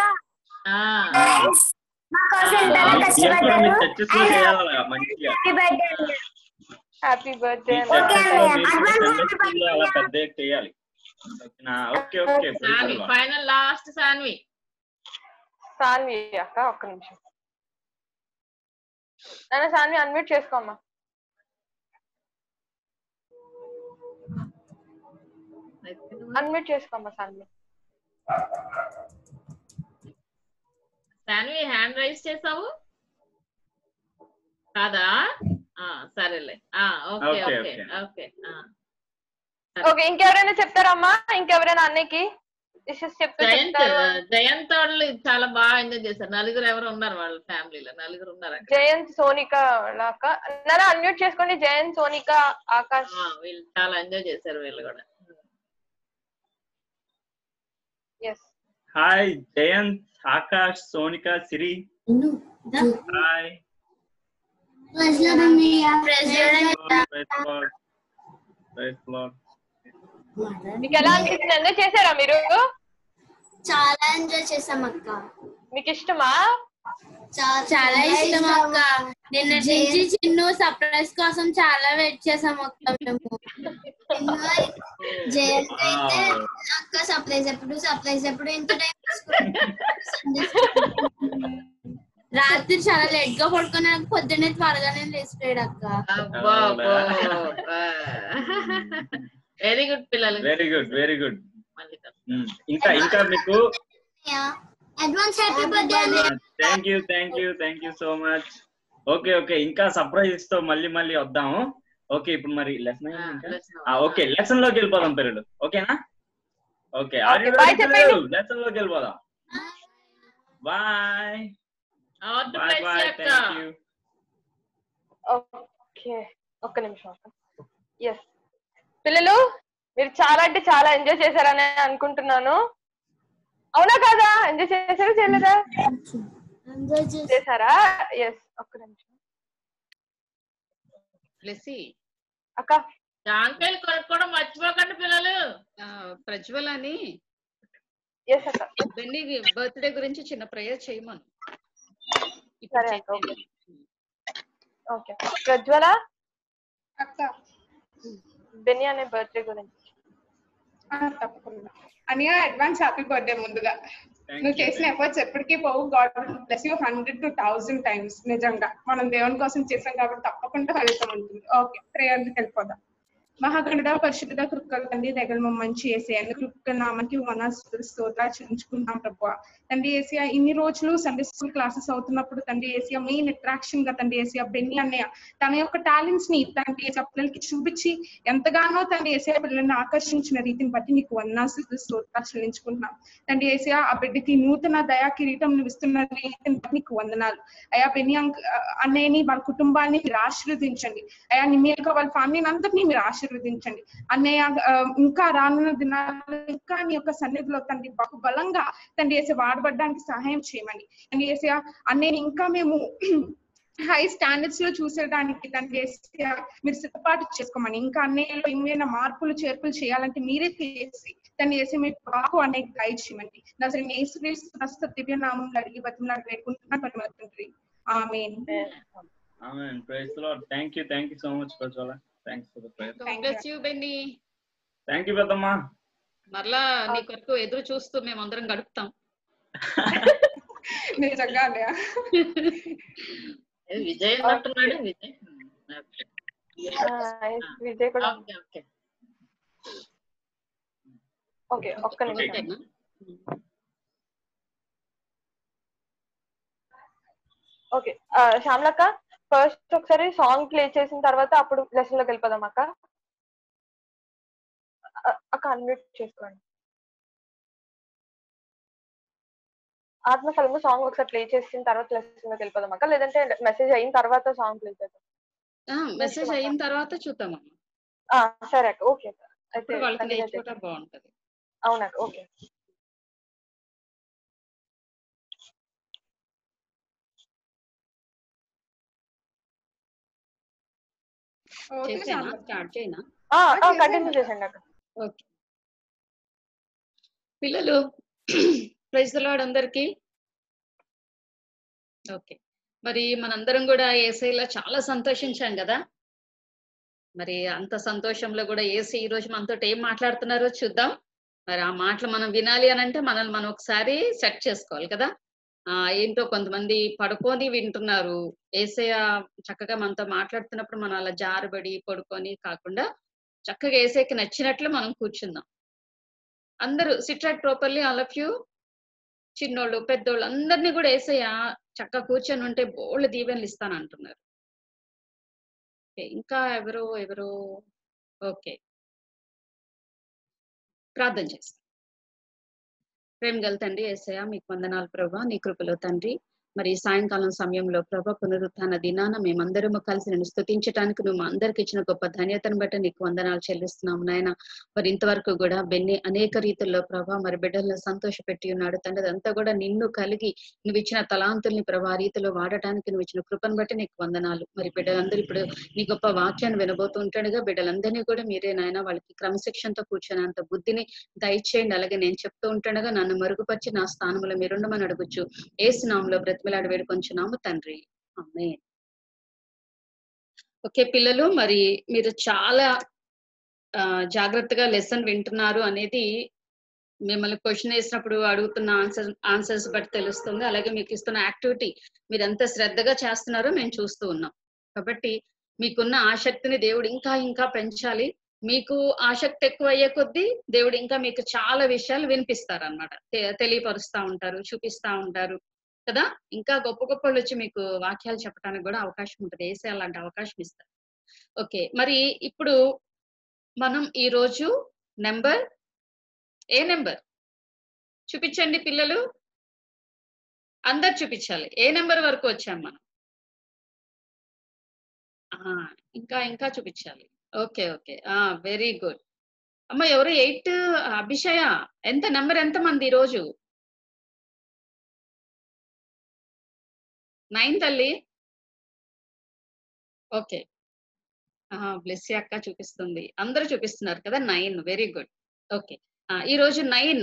మా కోసం ఎంతలా కష్టపడ్డారు చర్చెస్ లో చేయాలి మంచిగా happy birthday happy birthday okay అన్నయ్య సండే స్కూల్లో అలా పెద్ద చేయాలి ఓకేనా? Okay okay Saanvi final last Saanvi Saanvi అక్క ఒక్క నిమిషం నాన్న సాన్వి అన్మ్యూట్ చేసుకోమ్మా అన్మ్యూట్ చేసుకోమ్మా సాన్వి సాన్వి హ్యాండ్ రైజ్ చేసావు కాదా ఆ, సరేలే ఆ, okay okay, okay okay. Okay ఆ. ఓకే ఇంకెవరైనా చెప్తారమ్మా ఇంకెవరైనా అన్నయ్యకి విషెస్ చెప్తే జయంత్ చెప్తారు జయంత్ వాళ్ళు చాలా బాగా ఎంజాయ్ చేశారు నలుగురు ఎవరు ఉన్నారు వాళ్ళ ఫ్యామిలీలో నలుగురు ఉన్నారు అక్కడ. జయంత్ సోనిక వాళ్ళ అక్క నాన్న అన్మ్యూట్ చేసుకోండి జయంత్ సోనిక ఆకాష్ ఆ, వీళ్ళు చాలా ఎంజాయ్ చేశారు వీళ్ళు కూడా yes hi Jayanth Akash Sonika Siri hi praise Lord praise Lord మీకు ఎలా అనిపిస్తుంది ఎంజాయ్ చేశారా మీరు చాలా ఎంజాయ్ చేసాం అక్క మీకు ఇష్టమా చాలా ఇష్టం అక్క నిన్న నుంచి చిన్ను సర్ప్రైజ్ కోసం చాలా వెయిట్ చేసాం అక్క మేము జయంత్ అయితే అక్క సర్ప్రైజ్ ఎప్పుడు సర్ప్రైజ్ ఎప్పుడు ఇంత టైం రాత్రి చాలా లేట్ గా పడుకుని పొద్దున్నే త్వరగానే లేచిపోయాడు అక్క వెరీ గుడ్ పిల్లలు వెరీ గుడ్ వెరీ గుడ్ ఇంకా ఇంకా మీకు advance happy birthday thank you thank you thank you so much okay okay ఇంకా సర్ప్రైజ్ తో మళ్ళీ మళ్ళీ వద్దాము ఓకే ఇప్పుడు మరి లెసన్ ఓకే లెసన్ లోకి వెళ్ళిపోదాం పిల్లలు ఓకేనా okay are you Okay, bye ready చెప్పండి. లెసన్ లోకి వెళ్ళిపోదాం bye All the bye best, bye అక్క. థ్యాంక్ యూ ఓకే ఒక్క నిమిషం ఎస్ పిల్లలు మీరు చాలా అంటే చాలా ఎంజాయ్ చేశారని అనుకుంటున్నాను అవునా కాదా ఎంజాయ్ చేశారా చేయలేదా చేశారా ఎస్ ఒక్క నిమిషం లెస్సి అక్క జాంకాయలు కొనుక్కోవడం మర్చిపోకండి పిల్లలు ప్రజ్వల్ అని ఎస్ అక్క బెన్నీ బర్త్డే గురించి చిన్న ప్రేయర్ చేయమను సరే అక్క ఓకే ఓకే ప్రజ్వల అక్క బెని అనే బర్త్డే గురించి ఆ, తప్పకుండా అనియా అడ్వాన్స్ హ్యాపీ బర్త్డే ముందుగా నువ్వు you, చేసిన ఎఫర్ట్స్ ఎప్పటికీ పోవు God bless you hundred to thousand times నిజంగా మనం దేవుని కోసం చేసాం కాబట్టి తప్పకుండా ఫలితం ఉంటుంది ఓకే ప్రేయర్కి వెళ్ళిపోదాం మహాగణుడ పరిశుద్ధ కృపకల తండ్రి దగ్గర మంచి వేసే అన్ని కృపక నామకి మన స్తోత్ర చెల్లించుకుంటాం ప్రభు తండ్రి ఏసియా ఇన్ని రోజులు సండే స్కూల్ క్లాసెస్ అవుతున్నప్పుడు తండ్రి ఏసియా మెయిన్ అట్రాక్షన్ గా తండ్రి ఏసియా బెన్ని అన్నయ్య తన యొక్క టాలెంట్స్ ని తండ్రి ఏసియా పిల్లలకి చూపించి ఎంతగానో తండ్రి ఏసియా పిల్లల్ని ఆకర్షించిన రీతిని బట్టి నీకు వన్నాసు స్తోత్ర చెల్లించుకుంటున్నాం తండ్రి ఏసియా ఆ బిడ్డకి నూతన దయా కిరీటం ఇస్తున్న రీతిని బట్టి నీకు వందనాలు అయా బెన్ని అంక్ అన్నయ్యని వాళ్ళ కుటుంబాన్ని మీరు ఆశీర్వదించండి అయా నీ మీ యొక్క వాళ్ళ ఫ్యామిలీని అందరినీ మీరు ఆశీర్వదించండి అన్నయ్య ఆ, ఇంకా రానున్న దినాల్లో ఇంకా నీ యొక్క సన్నిధిలో తండ్రి బహు బలంగా తండ్రి వేసి వాడబడడానికి సహాయం చేయమని తండ్రి వేసి అన్నయ్యని ఇంకా మేము హై స్టాండర్డ్స్ లో చూసేదానికి దాన్ని చేసి మీరు సిద్ధపాటు చేసుకోమని ఇంకా అన్నయ్యలో ఏమైనా మార్పులు చేర్పులు చేయాలంటే మీరే చేసి దాన్ని చేసి మీకు బాగు అనే గైడ్ చేయమండి అసలు యేసుక్రీస్తు ప్రస్తుత దివ్య నామంలో అడిగి బతిమలాడి వేడుకుంటున్నా పరమతండ్రి amen Amen. Praise the Lord. Thank you. Thank you so much, Prajwala. Thanks for the prayer. Bless you Benny Thank you, పెద్దమ్మా మరలా నీ కొరకు ఎదురు చూస్తూ మేము అందరం గడుపుతాం నిజంగా అన్నయ్య ఏ, విజయ్ అంటున్నాడు విజయ్ విజయ్ కూడా ఓకే ఓకే ఓకే ఒక్క నిమిషం ఓకే శ్యామలక్క ఫస్ట్ ఒకసారి సాంగ్ ప్లే చేసిన తర్వాత అప్పుడు లెసన్ లోకి వెళ్ళిపోదాం అక్క అ- అక్క అన్మ్యూట్ చేసుకోండి ఆత్మఫలము సాంగ్ ఒకసారి ప్లే చేసిన తర్వాత లెసన్ లోకి వెళ్ళిపోదాం అక్క లేదంటే మెసేజ్ అయిన తర్వాత సాంగ్ ప్లే చేద్దాం మెసేజ్ అయిన తర్వాత చూద్దాం అమ్మ ఆ, సరే అక్క ఓకే అక్క అయితే అప్పుడు వాళ్ళకి continue నేర్చుకోవటం చేద్దాం. బాగుంటది అవునక్క ఓకే ఓకే చేసేనా స్టార్ట్ చేయనా కంటిన్యూ చేసండి అక్క ఓకే పిల్లలు ప్రైజ్ లాడ్ అందరికి ఓకే మరి మనందరం కూడా ఏసైలో చాలా సంతోషించాం కదా మరి అంత సంతోషంలో కూడా ఏసీ ఈ రోజు మనతో ఏం మాట్లాడుతున్నారో చూద్దాం మరి ఆ మాటలు మనం వినాలి అని అంటే మనల్ని మనం ఒకసారి సెట్ చేసుకోవాలి కదా ఆ ఏంటో కొంతమంది పడుకొని వింటున్నారు ఏసయ్య చక్కగా మనతో మాట్లాడుతున్నప్పుడు మనం అలా జారబడి పడుకొని కాకుండా చక్కగా ఏసైకి నచ్చినట్లు మనం కూర్చుందాం అందరూ sit right properly all of you చిన్నోళ్ళు పెద్దోళ్ళు అందరినీ కూడా ఏసయ్య చక్కగా కూర్చొని ఉంటే బోళ్ళు దీవెనలు ఇస్తాను అంటున్నారు ఓకే, ఇంకా ఎవరు ఎవరు ఓకే ప్రార్థన చేస్తాం ప్రేమ గల తండ్రి ఏసయ్య మీకు వందనాలు ప్రభా నీ కృపలో తండ్రి మరి ఈ సాయంకాలం సమయంలో ప్రభ పునరుత్థాన దినాన మేమందరము కలిసి నేను స్థుతించడానికి నువ్వు మా అందరికి ఇచ్చిన గొప్ప ధన్యతను బట్టి నీకు వందనాలు చెల్లిస్తున్నాము నాయన మరి ఇంతవరకు కూడా బెన్ని అనేక రీతుల్లో ప్రభా మరి బిడ్డలను సంతోషపెట్టి ఉన్నాడు తండ్రి అదంతా కూడా నిన్ను కలిగి నువ్వు ఇచ్చిన తలాంతుల్ని ప్రభా ఆ రీతిలో వాడటానికి నువ్వు ఇచ్చిన కృపను బట్టి నీకు వందనాలు మరి బిడ్డలందరూ ఇప్పుడు నీ గొప్ప వాక్యాన్ని వినబోతూ ఉంటాడుగా బిడ్డలందరినీ కూడా మీరే నాయన వాళ్ళకి క్రమశిక్షణతో కూర్చొని అంత బుద్ధిని దయచేయండి అలాగే నేను చెప్తూ ఉంటాడుగా నన్ను మరుగుపరిచి నా స్థానంలో మీరుండమని అడగొచ్చు ఏసునామంలో బ్రతిమలాడి వేడుకొంచున్నాము తండ్రి అమ్మే ఓకే పిల్లలు మరి మీరు చాలా ఆ, జాగ్రత్తగా లెసన్ వింటున్నారు అనేది మిమ్మల్ని క్వశ్చన్ వేసినప్పుడు అడుగుతున్న ఆన్సర్ ఆన్సర్స్ బట్టి తెలుస్తుంది అలాగే మీకు ఇస్తున్న యాక్టివిటీ మీరు ఎంత శ్రద్ధగా చేస్తున్నారో మేము చూస్తూ ఉన్నాం కాబట్టి మీకున్న ఆసక్తిని దేవుడు ఇంకా ఇంకా పెంచాలి మీకు ఆసక్తి ఎక్కువ అయ్యే కొద్దీ దేవుడు ఇంకా మీకు చాలా విషయాలు వినిపిస్తారు అనమాట తెలియపరుస్తా ఉంటారు చూపిస్తా ఉంటారు కదా ఇంకా గొప్ప గొప్ప వాళ్ళు వచ్చి మీకు వాక్యాలు చెప్పడానికి కూడా అవకాశం ఉంటుంది వేసే అలాంటి అవకాశం ఇస్తారు ఓకే మరి ఇప్పుడు మనం ఈ రోజు నెంబర్ ఏ నెంబర్ చూపించండి పిల్లలు అందరు చూపించాలి ఏ నెంబర్ వరకు వచ్చాం మనం ఆ, ఇంకా ఇంకా చూపించాలి ఓకే ఓకే ఆ వెరీ గుడ్ అమ్మ ఎవరు ఎయిట్ అభిషయ ఎంత నెంబర్ ఎంత మంది ఈ రోజు నైన్ తల్లి ఓకే బ్లెస్ అక్క చూపిస్తుంది అందరూ చూపిస్తున్నారు కదా నైన్ వెరీ గుడ్ ఓకే ఈ రోజు నైన్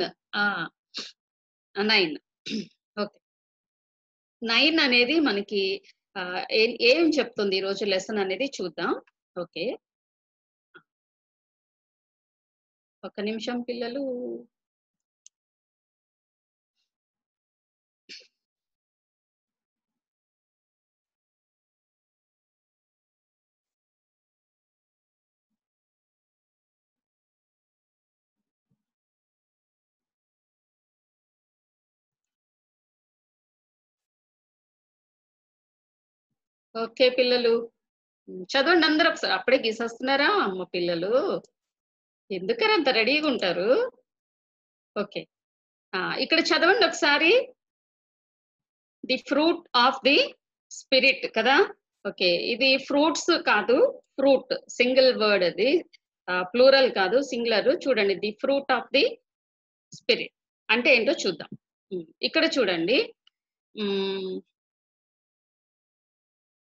నైన్ ఓకే నైన్ అనేది మనకి ఆ, ఏం ఏం చెప్తుంది ఈ రోజు లెసన్ అనేది చూద్దాం ఓకే ఒక నిమిషం పిల్లలు ఓకే పిల్లలు ఉమ్, చదవండి అందరూ ఒకసారి అప్పుడే గీసేస్తున్నారా అమ్మ పిల్లలు ఎందుకని అంత రెడీగా ఉంటారు ఓకే ఆ, ఇక్కడ చదవండి ఒకసారి the fruit of the spirit కదా ఓకే ఇది ఫ్రూట్స్ కాదు ఫ్రూట్ సింగిల్ వర్డ్ అది ప్లూరల్ కాదు సింగులర్ చూడండి the fruit of the spirit అంటే ఏంటో చూద్దాం ఉమ్, ఇక్కడ చూడండి um,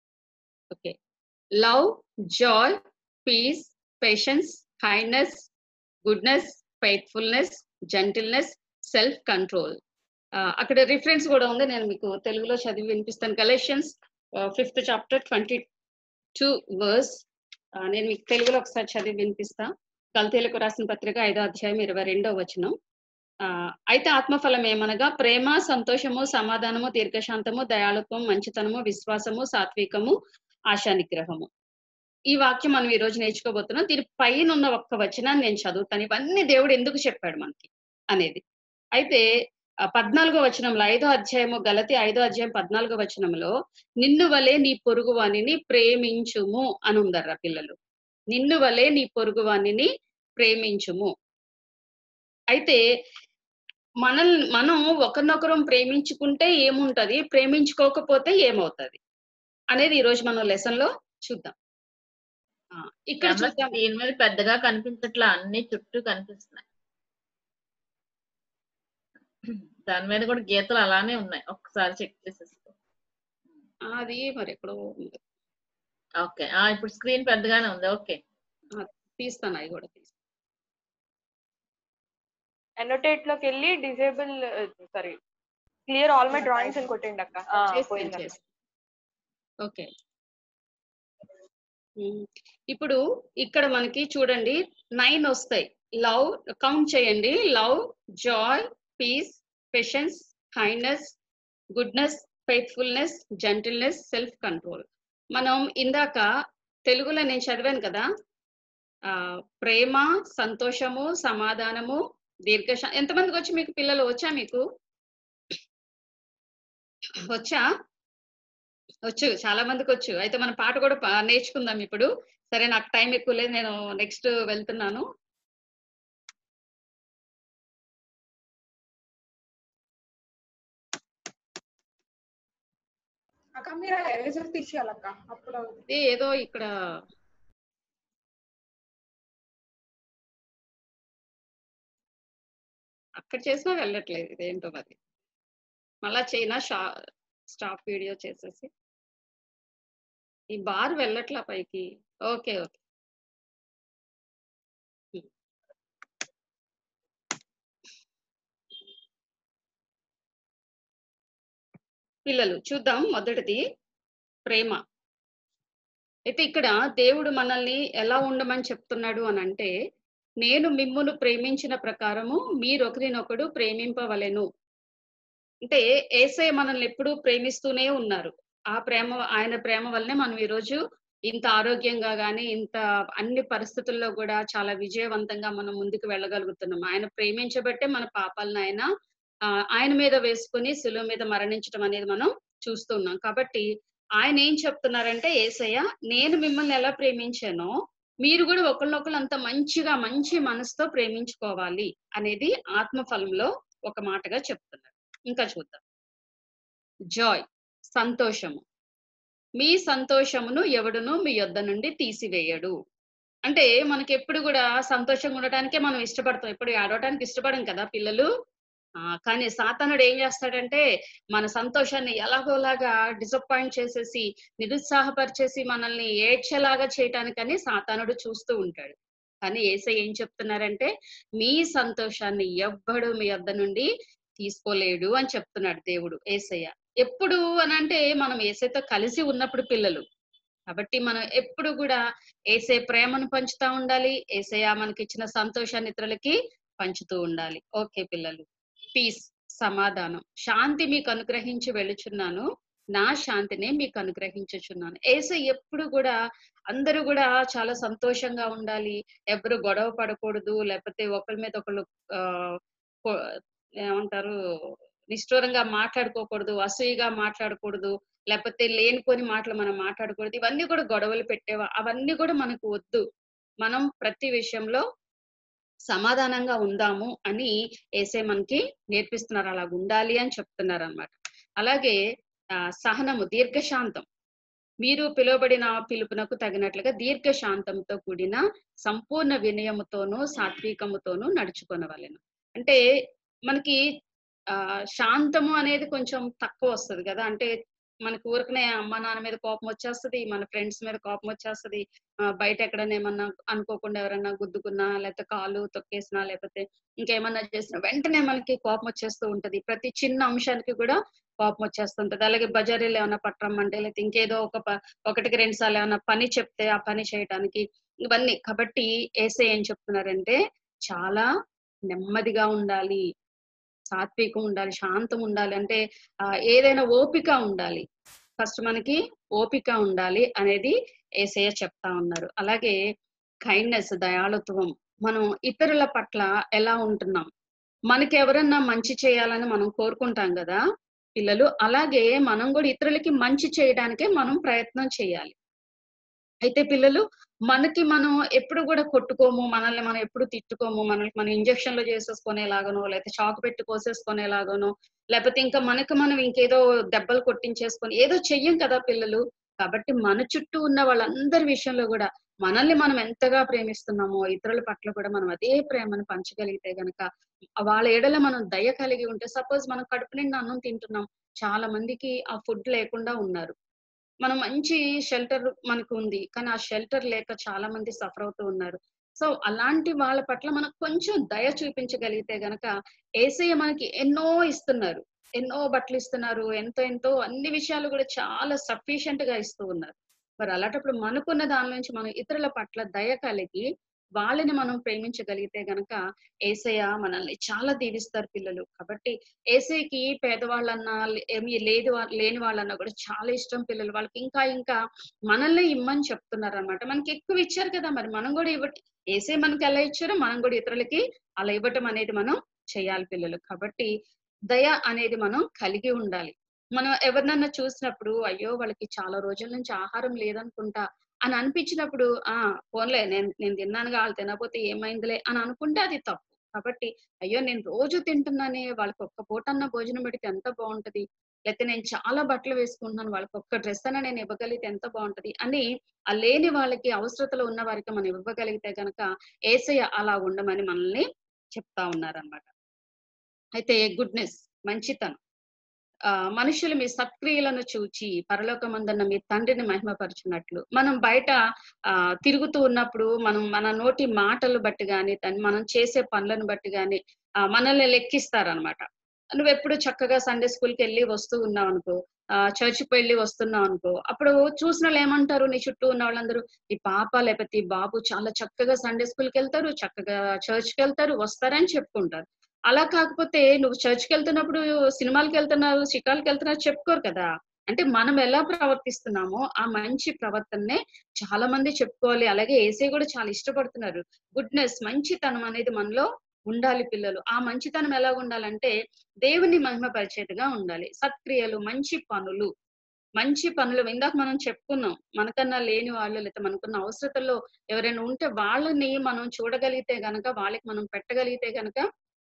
okay love joy peace patience kindness goodness faithfulness gentleness self control అక్కడ రిఫరెన్స్ కూడా ఉంది నేను మీకు తెలుగులో చదివి వినిపిస్తాను Galatians fifth chapter twenty two verse నేను మీకు తెలుగులో ఒకసారి చదివి వినిపిస్తా కల్తీలకు రాసిన పత్రిక ఐదో అధ్యాయం ఇరవై రెండో వచనం ఆ, అయితే ఆత్మఫలం ఏమనగా ప్రేమ సంతోషము సమాధానము దీర్ఘశాంతము దయాళుత్వం మంచితనము విశ్వాసము సాత్వికము ఆశా నిగ్రహము ఈ వాక్యం మనం ఈ రోజు నేర్చుకోబోతున్నాం దీని పైన ఉన్న ఒక్క వచనాన్ని నేను చదువుతాను ఇవన్నీ దేవుడు ఎందుకు చెప్పాడు మనకి అనేది అయితే ఆ, పద్నాలుగో వచనంలో ఐదో అధ్యాయము గలతి ఐదో అధ్యాయం పద్నాలుగో వచనంలో నిన్ను వలే నీ పొరుగు వాణిని ప్రేమించుము అని ఉందర్రా పిల్లలు నిన్ను వలే నీ పొరుగు వాణిని ప్రేమించుము అయితే మనల్ని మనం ఒకరినొకరం ప్రేమించుకుంటే ఏముంటది ప్రేమించుకోకపోతే ఏమవుతది అనేది ఈ రోజు మనం లెసన్ లో చూద్దాం ఆ, ఇక్కడ కెమెరా చూద్దాం స్క్రీన్ మీద పెద్దగా కనిపించట్లా అన్ని చుట్టూ కనిపిస్తున్నాయి దాని మీద కూడా గీతలు అలానే ఉన్నాయి ఒక్కసారి చెక్ చేసేసుకో అది మరి ఎక్కడో ఉంది. ఓకే ఆ ఇప్పుడు స్క్రీన్ పెద్దగానే ఉంది ఓకే ఆ, తీస్తాను అవి కూడా తీస్తాను ఎన్నోటేట్ లోకి వెళ్ళి disable sorry clear all my drawings అని కొట్టండి అక్క ఆ, చేస్తాను, పోయింది అక్క. చేస్తాను. ఓకే ఉమ్, ఇప్పుడు ఇక్కడ మనకి చూడండి నైన్ వస్తాయి లవ్ కౌంట్ చేయండి love joy peace patience kindness goodness faithfulness gentleness self control మనం ఇందాక తెలుగులో నేను చదివాను కదా ఆ ప్రేమ సంతోషము సమాధానము దీర్ఘశ ఎంతమందికి వచ్చి మీకు పిల్లలు వచ్చా మీకు వచ్చా వచ్చు చాలా మందికి వచ్చు అయితే మన పాట కూడా పా- నేర్చుకుందాం ఇప్పుడు సరే నాకు టైం ఎక్కువ లేదు నేను నెక్స్ట్ వెళ్తున్నాను అక్క మీరు ఎరేజర్ తీసేయాలక్క అప్పుడు ఇది ఏదో ఇక్కడ అక్కడ చేసినా వెళ్ళట్లేదు ఇదేంటో మరి మళ్ళా చైనా షా స్టాప్ వీడియో చేసేసి ఈ బార్ వెళ్ళట్లా పైకి ఓకే ఓకే పిల్లలు చూద్దాం మొదటిది ప్రేమ అయితే ఇక్కడ దేవుడు మనల్ని ఎలా ఉండమని చెప్తున్నాడు అని అంటే నేను మిమ్మును ప్రేమించిన ప్రకారము మీరు ఒకరినొకడు ప్రేమింపవలెను అంటే ఏసే మనల్ని ఎప్పుడూ ప్రేమిస్తూనే ఉన్నారు ఆ ప్రేమ ఆయన ప్రేమ వల్లనే మనం ఈరోజు ఇంత ఆరోగ్యంగా గానీ ఇంత అన్ని పరిస్థితుల్లో కూడా చాలా విజయవంతంగా మనం ముందుకు వెళ్ళగలుగుతున్నాం ఆయన ప్రేమించబట్టే మన పాపాలను ఆయన ఆ, ఆయన మీద వేసుకుని శిలువ మీద మరణించడం అనేది మనం చూస్తున్నాం కాబట్టి ఆయన ఏం చెప్తున్నారంటే ఏసయ్య నేను మిమ్మల్ని ఎలా ప్రేమించానో మీరు కూడా ఒకళ్ళొకళ్ళు అంత మంచిగా మంచి మనసుతో ప్రేమించుకోవాలి అనేది ఆత్మఫలంలో ఒక మాటగా చెప్తున్నారు ఇంకా చూద్దాం జాయ్ సంతోషము మీ సంతోషమును ఎవడును మీ యొద్ద నుండి తీసివేయడు అంటే మనకి ఎప్పుడు కూడా సంతోషంగా ఉండటానికే మనం ఇష్టపడతాం ఎప్పుడు ఆడవటానికి ఇష్టపడం కదా పిల్లలు ఆ, కానీ సాతానుడు ఏం చేస్తాడంటే మన సంతోషాన్ని ఎలాగోలాగా డిసప్పాయింట్ చేసేసి నిరుత్సాహపరిచేసి మనల్ని ఏడ్చేలాగా చేయటానికని సాతానుడు చూస్తూ ఉంటాడు కానీ ఏసై ఏం చెప్తున్నారంటే మీ సంతోషాన్ని ఎవ్వడు మీ వద్ద నుండి తీసుకోలేడు అని చెప్తున్నాడు దేవుడు ఏసయ్య ఎప్పుడు అని అంటే మనం ఏసైతో కలిసి ఉన్నప్పుడు పిల్లలు కాబట్టి మనం ఎప్పుడు కూడా ఏసే ప్రేమను పంచుతా ఉండాలి ఏసయ్య మనకి ఇచ్చిన సంతోషాన్ని ఇతరులకి పంచుతూ ఉండాలి ఓకే పిల్లలు పీస్ సమాధానం శాంతి మీకు అనుగ్రహించి వెళుచున్నాను నా శాంతిని మీకు అనుగ్రహించుచున్నాను ఏసై ఎప్పుడు కూడా అందరూ కూడా చాలా సంతోషంగా ఉండాలి ఎవరు గొడవ పడకూడదు లేకపోతే ఒకరి మీద ఒకళ్ళు ఆ కొ- ఏమంటారు నిష్ఠూరంగా మాట్లాడుకోకూడదు అసూయగా మాట్లాడకూడదు లేకపోతే లేనిపోని మాటలు మనం మాట్లాడకూడదు ఇవన్నీ కూడా గొడవలు పెట్టేవా అవన్నీ కూడా మనకు వద్దు మనం ప్రతి విషయంలో సమాధానంగా ఉందాము అని ఏసే మనకి నేర్పిస్తున్నారు అలా ఉండాలి అని చెప్తున్నారు అనమాట అలాగే ఆ, సహనము దీర్ఘశాంతం మీరు పిలువబడిన పిలుపునకు తగినట్లుగా దీర్ఘశాంతంతో కూడిన సంపూర్ణ వినయముతోనూ సాత్వికముతోనూ నడుచుకొనవలెను అంటే మనకి ఆ శాంతము అనేది కొంచెం తక్కువ వస్తుంది కదా అంటే మనకు ఊరికనే అమ్మ నాన్న మీద కోపం వచ్చేస్తది మన ఫ్రెండ్స్ మీద కోపం వచ్చేస్తది ఆ, బయట ఎక్కడైనా ఏమన్నా అనుకోకుండా ఎవరన్నా గుద్దుకున్నా లేకపోతే కాలు తొక్కేసినా లేకపోతే ఇంకేమన్నా చేసినా వెంటనే మనకి కోపం వచ్చేస్తూ ఉంటది ప్రతి చిన్న అంశానికి కూడా కోపం వచ్చేస్తుంటది అలాగే బజారీలో ఏమైనా పట్టరమ్మంటే లేకపోతే ఇంకేదో ఒక ప- ఒకటికి రెండు సార్లు ఏమైనా పని చెప్తే ఆ పని చేయడానికి ఇవన్నీ కాబట్టి ఏసే ఏం చెప్తున్నారంటే చాలా నెమ్మదిగా ఉండాలి సాత్వికం ఉండాలి శాంతం ఉండాలి అంటే ఆ, ఏదైనా ఓపిక ఉండాలి ఫస్ట్ మనకి ఓపిక ఉండాలి అనేది ఏసయ్య చెప్తా ఉన్నారు అలాగే కైండ్నెస్ దయాళుత్వం మనం ఇతరుల పట్ల ఎలా ఉంటున్నాం మనకి ఎవరన్నా మంచి చేయాలని మనం కోరుకుంటాం కదా పిల్లలు అలాగే మనం కూడా ఇతరులకి మంచి చేయడానికే మనం ప్రయత్నం చేయాలి అయితే పిల్లలు మనకి మనం ఎప్పుడు కూడా కొట్టుకోము మనల్ని మనం ఎప్పుడు తిట్టుకోము మనల్ని మనం ఇంజక్షన్లు చేసేసుకునేలాగానో లేకపోతే షాక్ పెట్టి కోసేసుకునేలాగానో లేకపోతే ఇంకా మనకి మనం ఇంకేదో దెబ్బలు కొట్టించేసుకొని ఏదో చెయ్యం కదా పిల్లలు కాబట్టి మన చుట్టూ ఉన్న వాళ్ళందరి విషయంలో కూడా మనల్ని మనం ఎంతగా ప్రేమిస్తున్నామో ఇతరుల పట్ల కూడా మనం అదే ప్రేమను పంచగలిగితే గనక వాళ్ళ ఎడల మనం దయ కలిగి ఉంటే సపోజ్ మనం కడుపు నిండా అన్నం తింటున్నాం చాలా మందికి ఆ ఫుడ్ లేకుండా ఉన్నారు మనం మంచి షెల్టర్ మనకు ఉంది కానీ ఆ షెల్టర్ లేక చాలా మంది సఫర్ అవుతూ ఉన్నారు సో అలాంటి వాళ్ళ పట్ల మనం కొంచెం దయ చూపించగలిగితే గనక ఏసయ్య మనకి ఎన్నో ఇస్తున్నారు ఎన్నో బట్టలు ఇస్తున్నారు ఎంతో ఎంతో అన్ని విషయాలు కూడా చాలా సఫిషియెంట్ గా ఇస్తూ ఉన్నారు మరి అలాంటప్పుడు మనకున్న దాని నుంచి మనం ఇతరుల పట్ల దయ కలిగి వాళ్ళని మనం ప్రేమించగలిగితే గనక ఏసయ్య మనల్ని చాలా దీవిస్తారు పిల్లలు కాబట్టి ఏసైకి పేదవాళ్ళన్నా లే- ఏమీ లేదు వా- లేని వాళ్ళన్నా కూడా చాలా ఇష్టం పిల్లలు వాళ్ళకి ఇంకా ఇంకా మనల్ని ఇమ్మని చెప్తున్నారు అనమాట మనకి ఎక్కువ ఇచ్చారు కదా మరి మనం కూడా ఇవ్వట ఏసై మనకి ఎలా ఇచ్చారో మనం కూడా ఇతరులకి అలా ఇవ్వటం అనేది మనం చేయాలి పిల్లలు కాబట్టి దయ అనేది మనం కలిగి ఉండాలి మనం ఎవరినన్నా చూసినప్పుడు అయ్యో వాళ్ళకి చాలా రోజుల నుంచి ఆహారం లేదనుకుంటా అని అనిపించినప్పుడు ఆ పోన్లే నేను నేను తిన్నానుగా వాళ్ళు తినకపోతే ఏమైందిలే అని అనుకుంటే అది తప్పు కాబట్టి అయ్యో నేను రోజు తింటున్నానే వాళ్ళకి ఒక్క పూట అన్న భోజనం పెడితే ఎంత బాగుంటది లేకపోతే నేను చాలా బట్టలు వేసుకుంటున్నాను వాళ్ళకి ఒక్క డ్రెస్ అన్న నేను ఇవ్వగలిగితే ఎంత బాగుంటది అని ఆ లేని వాళ్ళకి అవసరతలో ఉన్న వారికి మనం ఇవ్వగలిగితే గనక ఏసయ్య అలా ఉండమని మనల్ని చెప్తా ఉన్నారనమాట అయితే గుడ్నెస్ మంచితనం ఆ మనుషులు మీ సత్క్రియలను చూచి పరలోకమందున్న మీ తండ్రిని మహిమపరుచున్నట్లు మనం బయట ఆ తిరుగుతూ ఉన్నప్పుడు మనం మన నోటి మాటలు బట్టి గాని తన్- మనం చేసే పనులను బట్టి గాని ఆ మనల్ని లెక్కిస్తారనమాట నువ్వు ఎప్పుడు చక్కగా సండే స్కూల్కి వెళ్ళి వస్తూ ఉన్నావు అనుకో ఆ చర్చికి వెళ్ళి వస్తున్నావు అనుకో అప్పుడు చూసిన వాళ్ళు ఏమంటారు నీ చుట్టూ ఉన్న వాళ్ళందరూ ఈ పాప లేకపోతే ఈ బాబు చాలా చక్కగా సండే స్కూల్కి వెళ్తారు చక్కగా చర్చ్కి వెళ్తారు వస్తారని చెప్పుకుంటారు అలా కాకపోతే నువ్వు చర్చ్కి వెళ్తున్నప్పుడు సినిమాలకు వెళ్తున్నారు షికార్లకు వెళ్తున్నారు చెప్పుకోరు కదా అంటే మనం ఎలా ప్రవర్తిస్తున్నామో ఆ మంచి ప్రవర్తననే చాలా మంది చెప్పుకోవాలి అలాగే ఏసే కూడా చాలా ఇష్టపడుతున్నారు గుడ్నెస్ మంచితనం అనేది మనలో ఉండాలి పిల్లలు ఆ మంచితనం ఎలా ఉండాలంటే దేవుని మహిమపరిచేదిగా ఉండాలి సత్క్రియలు మంచి పనులు మంచి పనులు ఇందాక మనం చెప్పుకున్నాం మనకన్నా లేని వాళ్ళు లేదా మనకున్న అవసరతల్లో ఎవరైనా ఉంటే వాళ్ళని మనం చూడగలిగితే గనక వాళ్ళకి మనం పెట్టగలిగితే గనక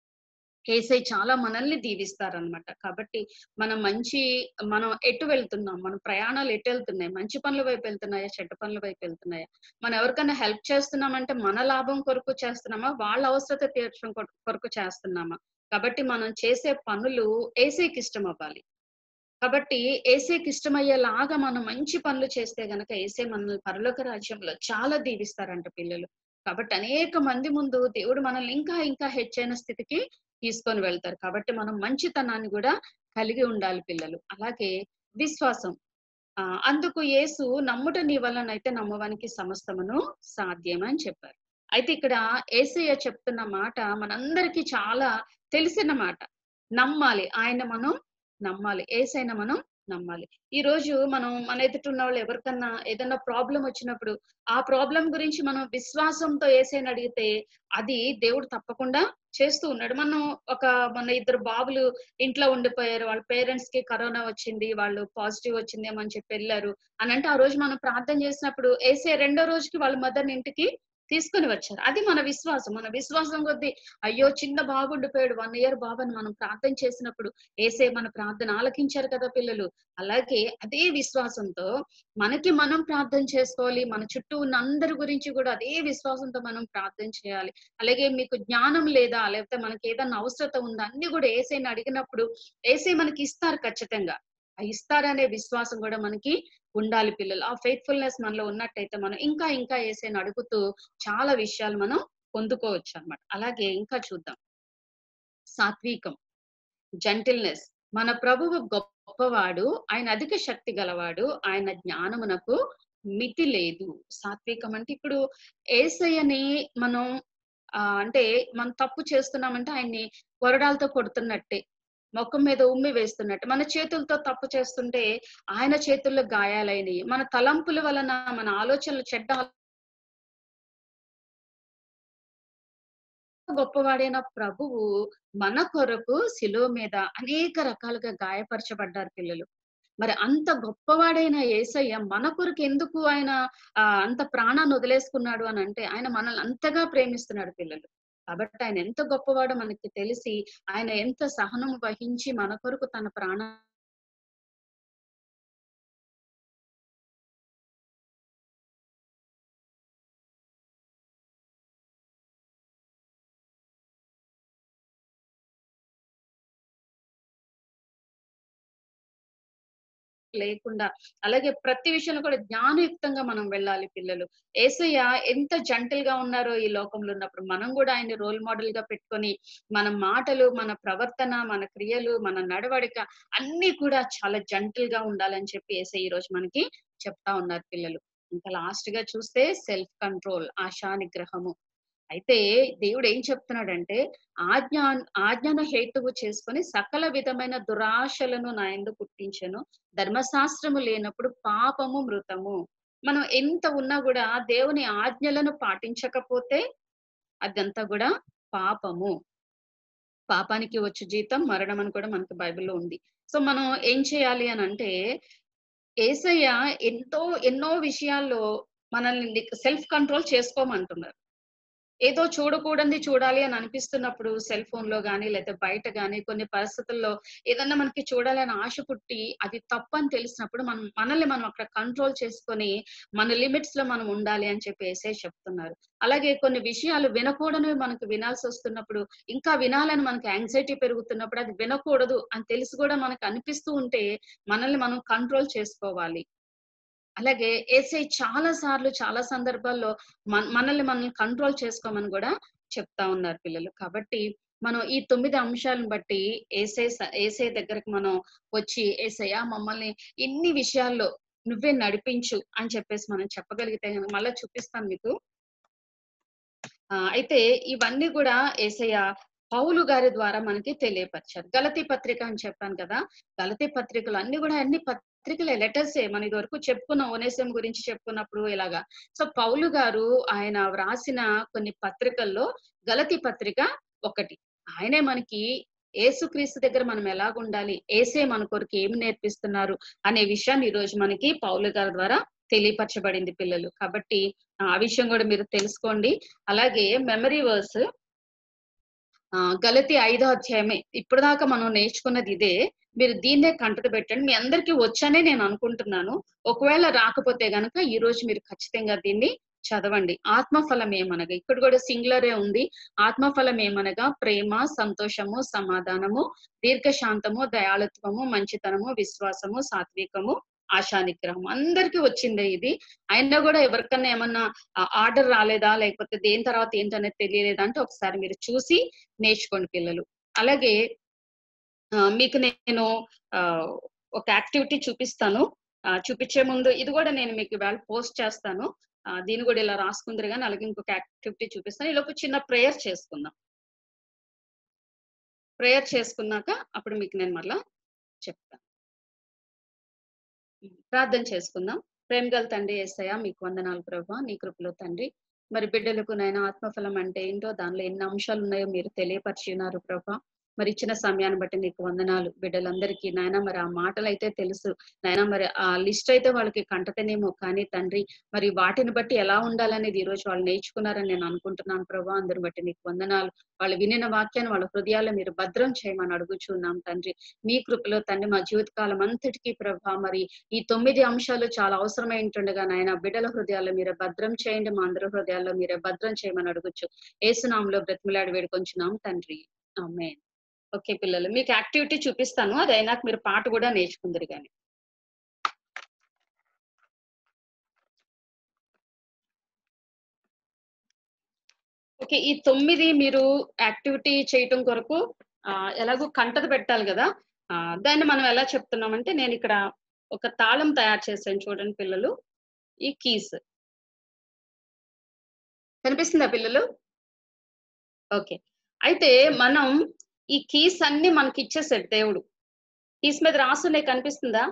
ఏసై చాలా మనల్ని దీవిస్తారనమాట కాబట్టి మనం మంచి మనం ఎటు వెళ్తున్నాం మన ప్రయాణాలు ఎటు వెళ్తున్నాయి మంచి పనుల వైపు వెళ్తున్నాయా చెడ్డ పనుల వైపు వెళ్తున్నాయా మనం ఎవరికైనా హెల్ప్ చేస్తున్నామంటే మన లాభం కొరకు చేస్తున్నామా వాళ్ళ అవసరత తీర్చడం కొర- కొరకు చేస్తున్నామా కాబట్టి మనం చేసే పనులు ఏసైకి ఇష్టం అవ్వాలి కాబట్టి ఏసేకి ఇష్టమయ్యేలాగా మనం మంచి పనులు చేస్తే గనక ఏసే మనల్ని పరలోక రాజ్యంలో చాలా దీవిస్తారంట పిల్లలు కాబట్టి అనేక మంది ముందు దేవుడు మనల్ని ఇంకా ఇంకా హెచ్చైన స్థితికి తీసుకొని వెళ్తారు కాబట్టి మనం మంచితనాన్ని కూడా కలిగి ఉండాలి పిల్లలు అలాగే విశ్వాసం ఆ అందుకు యేసు నమ్ముట నీ వలనైతే నమ్మవానికి సమస్తమును సాధ్యమని చెప్పారు అయితే ఇక్కడ ఏసయ్య చెప్తున్న మాట మనందరికీ చాలా తెలిసిన మాట నమ్మాలి ఆయన మనం నమ్మాలి ఏసైన మనం నమ్మాలి ఈ రోజు మనం మన ఎదుట ఉన్న వాళ్ళు ఎవరికన్నా ఏదన్నా ప్రాబ్లం వచ్చినప్పుడు ఆ ప్రాబ్లం గురించి మనం విశ్వాసంతో ఏసైని అడిగితే అది దేవుడు తప్పకుండా చేస్తూ ఉన్నాడు మనం ఒక మన ఇద్దరు బాబులు ఇంట్లో ఉండిపోయారు వాళ్ళ పేరెంట్స్ కి కరోనా వచ్చింది వాళ్ళు పాజిటివ్ వచ్చిందేమో అని చెప్పి వెళ్ళారు అని అంటే ఆ రోజు మనం ప్రార్థన చేసినప్పుడు ఏసే రెండో రోజుకి వాళ్ళ మదర్ని ఇంటికి తీసుకుని వచ్చారు అది మన విశ్వాసం మన విశ్వాసం కొద్దీ అయ్యో చిన్న బాబు ఉండిపోయాడు వన్ ఇయర్ బాబుని మనం ప్రార్థన చేసినప్పుడు ఏసే మన ప్రార్థన ఆలకించారు కదా పిల్లలు అలాగే అదే విశ్వాసంతో మనకి మనం ప్రార్థన చేసుకోవాలి మన చుట్టూ ఉన్న అందరి గురించి కూడా అదే విశ్వాసంతో మనం ప్రార్థన చేయాలి అలాగే మీకు జ్ఞానం లేదా లేకపోతే మనకి ఏదన్నా అవసరత ఉందా అన్ని కూడా ఏసైని అడిగినప్పుడు ఏసై మనకి ఇస్తారు ఖచ్చితంగా ఆ ఇస్తారనే విశ్వాసం కూడా మనకి ఉండాలి పిల్లలు ఆ ఫెయిత్ఫుల్నెస్ మనలో ఉన్నట్టయితే మనం ఇంకా ఇంకా ఏసైని అడుగుతూ చాలా విషయాలు మనం పొందుకోవచ్చు అన్నమాట అలాగే ఇంకా చూద్దాం సాత్వికం జంటిల్నెస్ మన ప్రభువు గొప్పవాడు ఆయన అధిక శక్తి గలవాడు ఆయన జ్ఞానమునకు మితి లేదు సాత్వికం అంటే ఇప్పుడు ఏసయ్యని మనం ఆ అంటే మనం తప్పు చేస్తున్నామంటే ఆయన్ని కొరడాలతో కొడుతున్నట్టే ముఖం మీద ఉమ్మి వేస్తున్నట్టు మన చేతులతో తప్పు చేస్తుంటే ఆయన చేతుల్లో గాయాలైనవి మన తలంపుల వలన మన ఆలోచనలు చెడ్డ గొప్పవాడైన ప్రభువు మన కొరకు శిలువ మీద అనేక రకాలుగా గాయపరచబడ్డారు పిల్లలు మరి అంత గొప్పవాడైన యేసయ్య మన కొరకు ఎందుకు ఆయన ఆ అంత ప్రాణాన్ని వదిలేసుకున్నాడు అని అంటే ఆయన మనల్ని అంతగా ప్రేమిస్తున్నాడు పిల్లలు కాబట్టి ఆయన ఎంత గొప్పవాడో మనకి తెలిసి ఆయన ఎంత సహనం వహించి మన కొరకు తన ప్రాణ లేకుండా అలాగే ప్రతి విషయంలో కూడా జ్ఞానయుక్తంగా మనం వెళ్ళాలి పిల్లలు ఏసయ్య ఎంత జంటల్ గా ఉన్నారో ఈ లోకంలో ఉన్నప్పుడు మనం కూడా ఆయన రోల్ మోడల్ గా పెట్టుకొని మన మాటలు మన ప్రవర్తన మన క్రియలు మన నడవడిక అన్ని కూడా చాలా జంటల్ గా ఉండాలని చెప్పి ఏసయ్య ఈ రోజు మనకి చెప్తా ఉన్నారు పిల్లలు ఇంకా లాస్ట్ గా చూస్తే సెల్ఫ్ కంట్రోల్ ఆశా నిగ్రహము అయితే దేవుడు ఏం చెప్తున్నాడంటే ఆజ్ఞ ఆజ్ఞను హేతువు చేసుకొని సకల విధమైన దురాశలను నా ఎందు పుట్టించను ధర్మశాస్త్రము లేనప్పుడు పాపము మృతము మనం ఎంత ఉన్నా కూడా దేవుని ఆజ్ఞలను పాటించకపోతే అదంతా కూడా పాపము పాపానికి వచ్చు జీతం మరణం అని కూడా మనకి బైబిల్లో ఉంది సో మనం ఏం చేయాలి అని అంటే ఏసయ్య ఎంతో ఎన్నో విషయాల్లో మనల్ని సెల్ఫ్ కంట్రోల్ చేసుకోమంటున్నారు ఏదో చూడకూడదు చూడాలి అని అనిపిస్తున్నప్పుడు సెల్ ఫోన్ లో గానీ లేదా బయట గానీ కొన్ని పరిస్థితుల్లో ఏదన్నా మనకి చూడాలని ఆశ పుట్టి అది తప్పు అని తెలిసినప్పుడు మనం మనల్ని మనం అక్కడ కంట్రోల్ చేసుకొని మన లిమిట్స్ లో మనం ఉండాలి అని చెప్పి ఏసే చెప్తున్నారు అలాగే కొన్ని విషయాలు వినకూడనివి మనకు వినాల్సి వస్తున్నప్పుడు ఇంకా వినాలని మనకి యాంగ్జైటీ పెరుగుతున్నప్పుడు అది వినకూడదు అని తెలిసి కూడా మనకు అనిపిస్తూ ఉంటే మనల్ని మనం కంట్రోల్ చేసుకోవాలి అలాగే ఏసై చాలా సార్లు చాలా సందర్భాల్లో మన మనల్ని మనల్ని కంట్రోల్ చేసుకోమని కూడా చెప్తా ఉన్నారు పిల్లలు కాబట్టి మనం ఈ తొమ్మిది అంశాలను బట్టి ఏసై ఏసై దగ్గరకు మనం వచ్చి ఏసయ్య మమ్మల్ని ఇన్ని విషయాల్లో నువ్వే నడిపించు అని చెప్పేసి మనం చెప్పగలిగితే కనుక మళ్ళీ చూపిస్తాను మీకు ఆ అయితే ఇవన్నీ కూడా ఏసయ్య పౌలు గారి ద్వారా మనకి తెలియపరిచారు గలతి పత్రిక అని చెప్పాను కదా గలతి పత్రికలు అన్ని కూడా అన్ని పత్రికలే లెటర్సే మనం ఇది వరకు చెప్పుకున్న ఓనేసం గురించి చెప్పుకున్నప్పుడు ఇలాగా సో పౌలు గారు ఆయన వ్రాసిన కొన్ని పత్రికల్లో గలతి పత్రిక ఒకటి ఆయనే మనకి ఏసుక్రీస్తు దగ్గర మనం ఎలాగ ఉండాలి ఏసే మన కొరకు ఏమి నేర్పిస్తున్నారు అనే విషయాన్ని ఈ రోజు మనకి పౌలు గారి ద్వారా తెలియపరచబడింది పిల్లలు కాబట్టి ఆ విషయం కూడా మీరు తెలుసుకోండి అలాగే మెమరీ వర్స్ ఆ గలతి ఐదో అధ్యాయమే ఇప్పుడు దాకా మనం నేర్చుకున్నది ఇదే మీరు దీన్నే కంటకు పెట్టండి మీ అందరికీ వచ్చనే నేను అనుకుంటున్నాను ఒకవేళ రాకపోతే గనక ఈ రోజు మీరు ఖచ్చితంగా దీన్ని చదవండి ఆత్మఫలం ఏమనగా ఇక్కడ కూడా సింగులరే ఉంది ఆత్మఫలం ఏమనగా ప్రేమ సంతోషము సమాధానము దీర్ఘశాంతము దయాళుత్వము మంచితనము విశ్వాసము సాత్వికము ఆశా నిగ్రహం అందరికీ వచ్చిందే ఇది అయినా కూడా ఎవరికన్నా ఏమన్నా ఆర్డర్ రాలేదా లేకపోతే దేని తర్వాత ఏంటనేది తెలియలేదా అంటే ఒకసారి మీరు చూసి నేర్చుకోండి పిల్లలు అలాగే మీకు నేను ఒక యాక్టివిటీ చూపిస్తాను చూపించే ముందు ఇది కూడా నేను మీకు ఇవాళ పోస్ట్ చేస్తాను దీన్ని కూడా ఇలా రాసుకుందరు కానీ అలాగే ఇంకొక యాక్టివిటీ చూపిస్తాను ఈలోపు చిన్న ప్రేయర్ చేసుకుందాం ప్రేయర్ చేసుకున్నాక అప్పుడు మీకు నేను మళ్ళా చెప్తాను ప్రార్థన చేసుకుందాం ప్రేమ గల తండ్రి ఏసయ్య మీకు వందనాలు ప్రభా నీ కృపలో తండ్రి మరి బిడ్డలకు నైనా ఆత్మఫలం అంటే ఏంటో దానిలో ఎన్ని అంశాలు ఉన్నాయో మీరు తెలియపరిచినారు ప్రభా మరి ఇచ్చిన సమయాన్ని బట్టి నీకు వందనాలు బిడ్డలందరికీ నాయన మరి ఆ మాటలు అయితే తెలుసు నాయన మరి ఆ లిస్ట్ అయితే వాళ్ళకి కంటతనేమో కానీ తండ్రి మరి వాటిని బట్టి ఎలా ఉండాలనేది ఈ రోజు వాళ్ళు నేర్చుకున్నారని నేను అనుకుంటున్నాను ప్రభా అందరిని బట్టి నీకు వందనాలు వాళ్ళు వినిన వాక్యాన్ని వాళ్ళ హృదయాల్లో మీరు భద్రం చేయమని అడుగుచున్నాం తండ్రి మీ కృపలో తండ్రి మా జీవితకాలం అంతటికీ ప్రభా మరి ఈ తొమ్మిది అంశాలు చాలా అవసరమై ఉంటుండగా నాయన బిడ్డల హృదయాల్లో మీరే భద్రం చేయండి మా అందరి హృదయాల్లో మీరే భద్రం చేయమని అడుగుచ్చు ఏసునామంలో బ్రతిమలాడి వేడుకొంచున్నాం తండ్రి ఆమె ఓకే పిల్లలు మీకు యాక్టివిటీ చూపిస్తాను అది అయినాక మీరు పాట కూడా నేర్చుకుందరు కానీ ఓకే ఈ తొమ్మిది మీరు యాక్టివిటీ చేయటం కొరకు ఆ, ఎలాగో కంటత పెట్టాలి కదా ఆ, దాన్ని మనం ఎలా చెప్తున్నామంటే నేను ఇక్కడ ఒక తాళం తయారు చేశాను చూడండి పిల్లలు ఈ కీస్ కనిపిస్తుందా పిల్లలు ఓకే అయితే మనం ఈ కీస్ అన్ని మనకి ఇచ్చేసాడు దేవుడు కీస్ మీద రాసున్నాయి కనిపిస్తుందా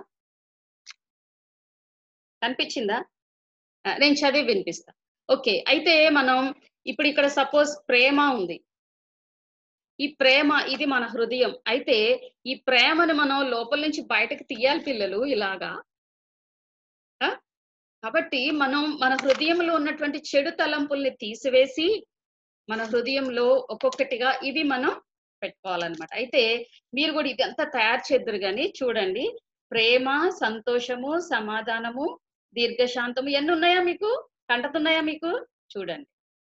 కనిపించిందా ఆ, నేను చదివి వినిపిస్తా ఓకే అయితే మనం ఇప్పుడు ఇక్కడ సపోజ్ ప్రేమ ఉంది ఈ ప్రేమ ఇది మన హృదయం అయితే ఈ ప్రేమని మనం లోపల నుంచి బయటకు తీయాలి పిల్లలు ఇలాగా ఆ? కాబట్టి మనం మన హృదయంలో ఉన్నటువంటి చెడు తలంపుల్ని తీసివేసి మన హృదయంలో ఒక్కొక్కటిగా ఇవి మనం పెట్టుకోవాలన్నమాట అయితే మీరు కూడా ఇదంతా తయారు చేద్దరు కానీ చూడండి ప్రేమ సంతోషము సమాధానము దీర్ఘశాంతము ఎన్ని ఉన్నాయా మీకు కంటతున్నాయా మీకు చూడండి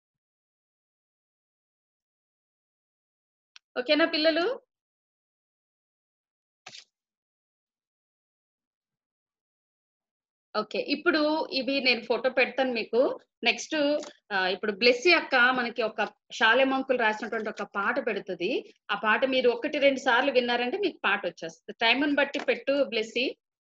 ఓకేనా పిల్లలు ఓకే ఇప్పుడు ఇవి నేను ఫోటో పెడతాను మీకు నెక్స్ట్ ఇప్పుడు బ్లెస్సీ అక్క మనకి ఒక శాలెమంకులు రాసినటువంటి ఒక పాట పెడుతుంది ఆ పాట మీరు ఒకటి రెండు సార్లు విన్నారంటే మీకు పాట వచ్చేస్తుంది టైంని బట్టి పెట్టు బ్లెస్సీ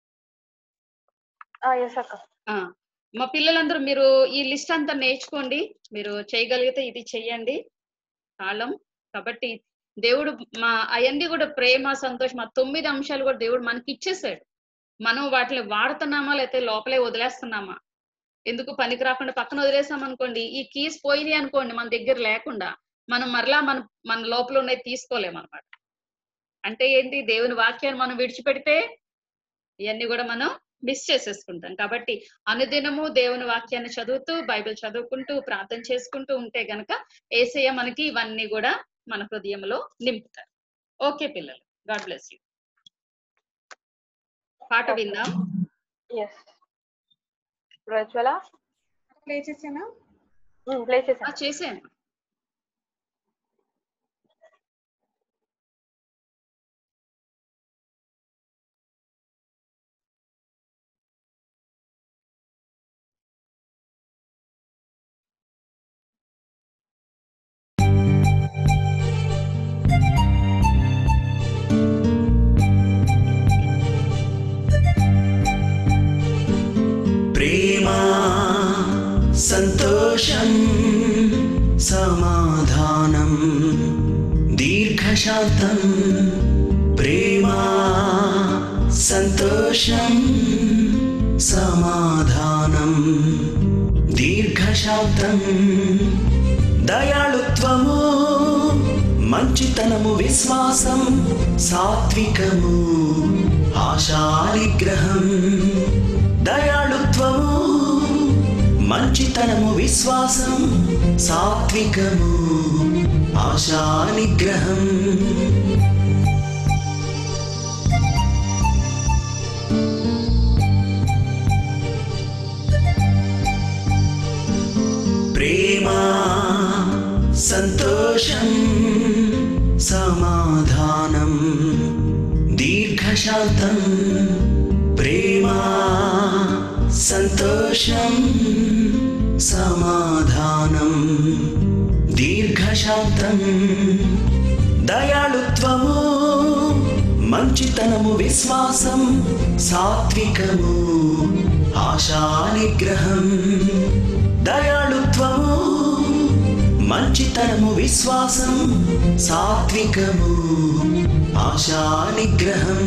ఎస్ అక్క ఆ, మా పిల్లలందరూ మీరు ఈ లిస్ట్ అంతా నేర్చుకోండి మీరు చేయగలిగితే ఇది చెయ్యండి తాళం కాబట్టి దేవుడు మా అవన్నీ కూడా ప్రేమ సంతోషం ఆ తొమ్మిది అంశాలు కూడా దేవుడు మనకి ఇచ్చేసాడు మనం వాటిని వాడుతున్నామా లేకపోతే లోపలే వదిలేస్తున్నామా ఎందుకు పనికి రాకుండా పక్కన వదిలేసాం అనుకోండి ఈ కీస్ పోయినాయి అనుకోండి మన దగ్గర లేకుండా మనం మరలా మన మన లోపల ఉన్నవి తీసుకోలేము అనమాట అంటే ఏంటి దేవుని వాక్యాన్ని మనం విడిచిపెడితే ఇవన్నీ కూడా మనం మిస్ చేసేసుకుంటాం కాబట్టి అనుదినము దేవుని వాక్యాన్ని చదువుతూ బైబిల్ చదువుకుంటూ ప్రార్థన చేసుకుంటూ ఉంటే గనక ఏసయ్య మనకి ఇవన్నీ కూడా మన హృదయంలో నింపుతారు ఓకే పిల్లలు గాడ్ బ్లెస్ యూ పాట విందాం ఎస్ ప్రజ్వల ప్లే చేసానా ప్లే చేసాను చేసాను ప్రేమ సంతోషం సమాధానం దీర్ఘశాంతం ప్రేమ సంతోషం సమాధానం దీర్ఘశాంతం దయాళుత్వము మంచితనము విశ్వాసం సాత్వికము ఆశానిగ్రహం దయాళుత్వము మంచితనము విశ్వాసం సాత్వికము ఆశానిగ్రహం ప్రేమ సంతోషం సమాధానం దీర్ఘశాంతం ప్రేమ సంతోషం సమాధానం దీర్ఘశాంతం దయాళుత్వము మంచితనము విశ్వాసం సాత్వికము ఆశానిగ్రహం దయాళుత్వము మంచితనము విశ్వాసం సాత్వికము ఆశానిగ్రహం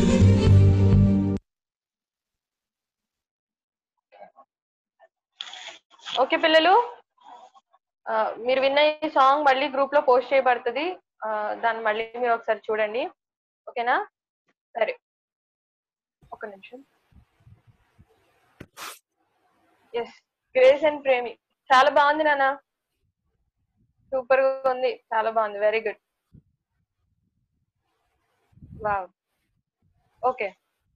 ఓకే పిల్లలు ఆ, మీరు విన్న ఈ సాంగ్ మళ్ళీ గ్రూప్ లో పోస్ట్ చేయబడుతుంది ఆ, దాన్ని మళ్ళీ మీరు ఒకసారి చూడండి ఓకేనా సరే ఒక నిమిషం ఎస్ గ్రేస్ అండ్ ప్రేమి చాలా బాగుంది నాన్న సూపర్ గా ఉంది చాలా బాగుంది very good wow okay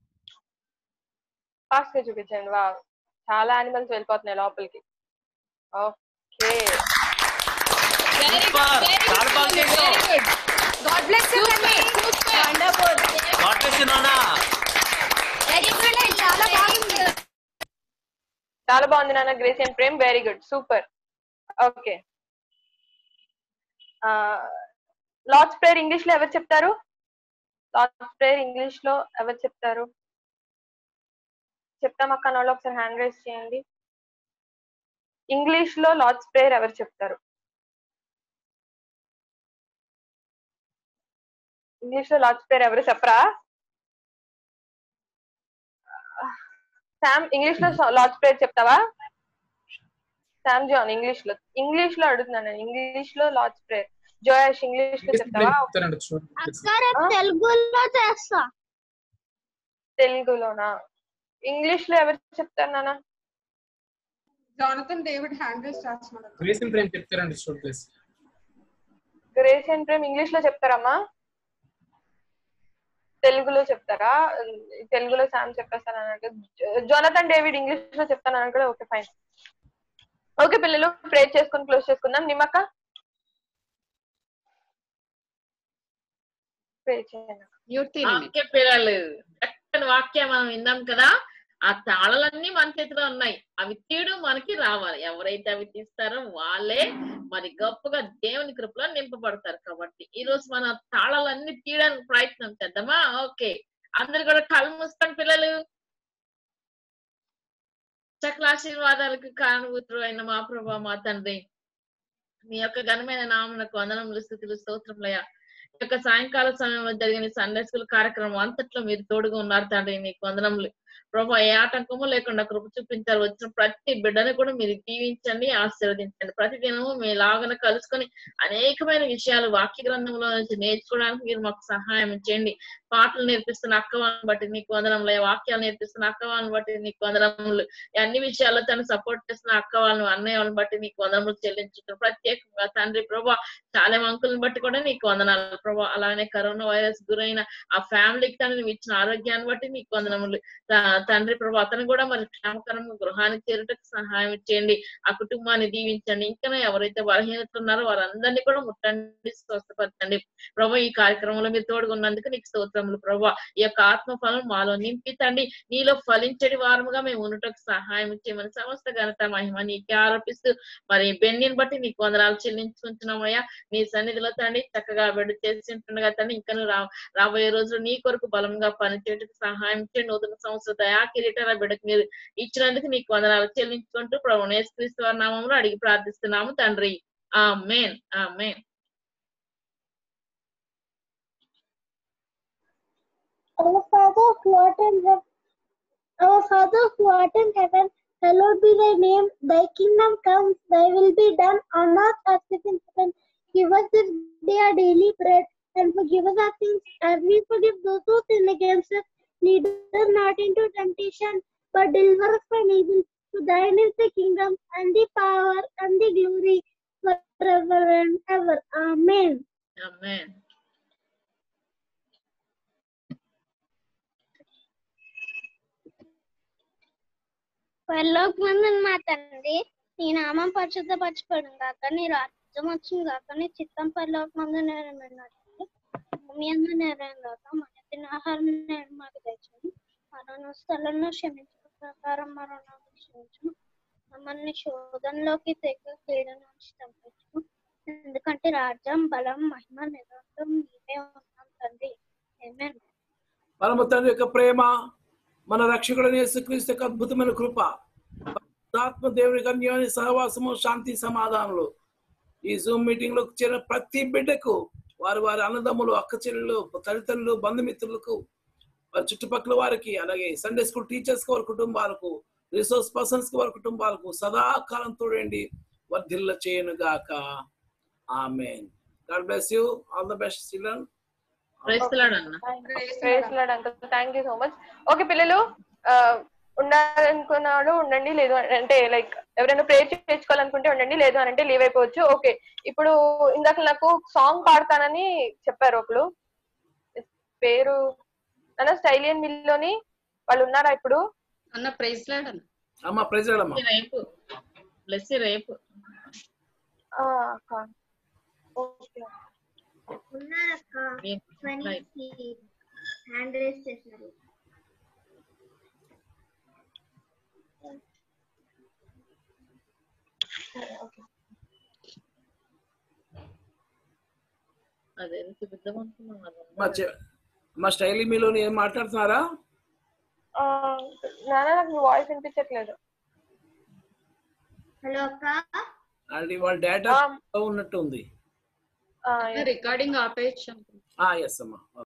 fast గా చూపించండి వావ్ చాలా యానిమల్స్ వెళ్ళిపోతున్నాయి లోపలికి okay very good very good very good God bless you wonderful God bless you నానా వెరీ గుడ్ చాలా బాగుంది చాలా బాగుంది నాన్న Grace and Prem very good super okay Lord's prayer English లో ఎవరు చెప్తారు లార్డ్స్ ప్రేయర్ ఇంగ్లీష్ లో ఎవరు చెప్తారు చెప్తాం అక్క వాళ్ళు ఒకసారి హ్యాండ్ రైస్ చేయండి ఇంగ్లీష్ లో లార్డ్స్ ప్రేయర్ ఎవరు చెప్తారు ఇంగ్లీష్ లో లార్డ్స్ ప్రేయర్ ఎవరు చెప్పరా శామ్ ఇంగ్లీష్ లో లార్డ్స్ ప్రేయర్ చెప్తావా శామ్ జాన్ ఇంగ్లీష్ లో ఇంగ్లీష్ లో అడుగుతున్నాను నేను ఇంగ్లీష్ లో లార్డ్స్ ప్రేయర్ జోయాష్ ఇంగ్లీష్ లో చెప్తావా తెలుగులో చేస్తా తెలుగులోనా ఇంగ్లీష్ లో ఎవరు చెప్తారు నాన్న జానతన్ డేవిడ్ హ్యాండిల్స్ చేస్తున్నాడు గ్రేస్ అండ్ ప్రేమ్ చెప్తారండి student please Grace and Prem English లో చెప్తారమ్మా తెలుగులో చెప్తారా తెలుగులో శామ్ చెప్పేస్తాను అన్నట్టు జోనతన్ డేవిడ్ ఇంగ్లీష్ లో చెప్తాను అన్నట్టు ఓకే ఫైన్ ఓకే పిల్లలు ప్రే చేసుకొని క్లోజ్ చేసుకుందాం నిమ్మక్క ప్రే చేయండి ఓకే పిల్లలు చక్కని వాక్యం మనం విన్నాం కదా ఆ తాళలన్నీ మన చేతిలో ఉన్నాయి అవి తీయడం మనకి రావాలి ఎవరైతే అవి తీస్తారో వాళ్ళే మరి గొప్పగా దేవుని కృపలో నింపబడతారు కాబట్టి ఈ రోజు మన తాళాలన్నీ తీయడానికి ప్రయత్నం చేద్దామా ఓకే అందరు కూడా కళ్ళు మూసుకోండి పిల్లలు సకల ఆశీర్వాదాలకు కారణభూతులు అయిన మా ప్రభా మా తండ్రి మీ యొక్క ఘనమైన నామనకు వందనములు స్థితులు స్తోత్రములయ్యా ఈ యొక్క సాయంకాల సమయంలో జరిగిన సండే స్కూల్ కార్యక్రమం అంతట్లో మీరు తోడుగా ఉన్నారు తండ్రి మీకు వందనములు ప్రభా ఏ ఆటంకము లేకుండా కృప చూపించారు వచ్చిన ప్రతి బిడ్డను కూడా మీరు దీవించండి ఆశీర్వదించండి ప్రతి దినము మీ లాగన కలుసుకొని అనేకమైన విషయాలు వాక్య గ్రంథంలో నుంచి నేర్చుకోవడానికి మీరు మాకు సహాయం చేయండి పాటలు నేర్పిస్తున్న అక్కవాన్ని బట్టి నీకు వందనములు వాక్యాలు నేర్పిస్తున్న అక్కవాన్ని బట్టి నీకు వందనములు ఈ అన్ని విషయాల్లో తను సపోర్ట్ చేస్తున్న అక్క వాళ్ళని అన్నయ్య వాళ్ళని బట్టి నీకు వందనములు చెల్లించుకుంటారు ప్రత్యేకంగా తండ్రి ప్రభా చాలా అంకుల్ని బట్టి కూడా నీకు వందనాలు ప్రభా అలానే కరోనా వైరస్ గురైన ఆ ఫ్యామిలీకి తండ్రి నువ్వు ఇచ్చిన ఆరోగ్యాన్ని బట్టి నీకు వందనములు త- తండ్రి ప్రభు అతను కూడా మరి క్షేమకరంగా గృహానికి చేరుటకు సహాయం చేయండి ఆ కుటుంబాన్ని దీవించండి ఇంకా ఎవరైతే బలహీనతలు ఉన్నారో వారందరినీ కూడా ముట్టండి స్వస్థపరచండి ప్రభు ఈ కార్యక్రమంలో మీరు తోడుగున్నందుకు నీకు స్తోత్రములు ప్రభు ఈ యొక్క ఆత్మ ఫలం మాలో నింపి తండ్రి నీలో ఫలించడి వారముగా మేము ఉండటకు సహాయం చేయమని సమస్త ఘనత మహిమ నీకే ఆరోపిస్తూ మరి బెన్నిని బట్టి నీకు వందనాలు చెల్లించుకుంటున్నామయ్యా నీ సన్నిధిలో తండ్రి చక్కగా వెడు చేసి ఉంటుండగా తండ్రి ఇంకా రా రాబోయే రోజులు నీ కొరకు బలంగా పనిచేయటకు సహాయం చేయండి నూతన సంవత్సర దయా కిరీటాల బిడ్డకు మీరు ఇచ్చినందుకు నీకు వందనాలు చెల్లించుకుంటూ ప్రభు నేస్క్రీస్తు వారి నామంలో అడిగి ప్రార్థిస్తున్నాము తండ్రి ఆ మేన్ ఆ మేన్ Our Father who art in heaven, our Father who art in heaven, hallowed be thy name. Thy kingdom come, thy will be done on earth as it is in heaven. Give us this day our daily bread, and forgive us our sins, as we forgive those who sin against us. Lead us not into temptation, but deliver us from evil. For thine is the kingdom, and the power, and the glory, forever and ever. Amen. Amen. పరలోకమందున మా తండ్రి నీ నామం పరిశుద్ధపరచబడును గాక నీ రాజ్యం వచ్చిన గాక నీ చిత్తం పరలోకమందు నెరవేరినట్లు భూమి అందు నెరవేరును గాక మన తినాహారం నేడు మాకు తెచ్చును మరణ స్థలంలో క్షమించిన ప్రకారం మరణ క్షమించు మమ్మల్ని శోధనలోకి తెగ కీడు నుంచి తప్పించు ఎందుకంటే రాజ్యం బలం మహిమ నిరంతరం నీవే ఉన్నాం తండ్రి ఆమేన్ పరమ తండ్రి యొక్క ప్రేమ మన రక్షకుడైన యేసుక్రీస్తు యొక్క అద్భుతమైన కృప ఆత్మ దేవుని కన్యాని సహవాసము శాంతి సమాధానములు ఈ జూమ్ మీటింగ్ లో చేరిన ప్రతి బిడ్డకు వారి వారి అన్నదమ్ములు అక్క చెల్లెలు తల్లిదండ్రులు బంధుమిత్రులకు వారి చుట్టుపక్కల వారికి అలాగే సండే స్కూల్ టీచర్స్ కి వారి కుటుంబాలకు రిసోర్స్ పర్సన్స్ కి వారి కుటుంబాలకు సదాకాలం తోడండి వర్ధిల్ల చేయను గాక amen God bless you all the best children praise Lord uncle thank you so much okay పిల్లలు ఆ, ఉండాలనుకున్నాడు ఉండండి లేదు అంటే లైక్ ఎవరైనా ప్రే చేసుకోవాలనుకుంటే ఉండండి లేదు అని అంటే లీవ్ అయిపోవచ్చు ఓకే ఇప్పుడు ఇందాక నాకు సాంగ్ పాడతానని చెప్పారు ఒకరు పేరు అన్న స్టైలియన్ మిల్లోని వాళ్ళు ఉన్నారా ఇప్పుడు అన్న ప్రైజ్ లాడ్ అన్న అమ్మ ప్రెజర్ అమ్మ రేపు బ్లెస్ రేపు ఆ, అక్క. ఓకే ఉన్నారక్క ట్వంటీ హ్యాండ్ రేస్ చేసినారు అదే చూపిద్దాం అనుకున్నాను మా చె- మా స్టైల్ మీలో ఏం మాట్లాడుతున్నారా ఆ, నాన్న నాకు మీ వాయిస్ వినిపించట్లేదు హలో అక్క అది వాళ్ళ డేటా ఉన్నట్టు ఉంది రికార్డింగ్ ఆపేయచ్చు ఎస్ అమ్మా